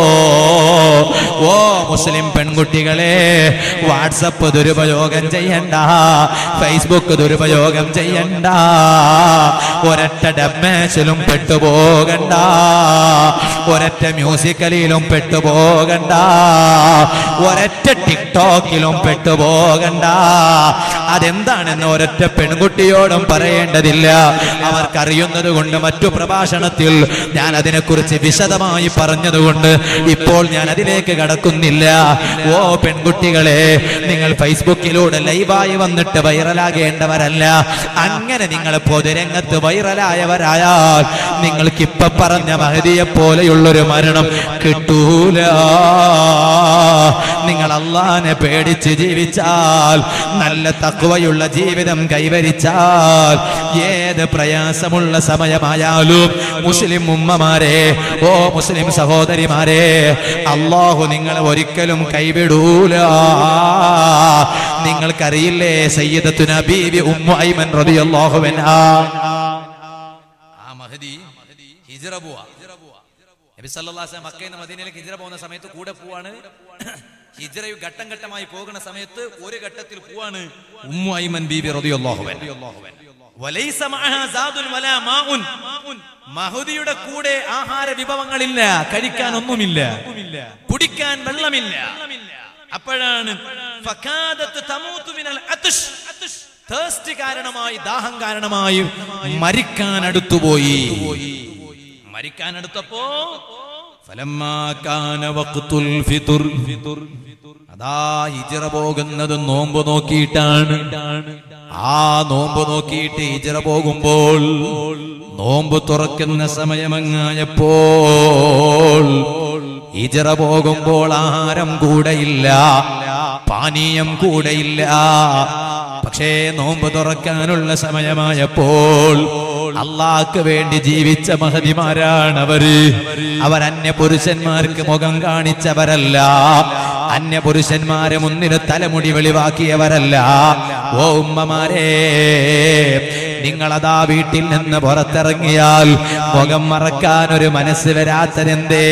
ഓ മുസ്ലിം പെൺകുട്ടികളെ വാട്സപ്പ് ദുരുപയോഗം ചെയ്യണ്ട ഫേസ്ബുക്ക് ദുരുപയോഗം ചെയ്യണ്ട ഒരൊറ്റ ഡബ്മേശിലും പെട്ടുപോകണ്ട ഒരൊറ്റ മ്യൂസിക്കലിലും പെട്ടുപോകണ്ട ഒരൊറ്റ ടിക്ടോക്കിലും പെട്ടുപോകണ്ട അതെന്താണെന്ന് ഒരൊറ്റ പെൺകുട്ടിയോടും പറയേണ്ടതില്ല അവർക്കറിയുന്നത് കൊണ്ട് മറ്റു പ്രഭാഷണത്തിൽ ഞാൻ അതിനെക്കുറിച്ച് വിശദമായി പറഞ്ഞതുകൊണ്ട് ഇപ്പോൾ ഞാൻ അതിലേക്ക് കടക്കുന്നില്ല ഓ പെൺകുട്ടികളെ നിങ്ങൾ ഫേസ്ബുക്കിലൂടെ ലൈവായി വന്നിട്ട് വൈറലാകേണ്ടവരല്ല അങ്ങനെ നിങ്ങൾ പൊതുരംഗത്ത് വൈറലായവരായാൽ നിങ്ങൾക്ക് ഇപ്പൊ പറഞ്ഞ മഹതിയെ പോലെയുള്ളൊരു മരണം കിട്ടൂല നിങ്ങൾ അള്ളാനെ പേടിച്ച് ജീവിച്ചാൽ നല്ല തക്വയുള്ള ജീവിതം കൈവരിച്ചാൽ ഏത് പ്രയാസമുള്ള സമയമായാലും മുസ്ലിം ഉമ്മമാരെ ഓ മുസ്ലിം സഹോദരിമാരെ അള്ളാഹു നിങ്ങളെ ഒരിക്കലും കൈവിടൂല നിങ്ങൾക്കറിയില്ലേ സയ്യിദത്തുന ബീവി ഉമ്മു ഐമൻ റളിയല്ലാഹു അൻഹാ ആ മഹദി ഹിജ്റ പോവാ നബി സല്ലല്ലാഹു അലൈഹി വസല്ലം മക്കയിൽ നിന്ന് മദീനയിലേക്ക് ഹിജ്റ പോകുന്ന സമയത്ത് കൂടെ പോവാണ് ഹിജ്റ ഘട്ടം ഘട്ടമായി പോകുന്ന സമയത്ത് ഒരു ഘട്ടത്തിൽ പോവാണ് ഉമ്മു ഐമൻ ബീബി റളിയല്ലാഹു അൻഹ വലൈസ മഅഹാ സാദുൻ വലാ മാഉൻ മഹദിയുടെ കൂടെ ആഹാര വിഭവങ്ങളില്ല കഴിക്കാൻ ഒന്നുമില്ല കുടിക്കാൻ വെള്ളമില്ല അപ്പോഴാണ് ഫകാദത്ത് തമൂതു മിനൽ അത്ഷ് തേഴ്സ്റ്റ് കാരണമായി ദാഹം കാരണമായി മരിക്കാൻ അടുത്തുപോയി മരിക്കാൻ അടുത്തപ്പോ ഫലമ്മാ കാന വഖ്തുൽ ഫിതുർ അതാ ഹിജറ പോകുന്നത് നോമ്പ് നോക്കിയിട്ടാണ് ആ നോമ്പ് നോക്കിയിട്ട് ഹിജറ പോകുമ്പോൾ നോമ്പ് തുറക്കുന്ന സമയമങ്ങായപ്പോൾ ഹിജറ പോകുമ്പോൾ ആഹാരം കൂടെയില്ല പാനീയം കൂടെയില്ല പക്ഷേ നോമ്പ് തുറക്കാനുള്ള സമയമായപ്പോൾ അള്ളാഹ്ക്ക് വേണ്ടി ജീവിച്ച മഹതിമാരാണ് അവര് അവർ അന്യ പുരുഷന്മാർക്ക് മുഖം കാണിച്ചവരല്ല അന്യ പുരുഷന്മാരെ മുന്നിന് തലമുടി വെളിവാക്കിയവരല്ല ഓ ഉമ്മമാരെ നിങ്ങളതാ വീട്ടിൽ നിന്ന് പുറത്തിറങ്ങിയാൽ മുഖം മറക്കാൻ ഒരു മനസ്സ് വരാത്തതെന്തേ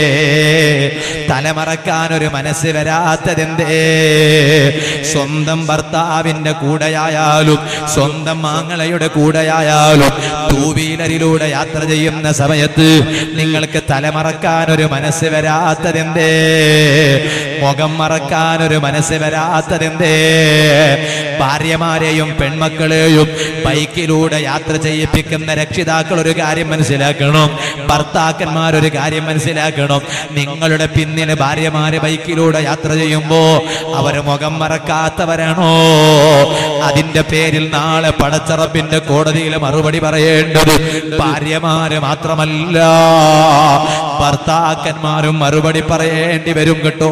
തലമറക്കാൻ ഒരു മനസ്സ് വരാത്തതെന്തേ സ്വന്തം ഭർത്താവിന്റെ കൂടെയായാലും സ്വന്തം മാങ്ങളയുടെ കൂടെയായാലും ടൂ വീലറിലൂടെ യാത്ര ചെയ്യുന്ന സമയത്ത് നിങ്ങൾക്ക് തലമറക്കാൻ ഒരു മനസ്സ് വരാത്തതെന്തേ മുഖം മറക്കാൻ ഒരു മനസ്സ് വരാത്തതെന്തേ ഭാര്യമാരെയും പെൺമക്കളെയും ബൈക്കിലൂടെ യാത്ര ചെയ്യിപ്പിക്കുന്ന രക്ഷിതാക്കൾ ഒരു കാര്യം മനസ്സിലാക്കണം ഭർത്താക്കന്മാർ ഒരു കാര്യം മനസ്സിലാക്കണം നിങ്ങളുടെ പിന്നിന് ഭാര്യമാര് ബൈക്കിലൂടെ യാത്ര ചെയ്യുമ്പോ അവര് മുഖം മറക്കാത്തവരാണോ അതിന്റെ പേരിൽ നാളെ പടച്ചറപ്പിന്റെ കോടതിയിൽ മറുപടി പറയേണ്ടത് ഭാര്യമാര് മാത്രമല്ല ഭർത്താക്കന്മാരും മറുപടി പറയേണ്ടി വരും കേട്ടോ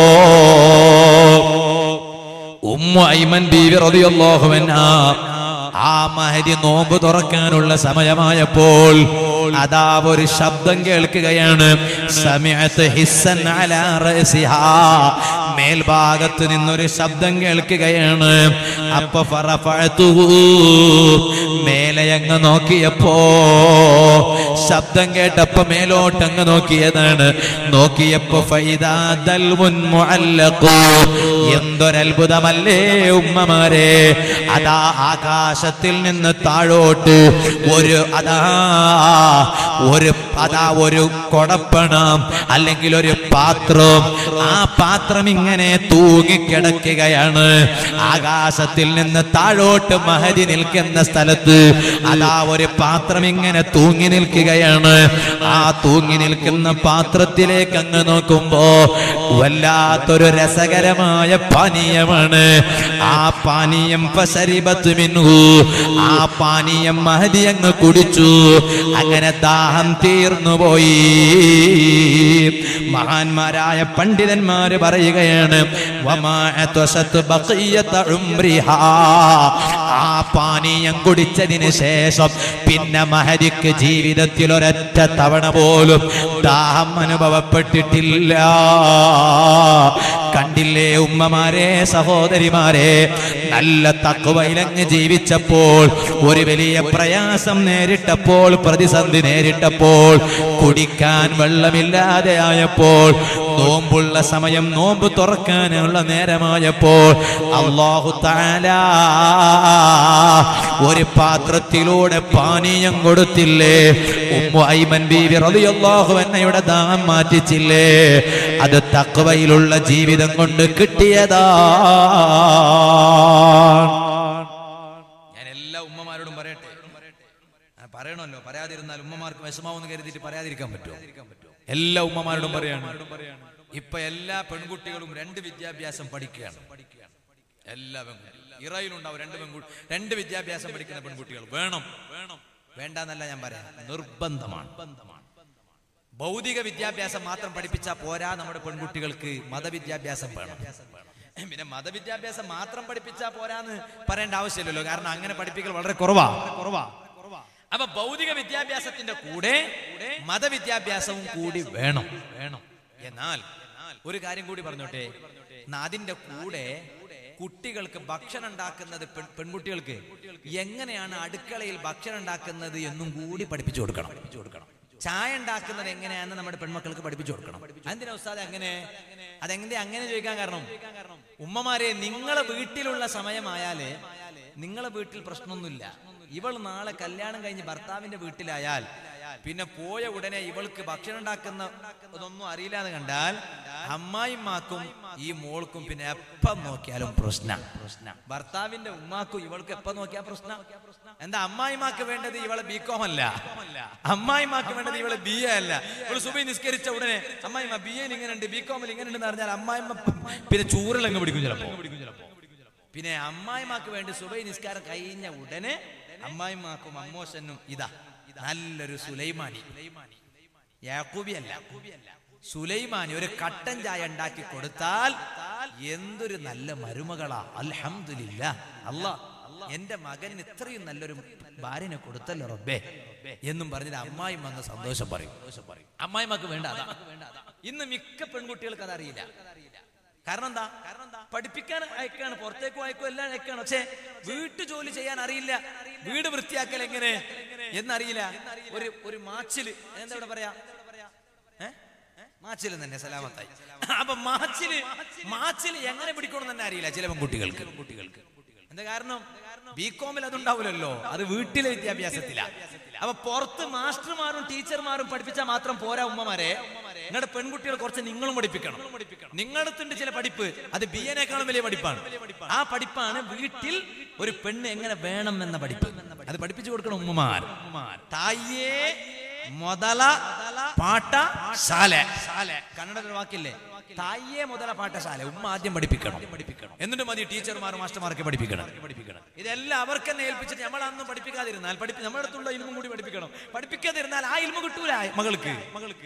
ഉമ്മ ഐമൻ ബീവി റളിയല്ലാഹു അൻഹാ ആ മഹരി നോമ്പ് തുറക്കാനുള്ള സമയമായപ്പോൾ അതാ ഒരു ശബ്ദം കേൾക്കുകയാണ് സമയത്ത് ഹിസ്സൻ അലാ റഅസിഹാ. മേൽഭാഗത്ത് നിന്നൊരു ശബ്ദം കേൾക്കുകയാണ് അപ്പൊ ഫറഫഅതുഹു. മേലെ അങ്ങ് നോക്കിയപ്പോ ശബ്ദം കേട്ടപ്പോ മേലോട്ടങ്ങ് നോക്കിയതാണ് നോക്കിയപ്പോ ഫൈദാ ദൽമുൻ മുഅല്ലഖു. എന്തൊരത്ഭുതമല്ലേ ഉമ്മമാരെ അതാ ആകാശത്തിൽ നിന്ന് താഴോട്ട് ഒരു അതാ ഒരു അതാ ഒരു കൊടപ്പണം അല്ലെങ്കിൽ ഒരു പാത്രം ആ പാത്രം ഇങ്ങനെ തൂങ്ങിക്കിടക്കുകയാണ് ആകാശത്തിൽ നിന്ന് താഴോട്ട് മഹതി നിൽക്കുന്ന സ്ഥലത്ത് അതാ ഒരു പാത്രം ഇങ്ങനെ തൂങ്ങി നിൽക്കുകയാണ് ആ തൂങ്ങി നിൽക്കുന്ന പാത്രത്തിലേക്ക് അങ്ങ് നോക്കുമ്പോ വല്ലാത്തൊരു രസകരമായ പാനീയമാണ് ആ പാനീയം പസരിബത്ത് മിൻഹു ആ പാനീയം മഹതി അങ്ങ് കുടിച്ചു അങ്ങനെ ദാഹം തീർന്നു പോയി മഹാന്മാരായ പണ്ഡിതന്മാര് പറയുകയാണ് വമാ അത്വസത്ത് ബഖിയത ഉംരിഹാ. ആ പാനീയം കുടിച്ചതിന് ശേഷം പിന്നെ മഹരിക്ക് ജീവിതത്തിൽ ഒരൊറ്റ തവണ പോലും ദാഹം അനുഭവപ്പെട്ടിട്ടില്ല കണ്ടില്ലേ ഉമ്മമാരെ സഹോദരിമാരെ നല്ല തക്കുവയിലങ്ങ് ജീവിച്ചപ്പോൾ ഒരു വലിയ പ്രയാസം നേരിട്ടപ്പോൾ പ്രതിസന്ധി നേരിട്ടപ്പോൾ കുടിക്കാൻ വെള്ളമില്ലാതെ ആയപ്പോൾ നോമ്പുള്ള സമയം നോമ്പ് തുറക്കാനുള്ള നേരമായപ്പോൾ അള്ളാഹു താല ഒരു പാത്രത്തിലൂടെ പാനീയം കൊടുത്തില്ലേ ഉമ്മു ഐമൻ ബീവി റളിയല്ലാഹു അൻഹയുടെ ദാഹം മാറ്റിച്ചില്ലേ അത് തക്വയിലുള്ള ജീവിതം കൊണ്ട് കിട്ടിയതാ ഞാൻ എല്ലാ ഉമ്മമാരോടും പറയട്ടെ ആ, പറയണമല്ലോ പറയാതിരുന്നാൽ ഉമ്മമാർക്ക് വിഷമാവെന്ന് കരുതിയിട്ട് പറയാതിരിക്കാൻ പറ്റുമോ എല്ലാ ഉമ്മമാരോടും പറയാണ് ഇപ്പൊ എല്ലാ പെൺകുട്ടികളും രണ്ട് വിദ്യാഭ്യാസം പഠിക്കുകയാണ് എല്ലാ പെൺകുട്ടികളും ഇറയിലുണ്ടാവും രണ്ട് പെൺകുട്ടി രണ്ട് വിദ്യാഭ്യാസം പഠിക്കുന്ന പെൺകുട്ടികൾ വേണം വേണം വേണ്ടെന്നല്ല ഞാൻ പറയാം നിർബന്ധമാണ് ഭൗതിക വിദ്യാഭ്യാസം മാത്രം പഠിപ്പിച്ചാൽ പോരാ നമ്മുടെ പെൺകുട്ടികൾക്ക് മതവിദ്യാഭ്യാസം വേണം പിന്നെ മതവിദ്യാഭ്യാസം മാത്രം പഠിപ്പിച്ചാൽ പോരാന്ന് പറയേണ്ട ആവശ്യമില്ലല്ലോ കാരണം അങ്ങനെ പഠിപ്പിക്കൽ വളരെ കുറവാ കുറവാ അപ്പൊ ഭൗതിക വിദ്യാഭ്യാസത്തിന്റെ കൂടെ മതവിദ്യാഭ്യാസവും കൂടി വേണം വേണം എന്നാൽ ഒരു കാര്യം കൂടി പറഞ്ഞോട്ടെ എന്നാ അതിന്റെ കൂടെ കുട്ടികൾക്ക് ഭക്ഷണം ഉണ്ടാക്കുന്നത് പെൺ- പെൺകുട്ടികൾക്ക് എങ്ങനെയാണ് അടുക്കളയിൽ ഭക്ഷണം ഉണ്ടാക്കുന്നത് എന്നും കൂടി പഠിപ്പിച്ചു കൊടുക്കണം പഠിപ്പിച്ചു കൊടുക്കണം ചായ ഉണ്ടാക്കുന്നത് എങ്ങനെയാണെന്ന് നമ്മുടെ പെൺമക്കൾക്ക് പഠിപ്പിച്ചു കൊടുക്കണം എന്തിനാ ഉസ്താദ് അങ്ങനെ അതെങ്ങനെ അങ്ങനെ ചോദിക്കാൻ കാരണം ഉമ്മമാരെ നിങ്ങളെ വീട്ടിലുള്ള സമയമായാല് നിങ്ങളെ വീട്ടിൽ പ്രശ്നമൊന്നുമില്ല ഇവൾ നാളെ കല്യാണം കഴിഞ്ഞ് ഭർത്താവിന്റെ വീട്ടിലായാൽ പിന്നെ പോയ ഉടനെ ഇവൾക്ക് ഭക്ഷണം ഉണ്ടാക്കുന്ന ഇതൊന്നും അറിയില്ല എന്ന് കണ്ടാൽ അമ്മായിമാക്കും ഈ മോൾക്കും പിന്നെ എപ്പം നോക്കിയാലും പ്രശ്ന പ്രശ്ന ഭർത്താവിന്റെ ഉമ്മാക്കും ഇവൾക്ക് എപ്പം നോക്കിയാൽ പ്രശ്നം എന്താ അമ്മായിമാക്ക് വേണ്ടത് ഇവളെ ബികോം അല്ല അമ്മായിമാക്ക് വേണ്ടത് ഇവളെ ബി എ അല്ല ഇവള് സുബൈ നിസ്കരിച്ച ഉടനെ അമ്മായിമ്മ ബി എയിൽ ഇങ്ങനെ ഉണ്ട് ബികോമിൽ ഇങ്ങനെ ഉണ്ടെന്ന് പറഞ്ഞാൽ അമ്മായിമ്മ പിന്നെ ചൂരലങ്ങ് പിടിക്കും ചിലപ്പോ പിന്നെ അമ്മായിമാക്ക് വേണ്ടി സുബൈ നിസ്കാരം കഴിഞ്ഞ ഉടനെ അമ്മായിമാക്കും അമ്മോശനും ഇതാ നല്ലൊരു സുലൈമാനി യാക്കൂബി അല്ല സുലൈമാനി ഒരു കട്ടൻ ചായ ഉണ്ടാക്കി കൊടുത്താൽ എന്തൊരു നല്ല മരുമകളാ അൽഹംദുലില്ല അല്ല എന്റെ മകന് ഇത്രയും നല്ലൊരു ഭാര്യനെ കൊടുത്തല്ലോ റബ്ബേ എന്നും പറഞ്ഞിട്ട് അമ്മായി വന്ന് സന്തോഷം പറയും അമ്മായിമാക്ക് വേണ്ട അതാ ഇന്ന് മിക്ക പെൺകുട്ടികൾക്ക് അതറിയില്ല കാരണം എന്താ കാരണം എന്താ പഠിപ്പിക്കാൻ അയക്കാണ് പുറത്തേക്കും അയക്കും എല്ലാം അയക്കാണ് പക്ഷെ വീട്ടു ജോലി ചെയ്യാൻ അറിയില്ല വീട് വൃത്തിയാക്കൽ എങ്ങനെ എന്നറിയില്ല ഒരു ഒരു മാച്ചില് എന്താ ഇവിടെ പറയാ ഏ? മാച്ചില് തന്നെ സലാമത്തായി അപ്പൊ മാച്ചില് മാച്ചില് എങ്ങനെ പിടിക്കണം തന്നെ അറിയില്ല ചില പെൺകുട്ടികൾക്ക് കുട്ടികൾക്ക് എന്താ കാരണം ബികോമിൽ അതുണ്ടാവില്ലല്ലോ അത് വീട്ടിലെ വിദ്യാഭ്യാസത്തിലാ അപ്പൊ പുറത്ത് മാസ്റ്റർമാരും ടീച്ചർമാരും പഠിപ്പിച്ചാൽ മാത്രം പോരാ ഉമ്മമാരെ നിങ്ങളുടെ പെൺകുട്ടികൾ കുറച്ച് നിങ്ങളും പഠിപ്പിക്കണം നിങ്ങളടുത്തുണ്ട് ചില പഠിപ്പ് അത് ബി എനേക്കാളും വലിയ പഠിപ്പാണ് ആ പഠിപ്പാണ് വീട്ടിൽ ഒരു പെണ്ണ് എങ്ങനെ വേണം എന്ന പഠിപ്പ് അത് പഠിപ്പിച്ചു കൊടുക്കണം ഉമ്മമാർ തായേ ಮೊದಲ പാട്ട ശാല കന്നഡത്തിൽ വാക്കില്ലേ തായേ മുതല പാഠശാല ഉമ്മ ആദ്യം പഠിപ്പിക്കണം പഠിപ്പിക്കണം എന്നിട്ട് മതി ടീച്ചർമാരും മാസ്റ്റർമാർക്ക് പഠിപ്പിക്കണം പഠിപ്പിക്കണം ഇതെല്ലാം അവർക്ക് തന്നെ ഏൽപ്പിച്ചിട്ട് നമ്മൾ അന്ന് പഠിപ്പിക്കാതിരുന്നാൽ പഠിപ്പി നമ്മുടെ അടുത്തുള്ള ഇൽമും കൂടി പഠിപ്പിക്കണം പഠിപ്പിക്കാതിരുന്നാൽ ആ ഇൽമ കിട്ടൂല മകൾക്ക് മകൾക്ക്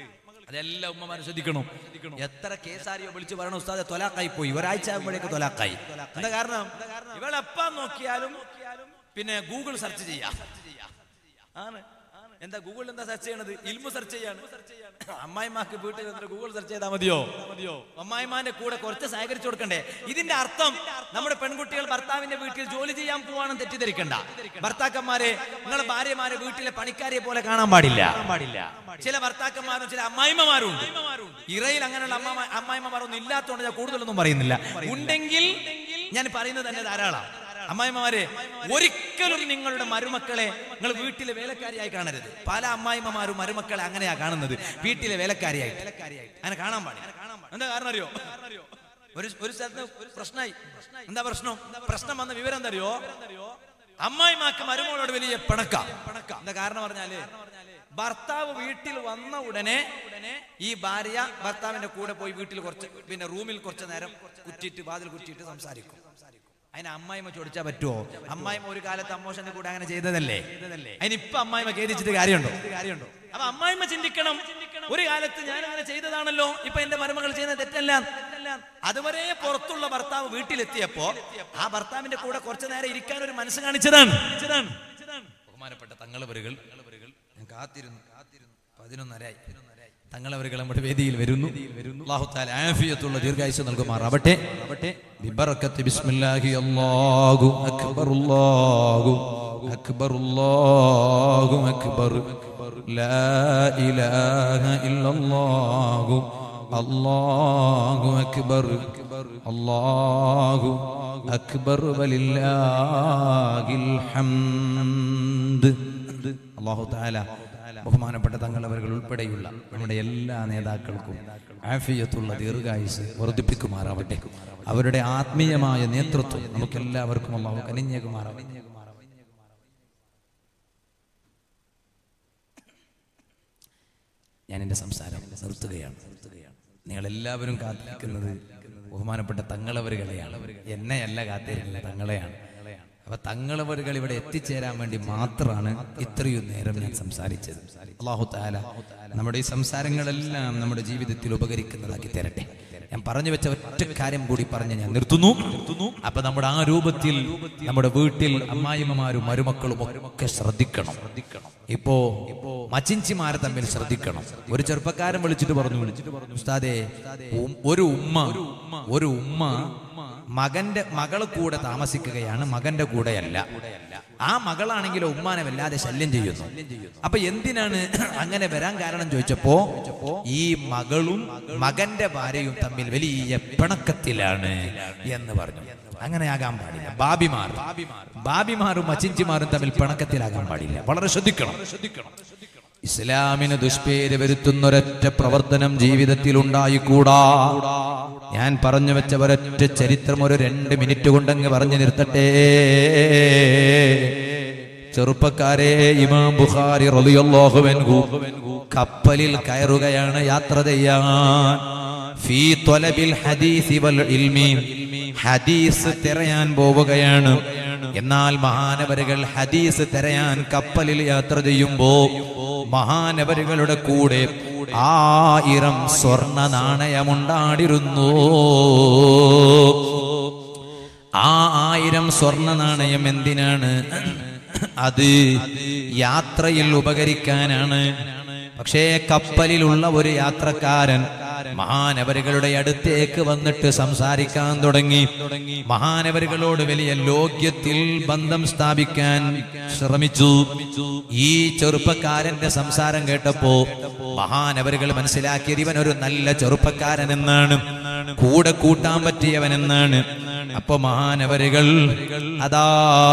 അതെല്ലാം ഉമ്മമാരെ ശ്രദ്ധിക്കണം എത്ര കേസാരിയോ വിളിച്ച് പറയണം ഉസ്താദെ തൊലാക്കായി പോയി ഒരാഴ്ച ആകുമ്പോഴേക്ക് തൊലാക്കായി എന്താ കാരണം ഇവളെപ്പാ നോക്കിയാലും പിന്നെ ഗൂഗിൾ സെർച്ച് ചെയ്യാം ആണ് എന്താ ഗൂഗിളിൽ എന്താ സെർച്ച് ചെയ്യണത് ഇൽമു സെർച്ച് ചെയ്യാണ് അമ്മായിമാക്ക് വീട്ടിൽ വന്നിട്ട് ഗൂഗിൾ സെർച്ച് ചെയ്താൽ മതിയോ മതിയോ അമ്മായിമാന്റെ കൂടെ കുറച്ച് സഹകരിച്ചു കൊടുക്കണ്ടേ ഇതിന്റെ അർത്ഥം നമ്മുടെ പെൺകുട്ടികൾ ഭർത്താവിന്റെ വീട്ടിൽ ജോലി ചെയ്യാൻ പോവാണെന്ന് തെറ്റിദ്ധരിക്കണ്ട ഭർത്താക്കന്മാരെ നിങ്ങളെ ഭാര്യമാരെ വീട്ടിലെ പണിക്കാരെ പോലെ കാണാൻ പാടില്ല പാടില്ല ചില ഭർത്താക്കന്മാരും ചില അമ്മായിമ്മമാരും ഉണ്ട് ഇറയിൽ അങ്ങനെയുള്ള അമ്മ അമ്മായിമ്മമാരൊന്നും ഇല്ലാത്തതുകൊണ്ട് ഞാൻ കൂടുതലൊന്നും പറയുന്നില്ല ഉണ്ടെങ്കിൽ ഞാൻ പറയുന്നത് തന്നെ ധാരാളം അമ്മായിമ്മമാരെ ഒരിക്കലും നിങ്ങളുടെ മരുമക്കളെ നിങ്ങൾ വീട്ടിലെ വേലക്കാരിയായി കാണരുത് പല അമ്മായിമ്മമാരും മരുമക്കളെ അങ്ങനെയാ കാണുന്നത് വീട്ടിലെ വേലക്കാരിയായിട്ട് അങ്ങനെ കാണാൻ പാടില്ല എന്താ കാരണം അറിയോ ഒരു ഒരു സ്ഥലത്ത് പ്രശ്നമായി എന്താ പ്രശ്നം പ്രശ്നം വന്ന വിവരം എന്താ അറിയോ അമ്മായിമാക്ക് മരുമകളോട് വലിയ പിണക്ക എന്താ കാരണം പറഞ്ഞാല് ഭർത്താവ് വീട്ടിൽ വന്ന ഉടനെ ഈ ഭാര്യ ഭർത്താവിന്റെ കൂടെ പോയി വീട്ടിൽ കുറച്ച് പിന്നെ റൂമിൽ കുറച്ച് നേരം കുറ്റിയിട്ട് വാതിൽ കുറ്റിയിട്ട് സംസാരിക്കും അതിന് അമ്മായിമ്മ ചോദിച്ചാൽ പറ്റുമോ അമ്മായിമ്മ ഒരു കാലത്ത് അമ്മോഷന്റെ കൂടെ അങ്ങനെ ചെയ്തതല്ലേ അതിനിപ്പൊ അമ്മായിമ്മ ഖേദിച്ചിട്ട് കാര്യമുണ്ടോ കാര്യമുണ്ടോ അപ്പൊ അമ്മായിമ്മ ചിന്തിക്കണം ഒരു കാലത്ത് ഞാൻ അങ്ങനെ ചെയ്തതാണല്ലോ ഇപ്പൊ എന്റെ മരുമകൾ ചെയ്യുന്ന തെറ്റല്ല അതുവരെ പുറത്തുള്ള ഭർത്താവ് വീട്ടിലെത്തിയപ്പോ ആ ഭർത്താവിന്റെ കൂടെ കുറച്ചു നേരം ഇരിക്കാൻ ഒരു മനസ്സ് കാണിച്ചതാണ് ബഹുമാനപ്പെട്ട തങ്ങളവരുകൾ ഞാൻ കാത്തിരുന്നു കാത്തിരുന്നു പതിനൊന്നരായി തങ്ങളവരുകൾ നമ്മുടെ വേദിയിൽ വരുന്നു അല്ലാഹു തആല ആഫിയത്തുള്ള ദീർഘായുസ് നൽകുമാറാവട്ടെ ബിബറക്കത്ത് ബിസ്മില്ലാഹി അല്ലാഹു അക്ബർ അല്ലാഹു അക്ബർ അല്ലാഹു അക്ബർ ലാ ഇലാഹ ഇല്ലല്ലാഹു അല്ലാഹു അക്ബർ അല്ലാഹു അക്ബർ വലില്ലാഹിൽ ഹംദ് അല്ലാഹു തആല ബഹുമാനപ്പെട്ട തങ്ങളവர்கள் ഉൾപ്പെടെയുള്ള നമ്മുടെ എല്ലാ നേതാക്കൾക്കും ആഫിയത്തുള്ള ദീർഘായുസ് വർദ്ധിപ്പിക്കുമാറാവട്ടെ അവരുടെ ആത്മീയമായ നേതൃത്വം നമുക്കെല്ലാവർക്കും അള്ളാഹു കനിഞ്ഞേക്കുമാറാവട്ടെ ഞാൻ എൻ്റെ സംസാരം നിർത്തുകയാണ് നിങ്ങളെല്ലാവരും കാത്തിരിക്കുന്നത് ബഹുമാനപ്പെട്ട തങ്ങളവരുകളെയാണ് എന്നെയല്ല കാത്തിരിക്കുന്നത് തങ്ങളെയാണ് അപ്പൊ തങ്ങളവരുകൾ ഇവിടെ എത്തിച്ചേരാൻ വേണ്ടി മാത്രമാണ് ഇത്രയും നേരം ഞാൻ സംസാരിച്ചത് അള്ളാഹു താല നമ്മുടെ ഈ സംസാരങ്ങളെല്ലാം നമ്മുടെ ജീവിതത്തിൽ ഉപകരിക്കുന്നതാക്കി തരട്ടെ ഞാൻ പറഞ്ഞു വെച്ച ഒറ്റ കാര്യം കൂടി പറഞ്ഞ് ഞാൻ നിർത്തുന്നു അപ്പൊ നമ്മുടെ ആ രൂപത്തിൽ നമ്മുടെ വീട്ടിൽ അമ്മായിമ്മമാരും മരുമക്കളും ഒക്കെ ശ്രദ്ധിക്കണം ഇപ്പോ മച്ചിഞ്ചിമാരെ തമ്മിൽ ശ്രദ്ധിക്കണം ഒരു ചെറുപ്പക്കാരൻ വിളിച്ചിട്ട് പറഞ്ഞു ഉസ്താദേ ഉം- ഒരു ഉമ്മ ഒരു ഉമ്മ മകന്റെ മകള് കൂടെ താമസിക്കുകയാണ് മകന്റെ കൂടെയല്ല ആ മകളാണെങ്കിലോ ഉമ്മാനെ വല്ലാതെ ശല്യം ചെയ്യുന്നു അപ്പൊ എന്തിനാണ് അങ്ങനെ വരാൻ കാരണം ചോദിച്ചപ്പോ ഈ മകളും മകന്റെ ഭാര്യയും തമ്മിൽ വലിയ പിണക്കത്തിലാണ് എന്ന് പറഞ്ഞു അങ്ങനെ ആകാൻ പാടില്ല ബാബിമാർ ബാബിമാരും മച്ചിഞ്ചിമാരും തമ്മിൽ പിണക്കത്തിലാകാൻ പാടില്ല വളരെ ശ്രദ്ധിക്കണം ശ്രദ്ധിക്കണം ഇസ്ലാമിന് ദുഷ്പേര് വരുത്തുന്ന ഒരൊറ്റ പ്രവർത്തനം ജീവിതത്തിൽ ഉണ്ടായിക്കൂടാ ഞാൻ പറഞ്ഞു വെച്ച ഒരൊറ്റ ചരിത്രം ഒരു രണ്ട് മിനിറ്റ് കൊണ്ടങ്ങ് പറഞ്ഞു നിർത്തട്ടെ ചെറുപ്പക്കാരെ ഇമാം ബുഖാരി റളിയല്ലാഹു അൻഹു കപ്പലിൽ കയറുകയാണ് യാത്ര ചെയ്യാൻ ഫീ ത്വലബിൽ ഹദീസി വൽ ഇൽമി ഹദീസ് തിരയാൻ പോവുകയാണ് എന്നാൽ മഹാനവരുകൾ ഹദീസ് തിരയാൻ കപ്പലിൽ യാത്ര ചെയ്യുമ്പോ മഹാനവരുകളുടെ കൂടെ ആയിരം സ്വർണ നാണയമുണ്ടാടിരുന്നു ആ ആയിരം സ്വർണ നാണയം എന്തിനാണ് അത് യാത്രയിൽ ഉപകരിക്കാനാണ് പക്ഷേ കപ്പലിലുള്ള ഒരു യാത്രക്കാരൻ മഹാനവരുകളുടെ അടുത്തേക്ക് വന്നിട്ട് സംസാരിക്കാൻ തുടങ്ങി മഹാനവരുകളോട് വലിയ ലോക്യത്തിൽ ബന്ധം സ്ഥാപിക്കാൻ ശ്രമിച്ചു ഈ ചെറുപ്പക്കാരന്റെ സംസാരം കേട്ടപ്പോ മഹാനവരുകൾ മനസ്സിലാക്കിയത് ഇവൻ ഒരു നല്ല ചെറുപ്പക്കാരൻ എന്നാണ് കൂടെ കൂട്ടാൻ പറ്റിയവൻ എന്നാണ് അപ്പൊ മഹാനവരുകൾ അതാ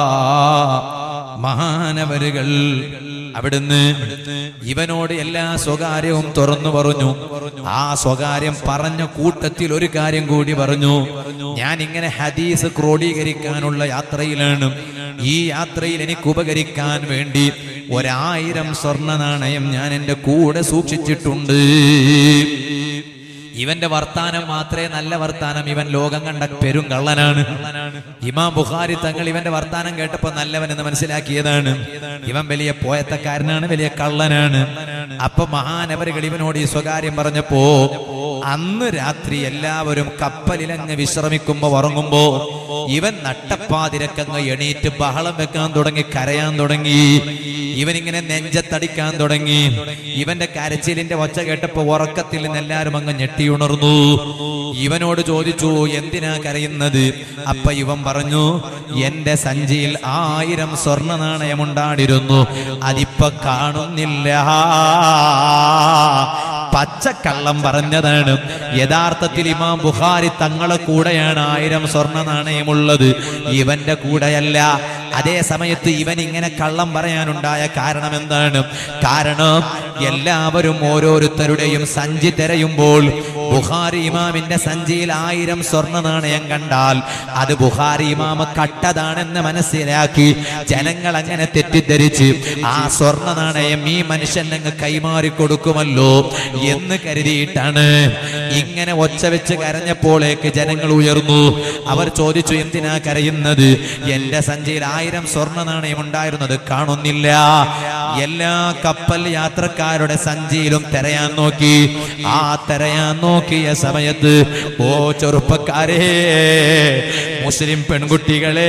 മഹാനവരുകൾ അവിടുന്ന് ഇവനോട് എല്ലാ സ്വകാര്യവും തുറന്നു പറഞ്ഞു ആ സ്വകാര്യം പറഞ്ഞ കൂട്ടത്തിൽ ഒരു കാര്യം കൂടി പറഞ്ഞു ഞാൻ ഇങ്ങനെ ഹദീസ് ക്രോഡീകരിക്കാനുള്ള യാത്രയിലാണ് ഈ യാത്രയിൽ എനിക്ക് ഉപകരിക്കാൻ വേണ്ടി ഒരായിരം സ്വർണ്ണ നാണയം ഞാൻ എൻ്റെ കൂടെ സൂക്ഷിച്ചിട്ടുണ്ട് ഇവന്റെ വർത്താനം മാത്രമേ നല്ല വർത്താനം ഇവൻ ലോകം കണ്ട പെരും കള്ളനാണ് ഇമാം ബുഖാരി തങ്ങൾ ഇവന്റെ വർത്താനം കേട്ടപ്പോ നല്ലവൻ എന്ന് മനസ്സിലാക്കിയതാണ് ഇവൻ വലിയ പോയത്തക്കാരനാണ് വലിയ കള്ളനാണ് അപ്പൊ മഹാനവരുകൾ ഇവനോട് ഈ സ്വകാര്യം പറഞ്ഞപ്പോ അന്ന് രാത്രി എല്ലാവരും കപ്പലിലങ്ങ് വിശ്രമിക്കുമ്പോ ഉറങ്ങുമ്പോ ഇവൻ നട്ടപ്പാതിരക്കങ്ങ് എണീറ്റ് ബഹളം വെക്കാൻ തുടങ്ങി കരയാൻ തുടങ്ങി ഇവനിങ്ങനെ നെഞ്ചത്തടിക്കാൻ തുടങ്ങി ഇവന്റെ കരച്ചിലിന്റെ ഒച്ച കേട്ടപ്പോ ഉറക്കത്തിൽ നിന്ന് എല്ലാവരും അങ്ങ് ഞെട്ടിയുണർന്നു ഇവനോട് ചോദിച്ചു എന്തിനാ കരയുന്നത് അപ്പൊ ഇവൻ പറഞ്ഞു എന്റെ സഞ്ചിയിൽ ആയിരം സ്വർണ്ണ നാണയമുണ്ടാടിരുന്നു അതിപ്പോ കാണുന്നില്ല പച്ചക്കള്ളം പറഞ്ഞതാണ് യഥാർത്ഥത്തിൽ ഇമാം ബുഖാരി തങ്ങളെ കൂടെയാണ് ആയിരം സ്വർണ്ണ നാണയമുള്ളത് ഇവന്റെ കൂടെയല്ല അതേ സമയത്ത് ഇവൻ ഇങ്ങനെ കള്ളം പറയാനുണ്ടായ കാരണം എന്താണ് കാരണം എല്ലാവരും ഓരോരുത്തരുടെയും സഞ്ചി തിരയുമ്പോൾ ബുഖാരി ഇമാമിന്റെ സഞ്ചിയിൽ ആയിരം സ്വർണ്ണ നാണയം കണ്ടാൽ അത് ബുഖാരി ഇമാമ കട്ടതാണെന്ന് മനസ്സിലാക്കി ജനങ്ങൾ അങ്ങനെ തെറ്റിദ്ധരിച്ച് ആ സ്വർണ്ണ നാണയം ഈ മനുഷ്യൻ അങ്ങ് കൈമാറി കൊടുക്കുമല്ലോ എന്ന് കരുതിയിട്ടാണ് ഇങ്ങനെ ഒച്ച വെച്ച് കരഞ്ഞപ്പോഴേക്ക് ജനങ്ങൾ ഉയർന്നു അവർ ചോദിച്ചു എന്തിനാ കരയുന്നത് എന്റെ സഞ്ചിയിൽ ആയിരം സ്വർണ്ണ നാണയം ഉണ്ടായിരുന്നത് കാണുന്നില്ല എല്ലാ കപ്പൽ യാത്രക്കാരുടെ സഞ്ചിയിലും തെരയാൻ നോക്കി ആ തെരയാൻ നോക്കിയ സമയത്ത് ഓ ചെറുപ്പക്കാരെ മുസ്ലിം പെൺകുട്ടികളെ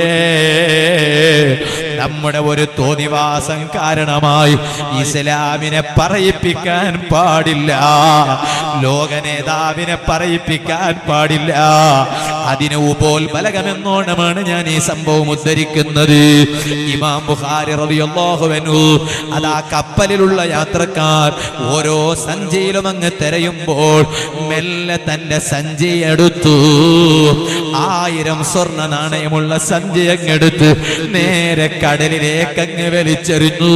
നമ്മുടെ ഒരു തോന്നിവാസം കാരണമായി ഇസ്ലാമിനെ പറയിപ്പിക്കാൻ പാടില്ല ലോക നേതാവിനെ പറയിപ്പിക്കാൻ പാടില്ല അതിന് ഉപോത്ബലകമെന്നോണമാണ് ഞാൻ ഈ സംഭവം ഉദ്ധരിക്കുന്നത് ഇമാം ബുഖാരി റളിയല്ലാഹു അൻഹു അതാ കപ്പലിലുള്ള യാത്രക്കാർ ഓരോ സഞ്ചിയിലും അങ്ങ് തിരയുമ്പോൾ മെല്ലെ തന്റെ സഞ്ചി എടുത്തു ആയിരം സ്വർണ്ണ നാണയമുള്ള സഞ്ചി അങ്ങെടുത്ത് നേരെ കടലിലേക്ക് അങ്ങ് വലിച്ചെറിഞ്ഞു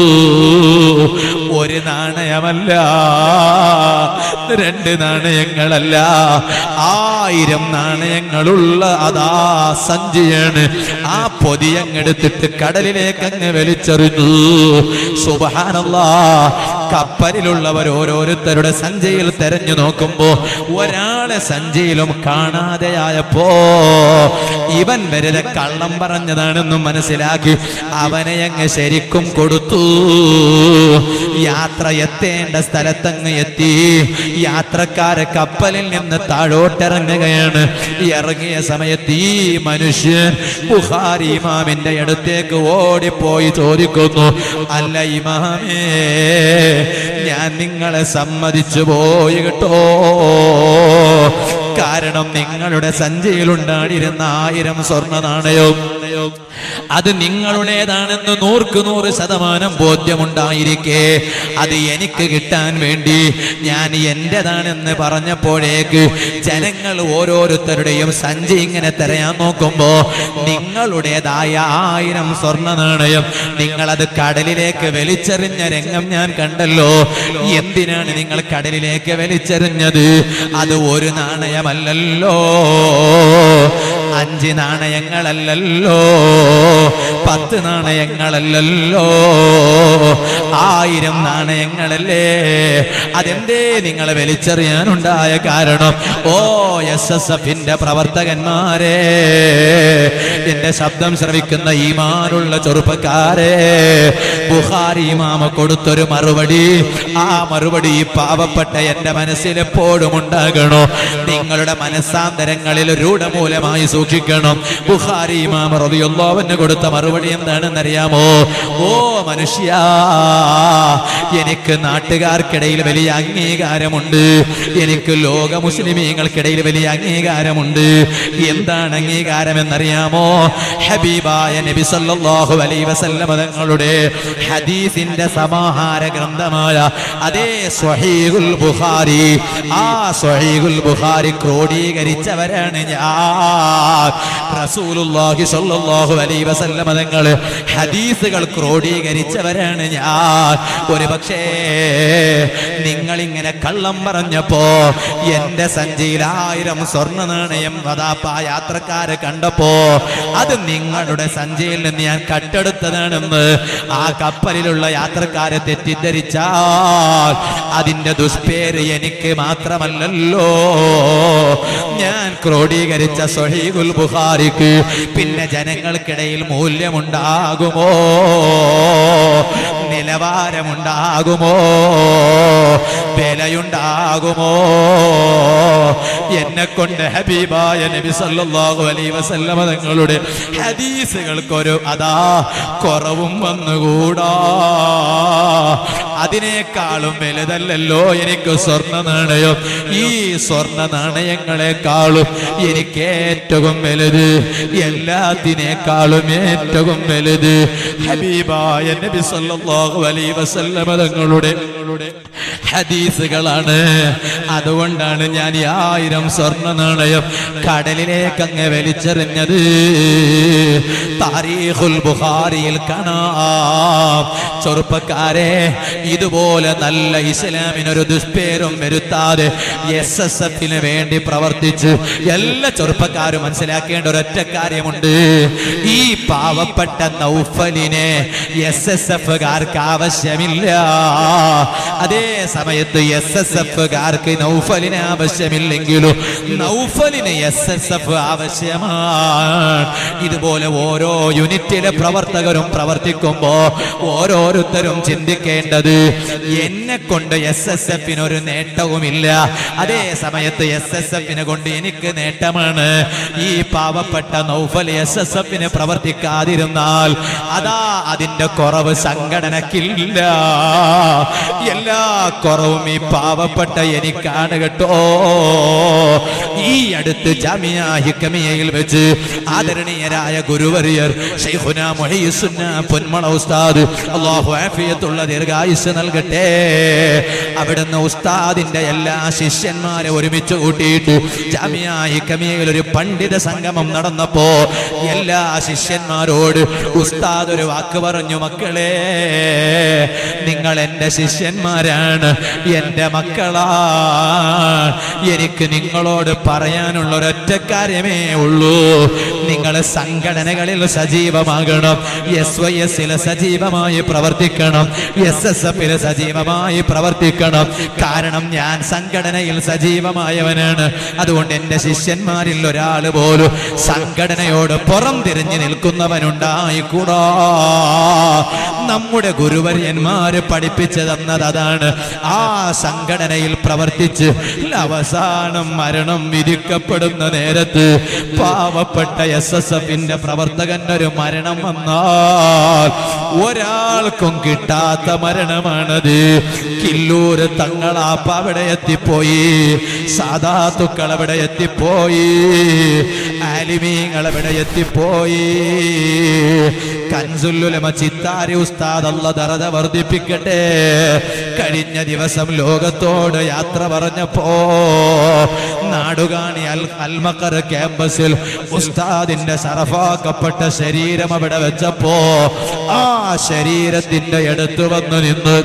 ഒരു നാണയമല്ല രണ്ട് നാണയങ്ങളല്ല ആയിരം നാണയങ്ങളുള്ള അതാ സഞ്ചിയാണ് ആ പൊതിയങ്ങെടുത്തിട്ട് കടലിലേക്ക് അങ്ങ് വലിച്ചെറിഞ്ഞു സുബഹാനല്ലാ കപ്പലിലുള്ളവർ ഓരോരുത്തരുടെ സഞ്ചിയിൽ തെരഞ്ഞു നോക്കുമ്പോ ഒരാളെ സഞ്ചിയിലും കാണാതെയായപ്പോ ഇവൻ വെറുതെ കള്ളം പറഞ്ഞതാണെന്നും മനസ്സിലാക്കി അവനെ അങ്ങ് ശരിക്കും കൊടുത്തു യാത്ര എത്തേണ്ട സ്ഥലത്തങ്ങ് എത്തി യാത്രക്കാരെ കപ്പലിൽ നിന്ന് താഴോട്ടിറങ്ങുകയാണ് ഇറങ്ങിയ സമയത്ത് ഈ മനുഷ്യൻ ബുഹാരി ഇമാമിന്റെ അടുത്തേക്ക് ഓടിപ്പോയി ചോദിക്കുന്നു അല്ല ഇമാമേ ഞാൻ നിങ്ങളെ സമ്മതിച്ചു പോയി കേട്ടോ കാരണം നിങ്ങളുടെ സഞ്ചിയിലുണ്ടായിരുന്ന ആയിരം സ്വർണ്ണ നാണയവും അത് നിങ്ങളുടേതാണെന്ന് നൂർക്ക് നൂറ് ശതമാനം ബോധ്യമുണ്ടായിരിക്കെ അത് എനിക്ക് കിട്ടാൻ വേണ്ടി ഞാൻ എന്റേതാണെന്ന് പറഞ്ഞപ്പോഴേക്ക് ജനങ്ങൾ ഓരോരുത്തരുടെയും സഞ്ചി ഇങ്ങനെ തിരയാൻ നോക്കുമ്പോ നിങ്ങളുടേതായ ആയിരം സ്വർണ്ണ നാണയം നിങ്ങളത് കടലിലേക്ക് വലിച്ചെറിഞ്ഞ രംഗം ഞാൻ കണ്ടല്ലോ എന്തിനാണ് നിങ്ങൾ കടലിലേക്ക് വലിച്ചെറിഞ്ഞത് അത് ഒരു നാണയമല്ലല്ലോ അഞ്ച് നാണയങ്ങളല്ലല്ലോ പത്ത് നാണയങ്ങളല്ലല്ലോ ആയിരം നാണയങ്ങളല്ലേ അതെന്തേ നിങ്ങളെ വലിച്ചെറിയാനുണ്ടായ കാരണം ഓ എസ് എസ് എഫിന്റെ പ്രവർത്തകന്മാരെ എന്റെ ശബ്ദം ശ്രവിക്കുന്ന ഈമാനുള്ള ചെറുപ്പക്കാരെ ബുഹാരി മാമ കൊടുത്തൊരു മറുപടി ആ മറുപടി ഈ പാവപ്പെട്ട എന്റെ മനസ്സിൽ എപ്പോഴും ഉണ്ടാകണോ നിങ്ങളുടെ മനസ്സാന്തരങ്ങളിൽ രൂഢമൂലമായി സൂക്ഷിക്കണം ബുഹാരി ഇമാം റളിയല്ലാഹുവിന് കൊടുത്ത മറുപടി എന്താണെന്ന് അറിയാമോ ഓ മനുഷ്യ എനിക്ക് നാട്ടുകാർക്കിടയിൽ വലിയ അംഗീകാരമുണ്ട് എനിക്ക് ലോക മുസ്ലിമീങ്ങൾക്കിടയിൽ വലിയ അംഗീകാരമുണ്ട് എന്താണ് അംഗീകാരം എന്നറിയാമോ ഹബീബായ നബി സല്ലല്ലാഹു അലൈഹി വസല്ലമ തങ്ങളുടെ ഹദീസിന്റെ സമാഹാര ഗ്രന്ഥമായ അതേ സ്വഹീഹുൽ ബുഖാരി ആ സ്വഹീഹുൽ ബുഖാരി ക്രോഡീകരിച്ചവരാണ് ഞാൻ റസൂലുള്ളാഹി സ്വല്ലല്ലാഹു അലൈഹി വസല്ലം വസല്ലമ തങ്ങള് ഹദീസുകൾ ക്രോഡീകരിച്ചവരാണ് ഞാൻ ഒരു പക്ഷേ നിങ്ങൾ ഇങ്ങനെ കള്ളം പറഞ്ഞപ്പോ എന്റെ സഞ്ചിയിൽ ആയിരം സ്വർണ്ണ നാണയം അതാപ്പ ആ യാത്രക്കാരെ കണ്ടപ്പോ അത് നിങ്ങളുടെ സഞ്ചിയിൽ നിന്ന് ഞാൻ കട്ടെടുത്തതാണെന്ന് ആ കപ്പലിലുള്ള യാത്രക്കാരെ തെറ്റിദ്ധരിച്ചാൽ അതിന്റെ ദുഷ്പേര് എനിക്ക് മാത്രമല്ലല്ലോ ഞാൻ ക്രോഡീകരിച്ച സഹീഖുൽ ബുഖാരിക്ക് പിന്നെ ജനങ്ങൾക്കിടയിൽ മൂല്യമുണ്ടാകുമോ നിലവാരമുണ്ടാകുമോ വിലയുണ്ടാകുമോ എന്നെ കൊണ്ട് ഹബീബായ നബി സല്ലല്ലാഹു അലൈഹി വസല്ലമ തങ്ങളുടെ ഹദീസുകൾക്കൊരു അതാ കുറവും വന്നുകൂടാ അതിനേക്കാളും വലുതല്ലല്ലോ എനിക്ക് സ്വർണ്ണ നാണയം ഈ സ്വർണ്ണ നാണയങ്ങളെക്കാളും എനിക്ക് ഏറ്റവും വലുത് എല്ലാത്തിനേക്കാളും ഏറ്റവും വലുത് ഹബീബായ നബി സല്ലല്ലാഹു അലൈഹി വസല്ലമ തങ്ങളുടെ ഹദീസുകളാണ് അതുകൊണ്ടാണ് ഞാൻ ഈ ആയിരം സ്വർണ്ണ നാണയം കടലിലേക്ക് അങ്ങ് വലിച്ചെറിഞ്ഞത് താരീഖുൽ ബുഖാരിയിൽ കാണാം ചെറുപ്പക്കാരെ ഇതുപോലെ നല്ല ഇസ്ലാമിനൊരു ദുഷ്പേരും വരുത്താതെ എസ് എസ് എഫിന് വേണ്ടി പ്രവർത്തിച്ച് എല്ലാ ചെറുപ്പക്കാരും മനസ്സിലാക്കേണ്ട ഒരൊറ്റ കാര്യമുണ്ട് ഈ പാവപ്പെട്ട നൗഫലിനെ എസ് എസ് എഫുകാർക്ക് ആവശ്യമില്ല അതേ സമയത്ത് എസ് എസ് എഫുകാർക്ക് നൗഫലിന് ആവശ്യമില്ലെങ്കിലും നൗഫലിന് എസ് എസ് എഫ് ആവശ്യമാണ് ഇതുപോലെ ഓരോ യൂണിറ്റിലെ പ്രവർത്തകരും പ്രവർത്തിക്കുമ്പോ ഓരോരുത്തരും ചിന്തിക്കേണ്ടത് എന്നെ കൊണ്ട് എസ് എസ് എഫിന് ഒരു നേട്ടവുമില്ല അതേ സമയത്ത് എസ് എസ് എഫിനെ കൊണ്ട് എനിക്ക് നേട്ടമാണ് ഈ പാവപ്പെട്ട നൗഫൽ എസ് എസ് എഫിന് പ്രവർത്തിക്കാതിരുന്നാൽ അതാ അതിന്റെ കുറവ് സംഘടനക്കില്ല എല്ലാ കുറവും ഈ പാവപ്പെട്ട എനിക്കാണ് കേട്ടോ ഈ അടുത്ത് ജാമിയ ഹിക്കമിയയിൽ വെച്ച് ആദരണീയരായ ഗുരുവരിയർ ഷെയ്ഖുന മുഹയ്യിസുന്ന പൊന്മള ഉസ്താദ് അല്ലാഹു ആഫിയത്തുള്ള ദീർഘായുസ് നൽകട്ടെ അവിടുന്ന് ഉസ്താദിന്റെ എല്ലാ ശിഷ്യന്മാരെ ഒരുമിച്ച് കൂട്ടിയിട്ട് ജാമിയ ഹിക്കമിയയിൽ ഒരു പണ്ഡിത സംഗമം നടന്നപ്പോ എല്ലാ ശിഷ്യന്മാരോട് ഉസ്താദ് ഒരു വാക്ക് പറഞ്ഞു മക്കളെ നിങ്ങൾ എന്റെ ശിഷ്യന്മാരാണ് എന്റെ മക്കളാ എനിക്ക് നിങ്ങളോട് പറയാനുള്ള ഒരൊറ്റ കാര്യമേ ഉള്ളൂ നിങ്ങൾ സംഘടനകളിൽ സജീവമാകണം എസ് വൈ എസില് സജീവമായി പ്രവർത്തിക്കണം എസ് എസ് എഫില് സജീവമായി പ്രവർത്തിക്കണം കാരണം ഞാൻ സംഘടനയിൽ സജീവമായവനാണ് അതുകൊണ്ട് എന്റെ ശിഷ്യന്മാരിൽ ഒരാൾ പോലും സംഘടനയോട് പുറം തിരിഞ്ഞു നിൽക്കുന്നവനുണ്ടായിക്കൂടാ നമ്മുടെ ഗുരുവര്യന്മാര് പഠിപ്പിച്ചു തന്നത് അതാണ് ആ സംഘടനയിൽ പ്രവർത്തിച്ച് അവസാനം മരണം വിധിക്കപ്പെടുന്ന നേരത്ത് പാവപ്പെട്ട എസ് എസ് എഫിന്റെ പ്രവർത്തകന്റെ ഒരു മരണം വന്നാൽ ഒരാൾക്കും കിട്ടാത്ത മരണമാണത് കില്ലൂര് തങ്ങളാപ്പ അവിടെ എത്തിപ്പോയി സാധാത്തുക്കൾ അവിടെ എത്തിപ്പോയി ആലിമീങ്ങൾ അവിടെ എത്തിപ്പോയി കൻസുല്ലുലമ ചിത്താരി ഉസ്താദ് അല്ല ദറത വർദ്ധിപ്പിക്കട്ടെ കഴിഞ്ഞ ദിവസം ലോകത്തോട് യാത്ര പറഞ്ഞപ്പോ നാടുകാണി അൽ അൽമക്കർ ക്യാമ്പസിൽ ഉസ്താദിന്റെ സറഫാക്കപ്പെട്ട ശരീരം അവിടെ വെച്ചപ്പോ ആ ശരീരത്തിന്റെ അടുത്ത് വന്ന് നിന്ന്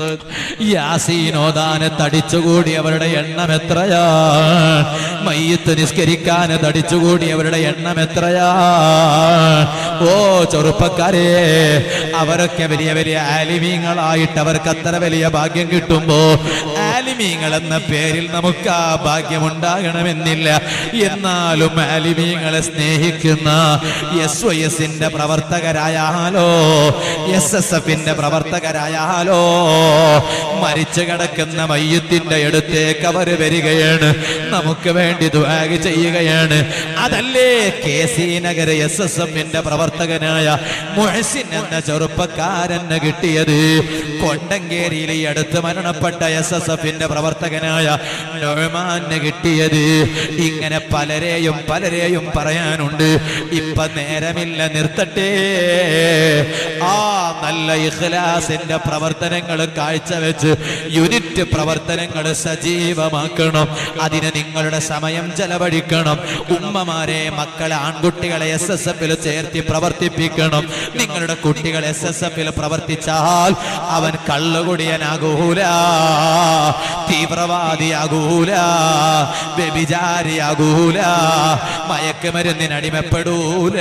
യാസീനോദാനെ തടിച്ചുകൂടി അവരുടെ എണ്ണം എത്രയാണ് മയ്യത്ത് നിസ്കരിക്കാന് തടിച്ചുകൂടി അവരുടെ എണ്ണം എത്രയാണ് ഓ ചെറുപ്പക്കാരെ അവരൊക്കെ വലിയ വലിയ ആലിമീങ്ങളായിട്ട് അവർക്ക് അത്ര വലിയ ഭാഗ്യം കിട്ടുമ്പോ ആലിമീങ്ങൾ എന്ന പേരിൽ നമുക്ക് ആ ഭാഗ്യം ഉണ്ടാകണമെന്നില്ല എന്നാലും ആലിമീങ്ങളെ സ്നേഹിക്കുന്ന എസ് വൈ എസിന്റെ പ്രവർത്തകരായാലോ എസ് എസ് എഫിന്റെ പ്രവർത്തകരായാലോ മരിച്ചു കിടക്കുന്ന മയ്യത്തിന്റെ അടുത്തേക്ക് അവർ വരികയാണ് നമുക്ക് വേണ്ടി ദ്വാഗ് ചെയ്യുകയാണ് അതല്ലേ കെ സി നഗര എസ് എസ് എഫിന്റെ പ്രവർത്തകനായ മുഹസിൻ എന്ന ചെറുപ്പക്കാരന് കിട്ടിയത് കൊണ്ടങ്കേരിയിൽ ഈ അടുത്ത് മരണപ്പെട്ട എസ് എസ് എഫിന്റെ പ്രവർത്തകനായ നൊഴമാന് കിട്ടിയത് ഇങ്ങനെ പലരെയും പലരെയും പറയാനുണ്ട് ഇപ്പൊ നേരമില്ല നിർത്തട്ടെ ആ നല്ല ഇഖ്ലാസിന്റെ പ്രവർത്തനങ്ങൾ കാഴ്ചവെച്ച് യൂണിറ്റ് പ്രവർത്തനങ്ങൾ സജീവമാക്കണം അതിന് നിങ്ങളുടെ സമയം ചെലവഴിക്കണം ഉമ്മമാരെ മക്കളെ ആൺകുട്ടികളെ എസ് എസ് എഫിൽ ചേർത്തി പ്രവർത്തിപ്പിക്കണം നിങ്ങളുടെ കുട്ടികൾ എസ് എസ് എഫിൽ പ്രവർത്തിച്ചാൽ അവൻ കള്ളുകുടിയനാകൂല തീവ്രവാദിയാകൂല വ്യഭിചാരിയാകൂല മയക്കുമരുന്നിനടിമപ്പെടൂല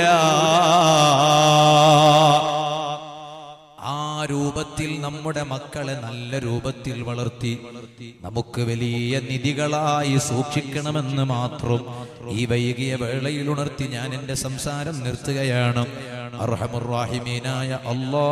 ആ രൂപത്തിൽ നമ്മുടെ മക്കളെ നല്ല രൂപത്തിൽ വളർത്തി നമുക്ക് വലിയ നിധികളായി സൂക്ഷിക്കണമെന്ന് മാത്രം ഈ വൈകിയ വേളയിൽ ഉണർത്തി ഞാൻ എന്റെ സംസാരം നിർത്തുകയാണ് അർഹമുറാഹിമീനായ അല്ലാ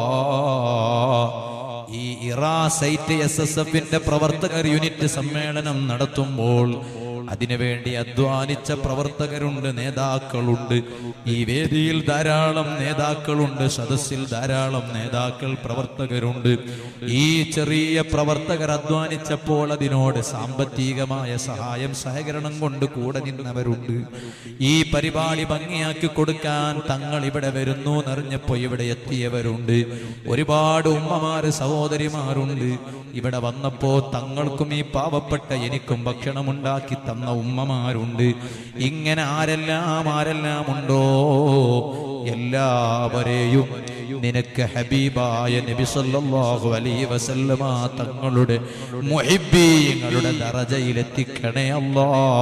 ഈ ഇറാ സൈറ്റ് എസ് എസ് എഫിന്റെ പ്രവർത്തകർ യൂണിറ്റ് സമ്മേളനം നടത്തുമ്പോൾ അതിനുവേണ്ടി അധ്വാനിച്ച പ്രവർത്തകരുണ്ട് നേതാക്കളുണ്ട് ഈ വേദിയിൽ ധാരാളം നേതാക്കളുണ്ട് സദസ്സിൽ ധാരാളം നേതാക്കൾ പ്രവർത്തകരുണ്ട് ഈ ചെറിയ പ്രവർത്തകർ അധ്വാനിച്ചപ്പോൾ അതിനോട് സാമ്പത്തികമായ സഹായം സഹകരണം കൊണ്ട് കൂടെ നിന്നവരുണ്ട് ഈ പരിപാടി ഭംഗിയാക്കി കൊടുക്കാൻ തങ്ങൾ ഇവിടെ വരുന്നു എന്നറിഞ്ഞപ്പോ ഇവിടെ എത്തിയവരുണ്ട് ഒരുപാട് ഉമ്മമാര് സഹോദരിമാരുണ്ട് ഇവിടെ വന്നപ്പോ തങ്ങൾക്കും ഈ പാവപ്പെട്ട എനിക്കും ഭക്ഷണമുണ്ടാക്കി തന്ന ഉമ്മമാരുണ്ട് ഇങ്ങനെ ആരെല്ലാം ആരെല്ലാം ഉണ്ടോ എല്ലാവരെയും നിനക്ക് ഹബീബായ നബി സല്ലല്ലാഹു അലൈഹി വസല്ലമ തങ്ങളുടെ മുഹിബ്ബീങ്ങളുടെ ദറജയിലെത്തിക്കണേ അല്ലാ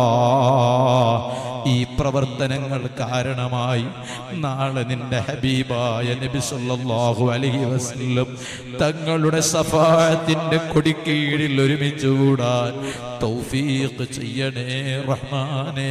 ഈ പ്രവർത്തനങ്ങൾ കാരണമായി നാളെ നിന്റെ ഹബീബായ നബി സല്ലല്ലാഹു അലൈഹി വസല്ലം തങ്ങളുടെ സഫാത്തിന്റെ കൊടിക്കീഴിൽ ഒരുമിച്ച് കൂടാൻ തൗഫീഖ് ചെയ്യണേ റഹ്മാനേ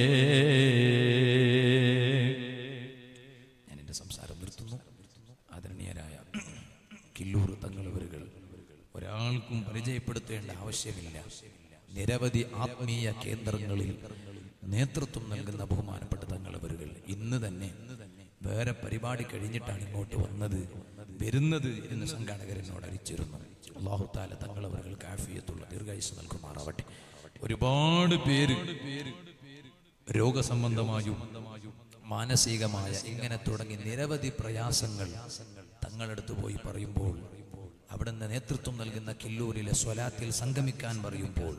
ഞാൻ എൻ്റെ സംസാരം നിർത്തുന്നു ആദരണീയരായ കില്ലൂർ തങ്ങളവരുകൾ ഒരാൾക്കും പരിചയപ്പെടുത്തേണ്ട ആവശ്യമില്ല നിരവധി ആത്മീയ കേന്ദ്രങ്ങളിൽ നേതൃത്വം നൽകുന്ന ബഹുമാനപ്പെട്ട തങ്ങളവരുകൾ ഇന്ന് തന്നെ വേറെ പരിപാടി കഴിഞ്ഞിട്ടാണ് ഇങ്ങോട്ട് വന്നത് വരുന്നത് എന്ന് സംഘാടകർ എന്നോട് അറിയിച്ചിരുന്നു അള്ളാഹു താല തങ്ങളവർക്ക് ആഫിയത്തുള്ള ദീർഘായുസ് നൽകുമാറാവട്ടെ ഒരുപാട് പേര് രോഗസംബന്ധമായും മാനസികമായ ഇങ്ങനെ തുടങ്ങി നിരവധി പ്രയാസങ്ങൾ തങ്ങളടുത്ത് പോയി പറയുമ്പോൾ അവിടുന്ന് നേതൃത്വം നൽകുന്ന കില്ലൂരിലെ സ്വലാത്തിൽ സംഗമിക്കാൻ പറയുമ്പോൾ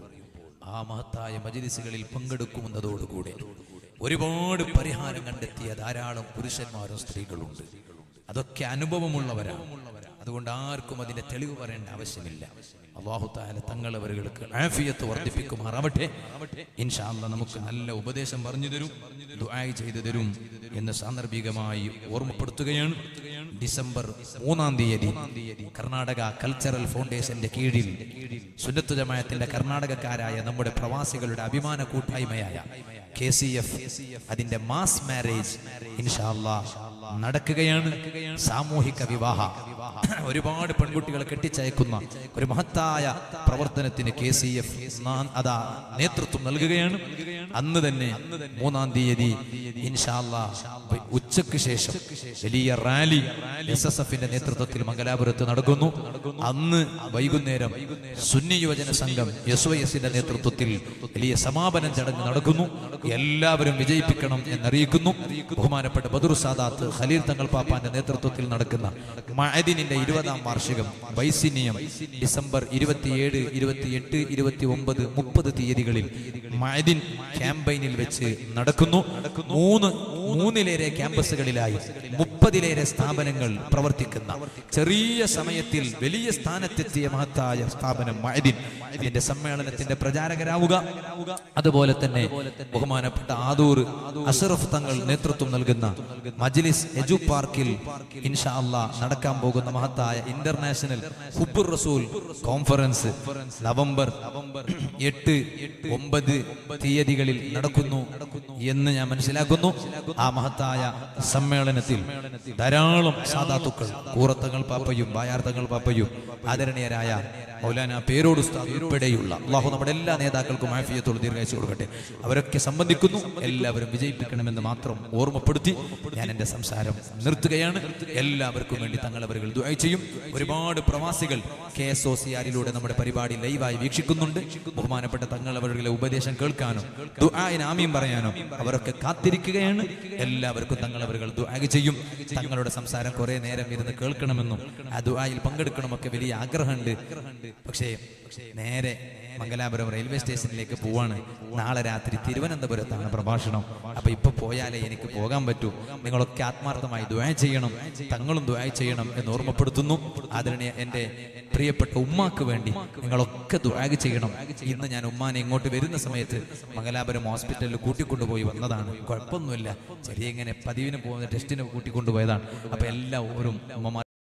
ആ മഹത്തായ മജിലിസുകളിൽ പങ്കെടുക്കുമെന്നതോടുകൂടെ ഒരുപാട് പരിഹാരം കണ്ടെത്തിയ ധാരാളം പുരുഷന്മാരും സ്ത്രീകളുണ്ട് അതൊക്കെ അനുഭവമുള്ളവരാണ് അതുകൊണ്ട് ആർക്കും അതിന്റെ തെളിവ് പറയേണ്ട ആവശ്യമില്ല അള്ളാഹു താല തങ്ങളവരുകൾക്ക് ആഫിയത്ത് വർദ്ധിപ്പിക്കുമാറാവട്ടെ ഇൻഷാല്ല നമുക്ക് നല്ല ഉപദേശം പറഞ്ഞു തരും ദുആയ് ചെയ്തു തരും എന്ന് സാന്ദർഭികമായി ഓർമ്മപ്പെടുത്തുകയാണ് ഡിസംബർ മൂന്നാം തീയതി കർണാടക കൾച്ചറൽ ഫൗണ്ടേഷന്റെ കീഴിൽ സുന്നത്ത് ജമായത്തിന്റെ കർണാടകക്കാരായ നമ്മുടെ പ്രവാസികളുടെ അഭിമാന കൂട്ടായ്മയായ കെ സി എഫ് അതിന്റെ മാസ് മാരേജ് ഇൻഷാല്ല നടക്കുകയാണ് സാമൂഹിക വിവാഹ ഒരുപാട് പെൺകുട്ടികളെ കെട്ടിച്ചയക്കുന്ന ഒരു മഹത്തായ പ്രവർത്തനത്തിന് കെ സി എഫ് അതാ നേതൃത്വം നൽകുകയാണ് അന്ന് തന്നെ മൂന്നാം തീയതി ഇൻഷാല്ല ഉച്ചയ്ക്ക് ശേഷം വലിയ റാലി എസ് എസ് എഫിന്റെ നേതൃത്വത്തിൽ മംഗലാപുരത്ത് നടക്കുന്നു അന്ന് വൈകുന്നേരം സുന്നി യുവജന സംഘം എസ് വൈ എസിന്റെ നേതൃത്വത്തിൽ വലിയ സമാപനം ചടങ്ങ് നടക്കുന്നു എല്ലാവരും വിജയിപ്പിക്കണം എന്നറിയിക്കുന്നു ബഹുമാനപ്പെട്ട ബദുർ സാദാത്ത് ഖലീൽ തങ്ങൾ പാപ്പാന്റെ നേതൃത്വത്തിൽ നടക്കുന്ന മഅദിനിന്റെ ഇരുപതാം വാർഷികം വൈസിനിയം ഡിസംബർ ഇരുപത്തിയേഴ് ഇരുപത്തിയെട്ട് ഇരുപത്തി ഒമ്പത് മുപ്പത് തീയതികളിൽ മഅദിൻ ക്യാമ്പയിനിൽ വെച്ച് നടക്കുന്നു മൂന്ന് മൂന്നിലേറെ ക്യാമ്പസുകളിലായി മുപ്പതിലേറെ സ്ഥാപനങ്ങൾ പ്രവർത്തിക്കുന്ന ചെറിയ സമയത്തിൽ വലിയ സ്ഥാനത്തെത്തിയ മഹത്തായ സ്ഥാപനം മഅദിൻ ഇതിന്റെ സമ്മേളനത്തിന്റെ പ്രചാരകരാവുക അതുപോലെ തന്നെ ബഹുമാനപ്പെട്ട ആദൂർ അഷറഫ് തങ്ങൾ നേതൃത്വം നൽകുന്ന മജ്ലിസ് എജു പാർക്കിൽ ഇൻഷാ അല്ലാ നടക്കാൻ പോകുന്ന മഹത്തായ ഇന്റർനാഷണൽ ഹുബുർ റസൂൽ കോൺഫറൻസ് നവംബർ എട്ട് ഒമ്പത് തീയതികളിൽ നടക്കുന്നു എന്ന് ഞാൻ മനസ്സിലാക്കുന്നു ആ മഹത്തായ സമ്മേളനത്തിൽ ധാരാളം സാധാത്തുക്കൾ കൂറത്തങ്ങൾ പാപ്പയും ബായാർത്ഥങ്ങൾ പാപ്പയും ആദരണീയരായ മൗലാന പേരോട് ഉസ്താദ് ഉൾപ്പെടെയുള്ള അള്ളാഹു നമ്മുടെ എല്ലാ നേതാക്കൾക്കും ആഫിയത്തോട് ദീർഘായുസ് കൊടുക്കട്ടെ അവരൊക്കെ സംബന്ധിക്കുന്നു എല്ലാവരും വിജയിപ്പിക്കണമെന്ന് മാത്രം ഓർമ്മപ്പെടുത്തി ഞാൻ എൻ്റെ സംസാരം നിർത്തുകയാണ് എല്ലാവർക്കും വേണ്ടി തങ്ങളവരുകൾ ദുആ ചെയ്യും ഒരുപാട് പ്രവാസികൾ കെ എസ് ഒ സി ആറിലൂടെ നമ്മുടെ പരിപാടി ലൈവായി വീക്ഷിക്കുന്നുണ്ട് ബഹുമാനപ്പെട്ട തങ്ങളവരുടെ ഉപദേശം കേൾക്കാനും ദുആന് ആമീൻ പറയാനും അവരൊക്കെ കാത്തിരിക്കുകയാണ് എല്ലാവർക്കും തങ്ങളവരുകൾ ദുആ ചെയ്യും തങ്ങളുടെ സംസാരം കുറെ നേരം ഇരുന്ന് കേൾക്കണമെന്നും ആ ദുആയിൽ പങ്കെടുക്കണമൊക്കെ വലിയ ആഗ്രഹമുണ്ട് പക്ഷേ നേരെ മംഗലാപുരം റെയിൽവേ സ്റ്റേഷനിലേക്ക് പോവാണ് നാളെ രാത്രി തിരുവനന്തപുരത്താണ് പ്രഭാഷണം അപ്പൊ ഇപ്പൊ പോയാലേ എനിക്ക് പോകാൻ പറ്റൂ നിങ്ങളൊക്കെ ആത്മാർത്ഥമായി ദ്വായ ചെയ്യണം തങ്ങളും ദ്വായ ചെയ്യണം എന്ന് ഓർമ്മപ്പെടുത്തുന്നു അതിനെ എൻ്റെ പ്രിയപ്പെട്ട ഉമ്മാക്ക് വേണ്ടി നിങ്ങളൊക്കെ ദ്വായ ചെയ്യണം ഇന്ന് ഞാൻ ഉമ്മാനെ ഇങ്ങോട്ട് വരുന്ന സമയത്ത് മംഗലാപുരം ഹോസ്പിറ്റലിൽ കൂട്ടിക്കൊണ്ടുപോയി വന്നതാണ് കുഴപ്പമൊന്നുമില്ല ചെറിയ ഇങ്ങനെ പതിവിന് പോകുന്ന ടെസ്റ്റിന് കൂട്ടിക്കൊണ്ടുപോയതാണ് അപ്പൊ എല്ലാ ഓരും ഉമ്മമാർ